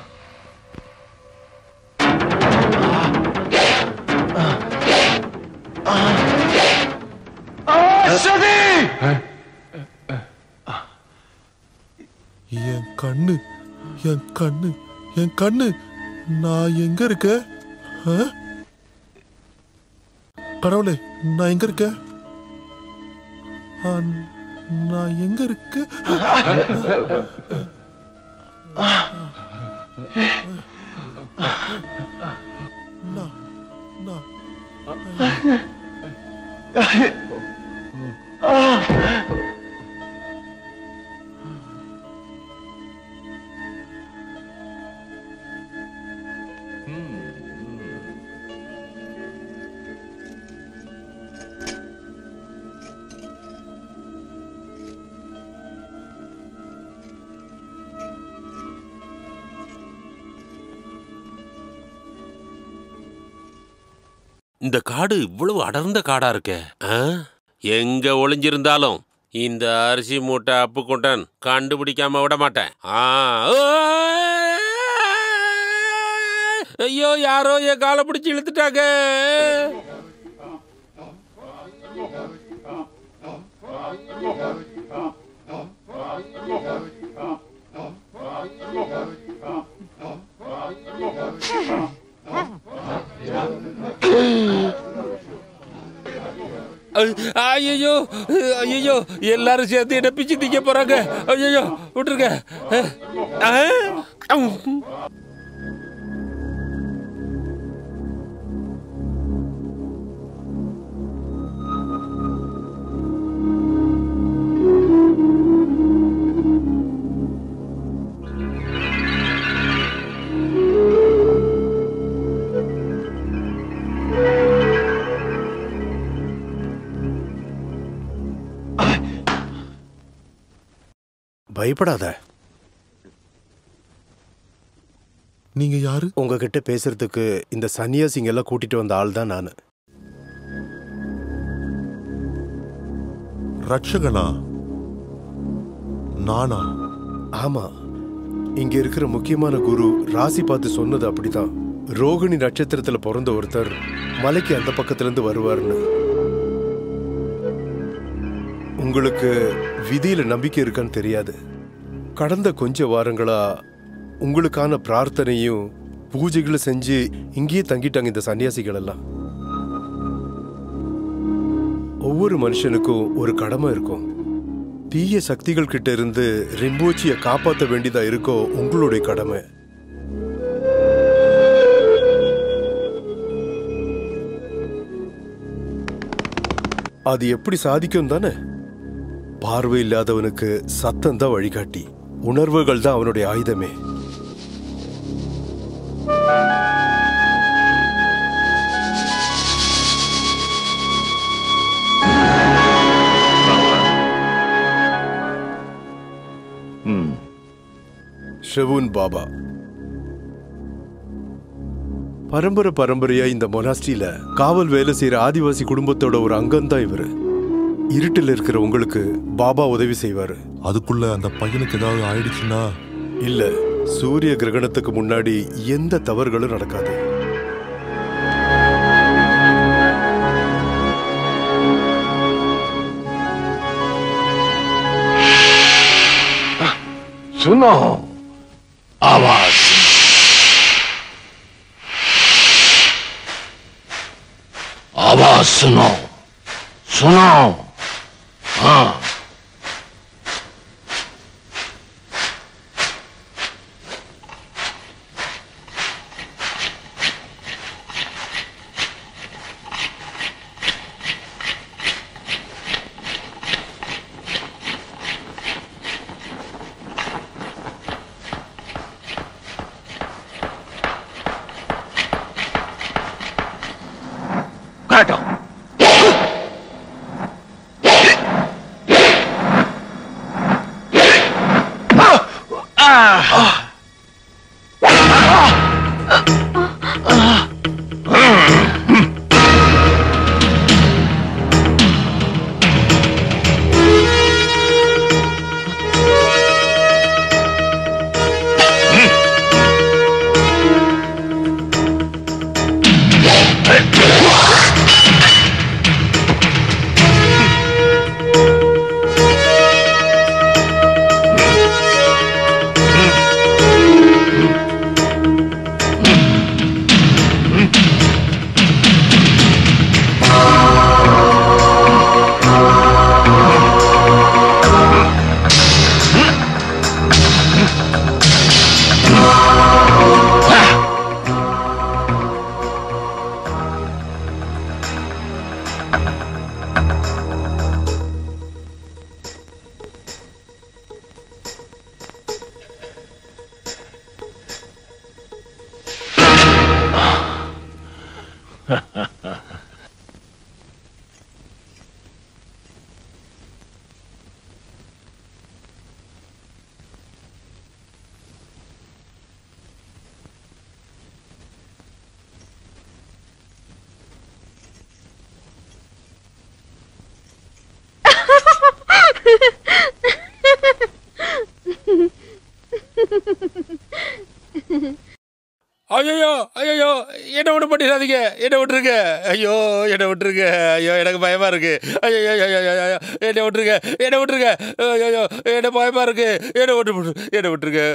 என் கண்ணு என் கண்ணு என் கண்ணு நான் எங்க இருக்க ஆ? கடவுளே நான் எங்க இருக்கேன் ஆ, நான் எங்க இருக்கு நான் நான் இந்த காடு இவ்வளவு அடர்ந்த காடா இருக்கே ஆ? எங்க ஒளிஞ்சிருந்தாலும் இந்த அரிசி மூட்டை அப்பு கொண்டன் கண்டுபிடிக்காம விட மாட்டேன் ஆ, ஓ! ஐயோ யாரோ என் காலை பிடிச்சி இழுத்துட்டாங்க ஐயோ ஐயோ எல்லாரும் சேர்த்து என்ன பிச்சு திங்க போறாங்க ஐயோ விட்டுருங்க ஆ? பயப்படாத நீங்க யாரு உங்ககிட்ட பேசுறதுக்கு இந்த சன்னியாசிங்க எல்லாம் கூட்டிட்டு வந்த ஆள் தான் நான் ரட்சகனா நானா ஆமா இங்க இருக்கிற முக்கியமான குரு ராசி பார்த்து சொன்னது அப்படிதான் ரோகிணி நட்சத்திரத்துல பிறந்த ஒருத்தர் மலைக்கு அந்த பக்கத்துல இருந்து வருவார்னு உங்களுக்கு விதியில நம்பிக்கை இருக்கான்னு தெரியாது கடந்த கொஞ்ச வாரங்களா உங்களுக்கான பிரார்த்தனையும் பூஜைகளும் செஞ்சு இங்கேயே தங்கிட்டாங்க இந்த சன்னியாசிகள் எல்லாம் ஒவ்வொரு மனுஷனுக்கும் ஒரு கடமை இருக்கும் தீய சக்திகள் கிட்ட இருந்து ரிம்போச்சியை காப்பாற்ற வேண்டியதா இருக்கோ உங்களுடைய கடமை அது எப்படி சாதிக்கும் தானே பார்வை இல்லாதவனுக்கு சத்தம் தான் வழிகாட்டி உணர்வுகள் தான் அவனுடைய ஆயுதமே ஷெவுன் பாபா பரம்பரை பரம்பரையா இந்த மொனாஸ்ட்ரியில காவல் வேலை செய்யற ஆதிவாசி குடும்பத்தோட ஒரு அங்கம் தான் இவரு இருட்டில் இருக்கிற உங்களுக்கு பாபா உதவி செய்வாரு அதுக்குள்ள அந்த பையனுக்கு ஏதாவது ஆயிடுச்சுன்னா இல்ல சூரிய கிரகணத்துக்கு முன்னாடி எந்த தவறுகளும் நடக்காது सुनो आवाज आवाज सुनो सुनो हाँ काटो ஐயோ ஐயோ என்ன ஒண்ணு பண்ணிடாதீங்க என்ன விட்டுருங்க ஐயோ என்ன விட்டுருங்க ஐயோ எனக்கு பயமா இருக்கு ஐயோ ஐயோ ஐயோ ஐயோ என்ன விட்டுருங்க என்ன விட்டுருங்க ஐயோ என்ன பயமா இருக்கு என்ன விட்டு விட்டு- என்ன விட்டுருங்க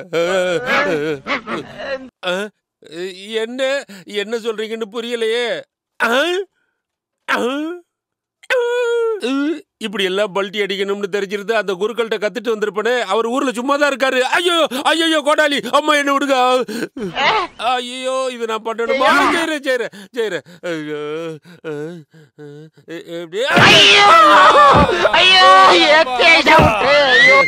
அஹ், என்ன என்ன சொல்றீங்கன்னு புரியலையே அஹ், அஹ், அஹ், இப்படி எல்லாம் பல்ட்டி அடிக்கணும்னு தெரிஞ்சிருந்து அந்த குருக்கள்கிட்ட கத்துட்டு வந்திருப்பனே அவர் ஊர்ல சும்மா தான் இருக்காரு ஐயோ ஐயோ கோடாலி அம்மா என்ன விடுங்க ஐயோ இது நான் பண்ணணுமா செய்யறேன் செய்யறேன் செய்யறேன் ஐயோ அஹ், அஹ், எ- எப்படி ஐயோ! ஐயோ! எத்தே டவுட்டு, ஐயோ!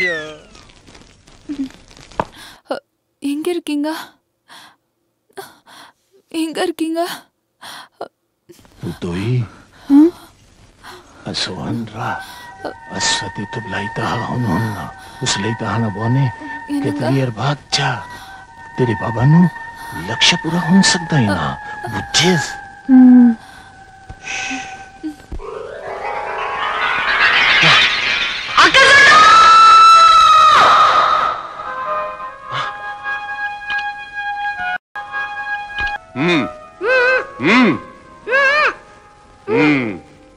எங்க இருக்கீங்க எங்க இருக்கீங்க Utoi. Asuandra. Aswati tu laita hononna. Us laita hana bone. Ketlier bhagcha. तेरे बाबा नु लक्ष्य पूरा हो सकता है ना बुझेस हम्म हम्म हम्म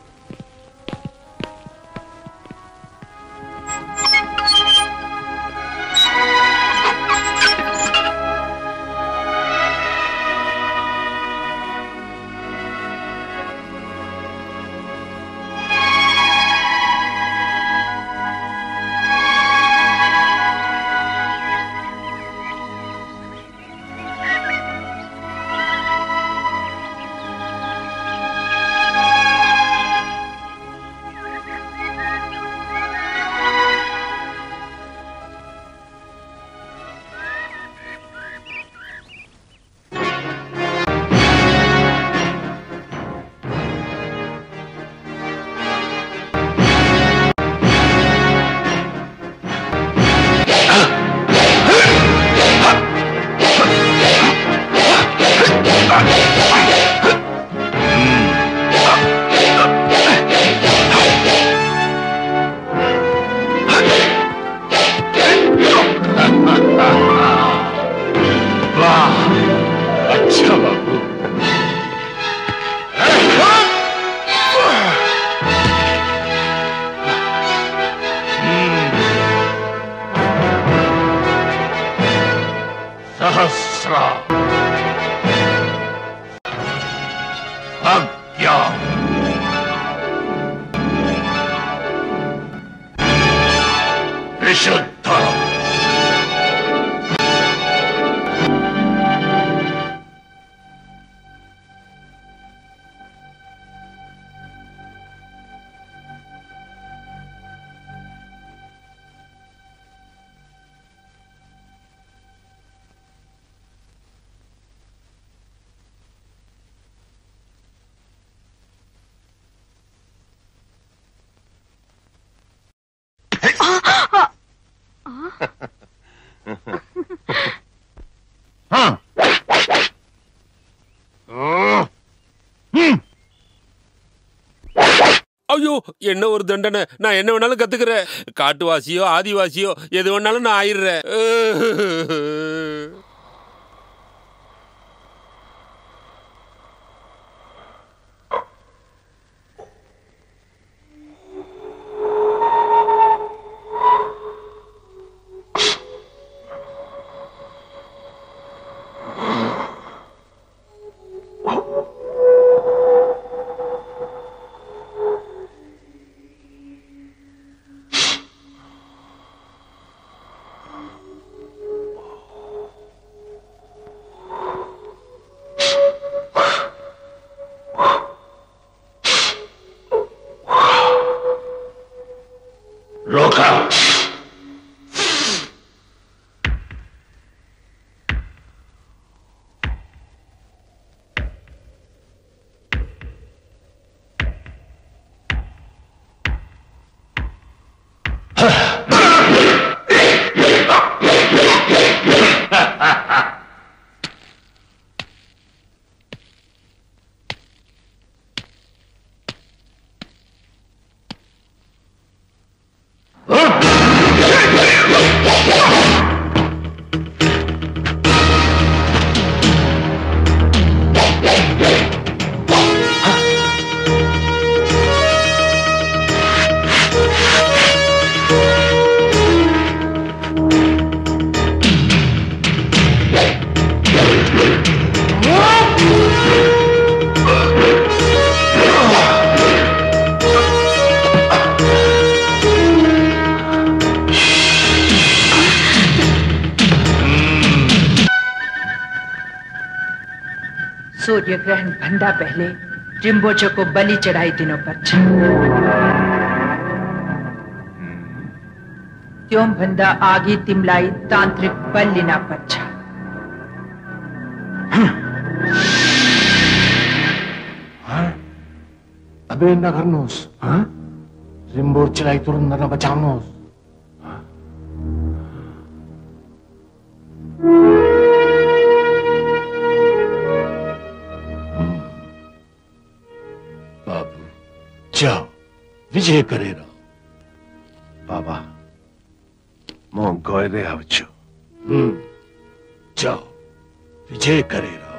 वाह अच्छा बाबू सहस्रा आज्ञा विशुद्ध ஐயோ என்ன ஒரு தண்டனை நான் என்ன வேணாலும் கத்துக்கிறேன் காட்டுவாசியோ ஆதிவாசியோ எது வேணாலும் நான் ஆயிடுறேன் रोका Ah! सूर्य ग्रहण भंडा पहले रिम्बोचो को बलि चढ़ाई दिनों पर त्यों भंडा आगी तिमलाई तांत्रिक बल Leena पच्छा Abe nagarnos, ha? Rimbor cilai turun na bacamos. बाबू जाओ विजय करे रहो बाबा मो गए आవచ్చు हम्म जाओ विजय करे रहो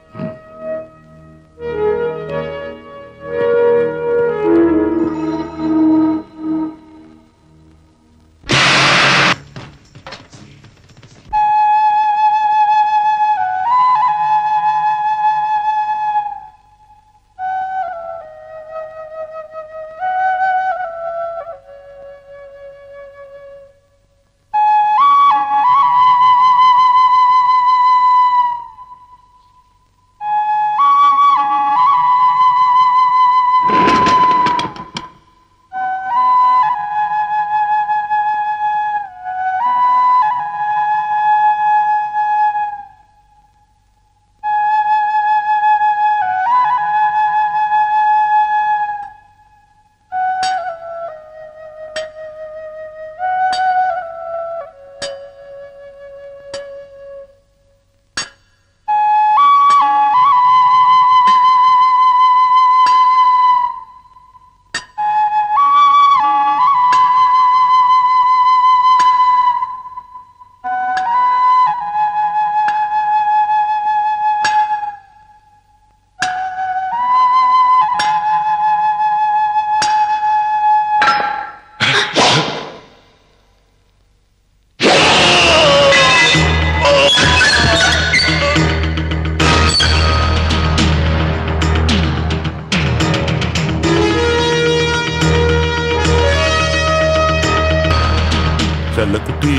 செல்லக்குட்டி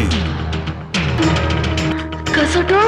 கசட்டோ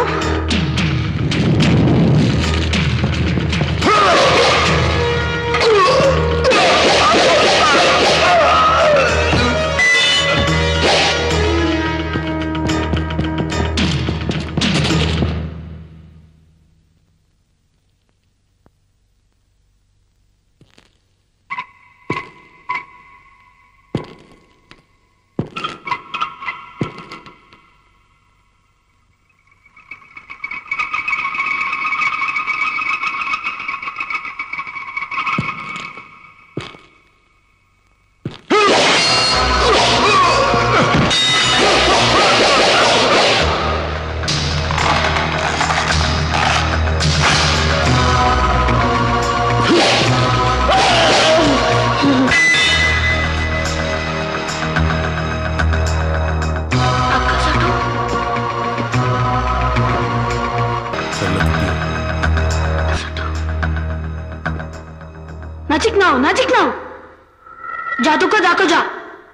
नजीक ना हो नजीक ना हो जादू का दाको जा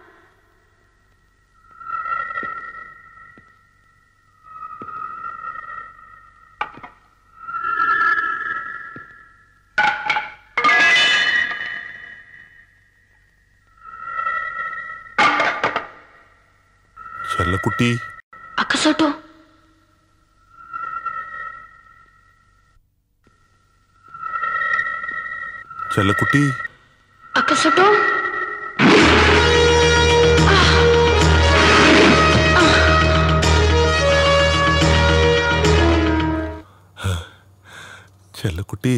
செல்லக்குட்டி అక్కసోటో செல்லக்குட்டி అక్కసోటో செல்லக்குட்டி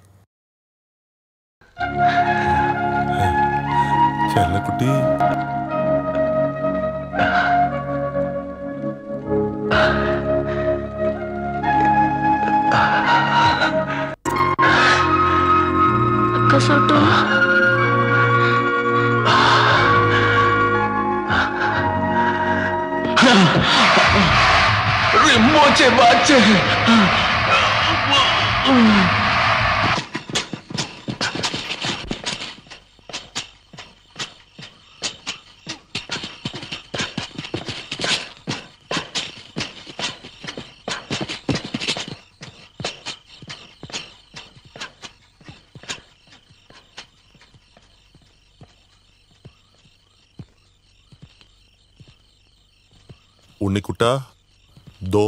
செல்லக்குட்டி అక్కసోటో रिम्बोचे बच्चे உன்னிக்குட்டா தோ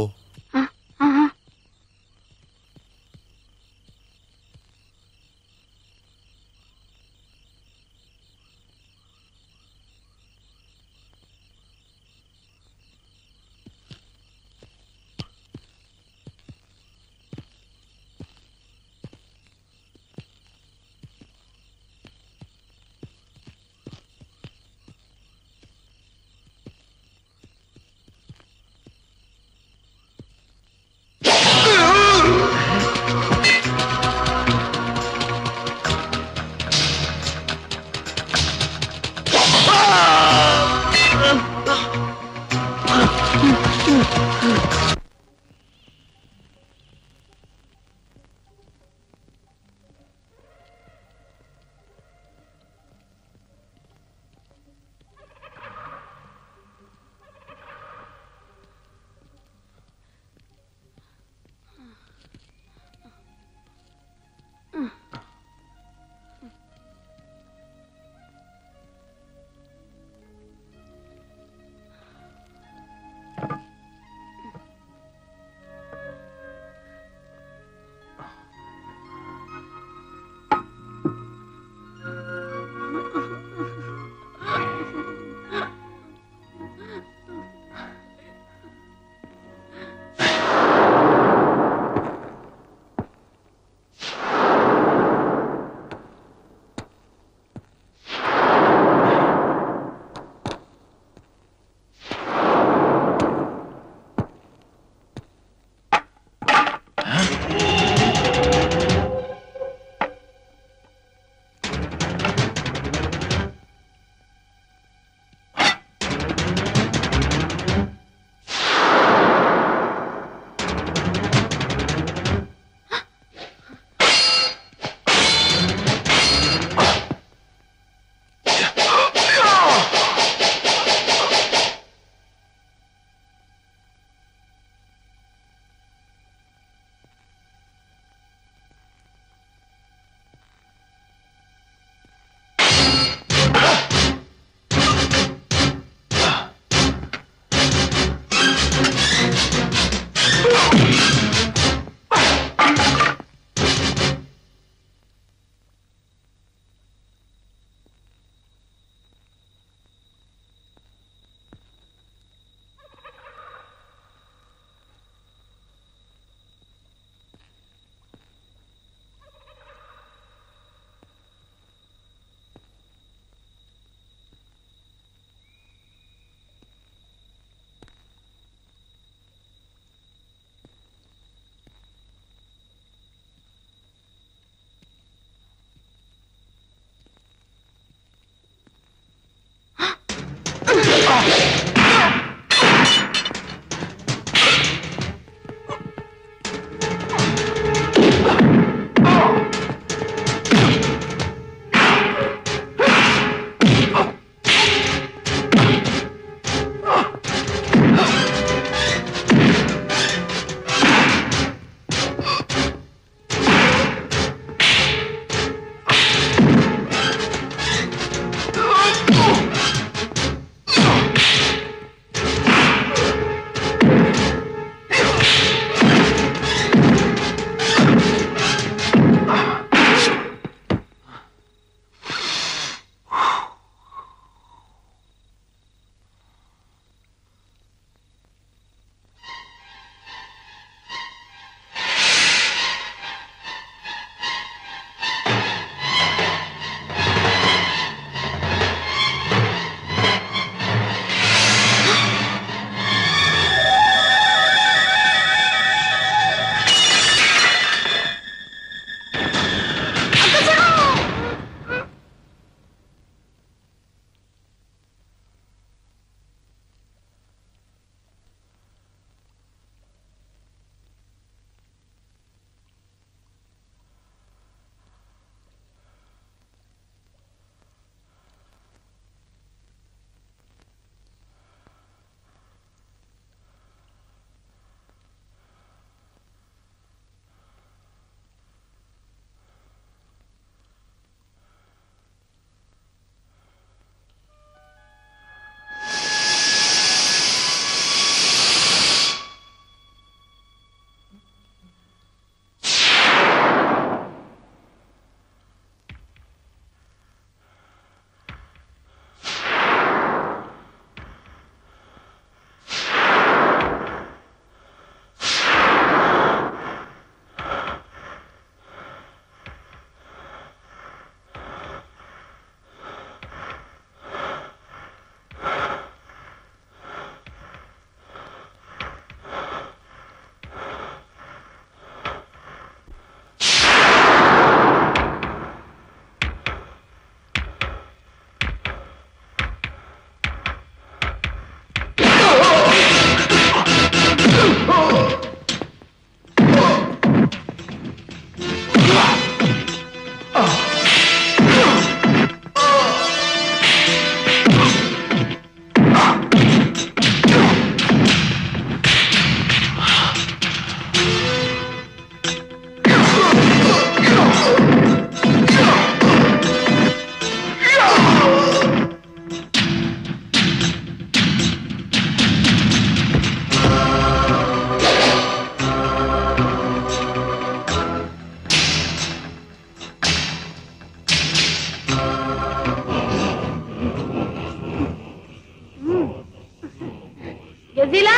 கெசிலா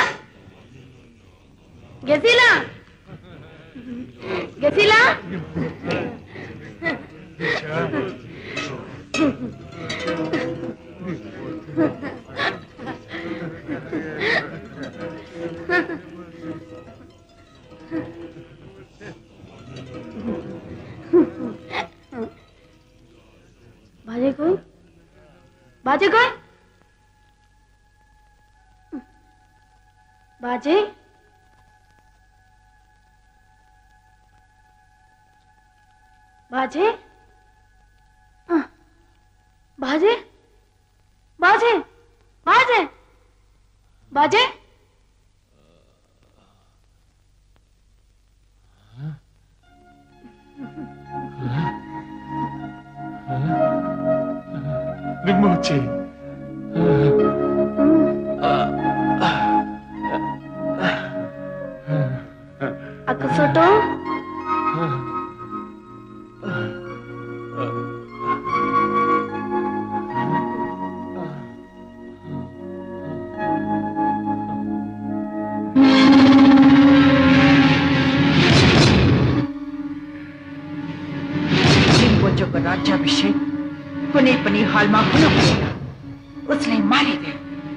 கெசிலா கெசிலா बाजे कोई बाजे कोई बाजे बाजे अह, बाजे बाजे बाजे बाजे Rimuchi. Aku soto. लिंगोचो का राज्याभिषेक कुनै पनि हालमा हुनु हुँदैन उसलाई मारिदे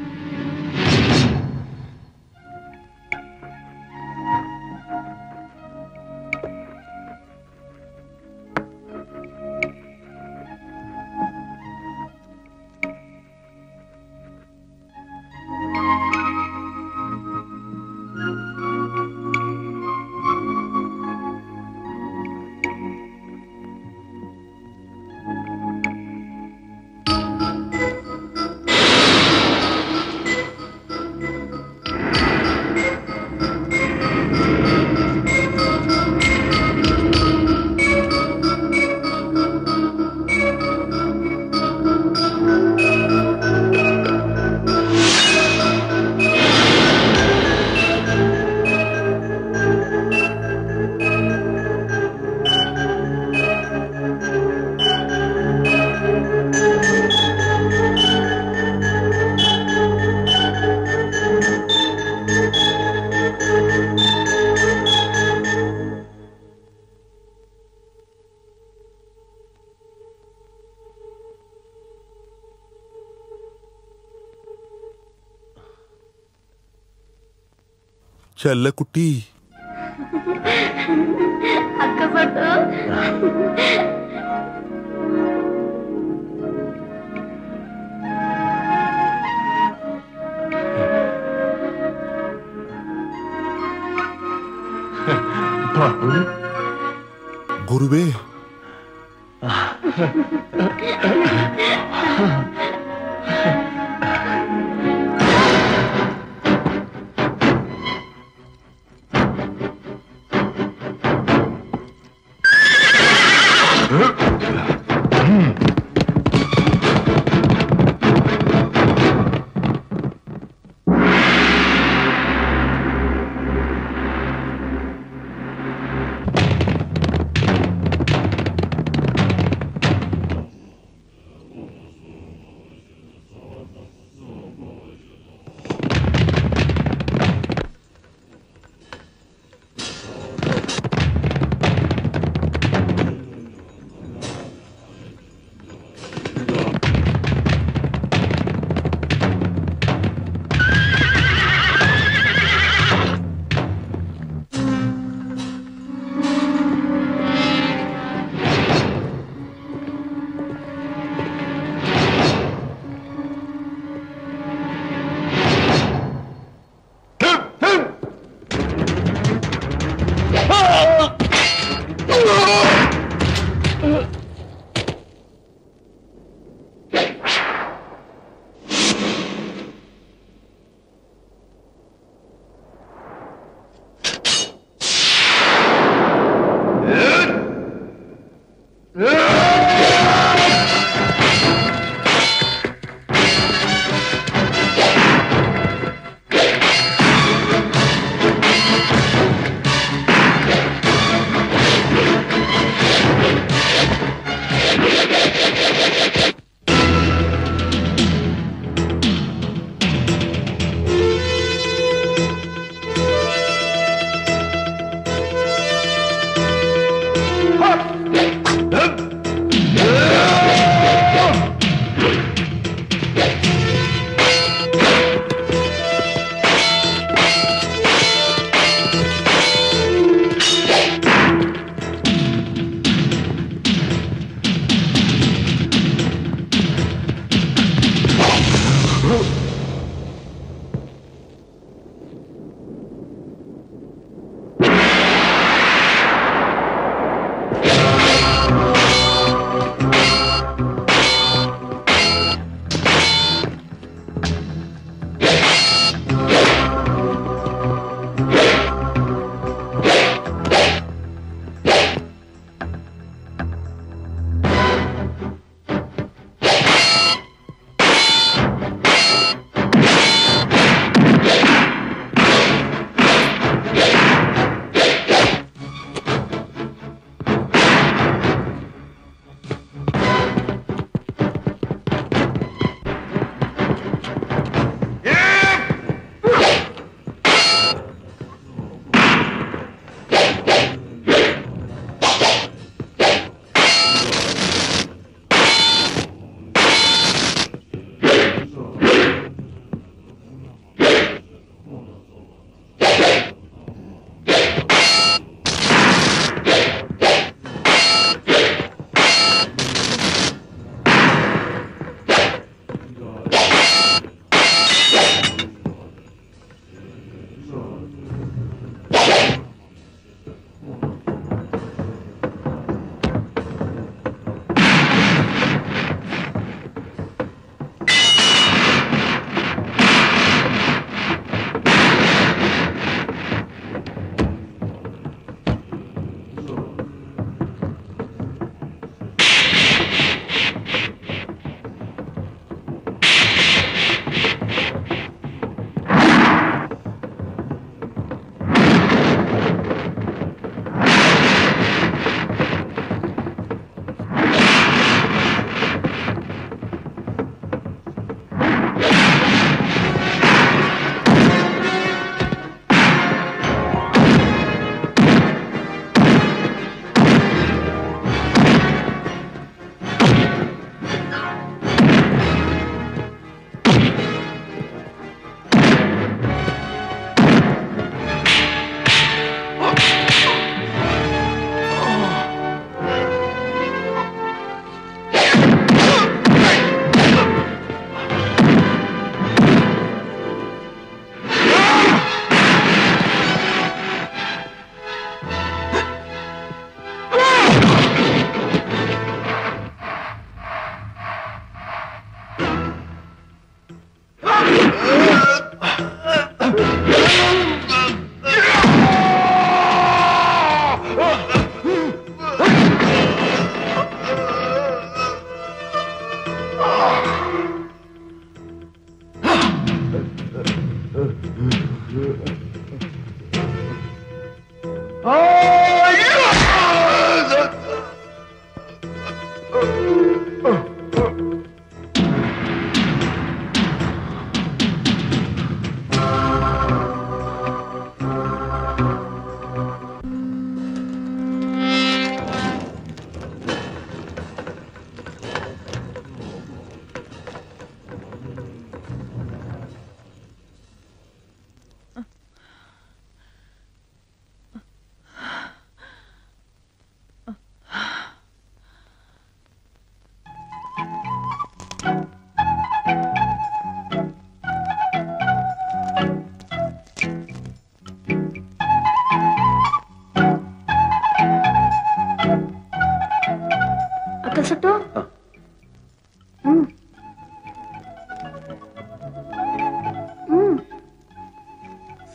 செல்லக்குட்டி Aku soto. Babu. குருவே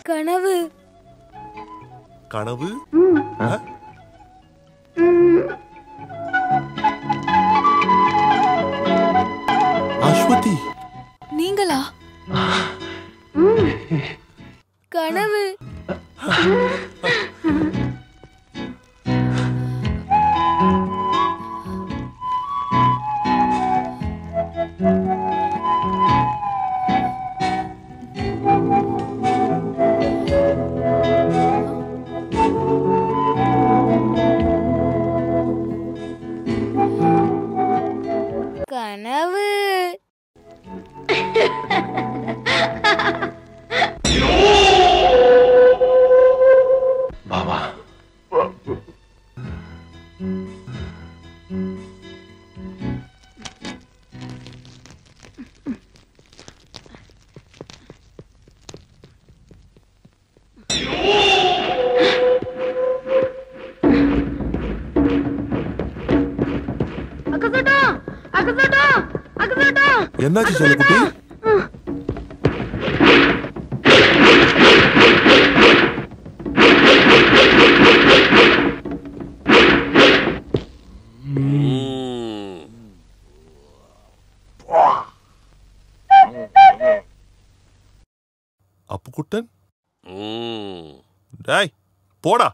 கனவு கனவு ஆ? அஸ்வதி நீங்களா கனவு கனவு बाबा அக்கசட்டா அக்கசட்டா அக்கசட்டா என்னாச்சு செல்லக்குட்டி அப்புக்குட்டன் டேய் போடா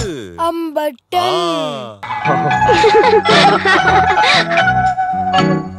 அம்பட்டன் ஆ.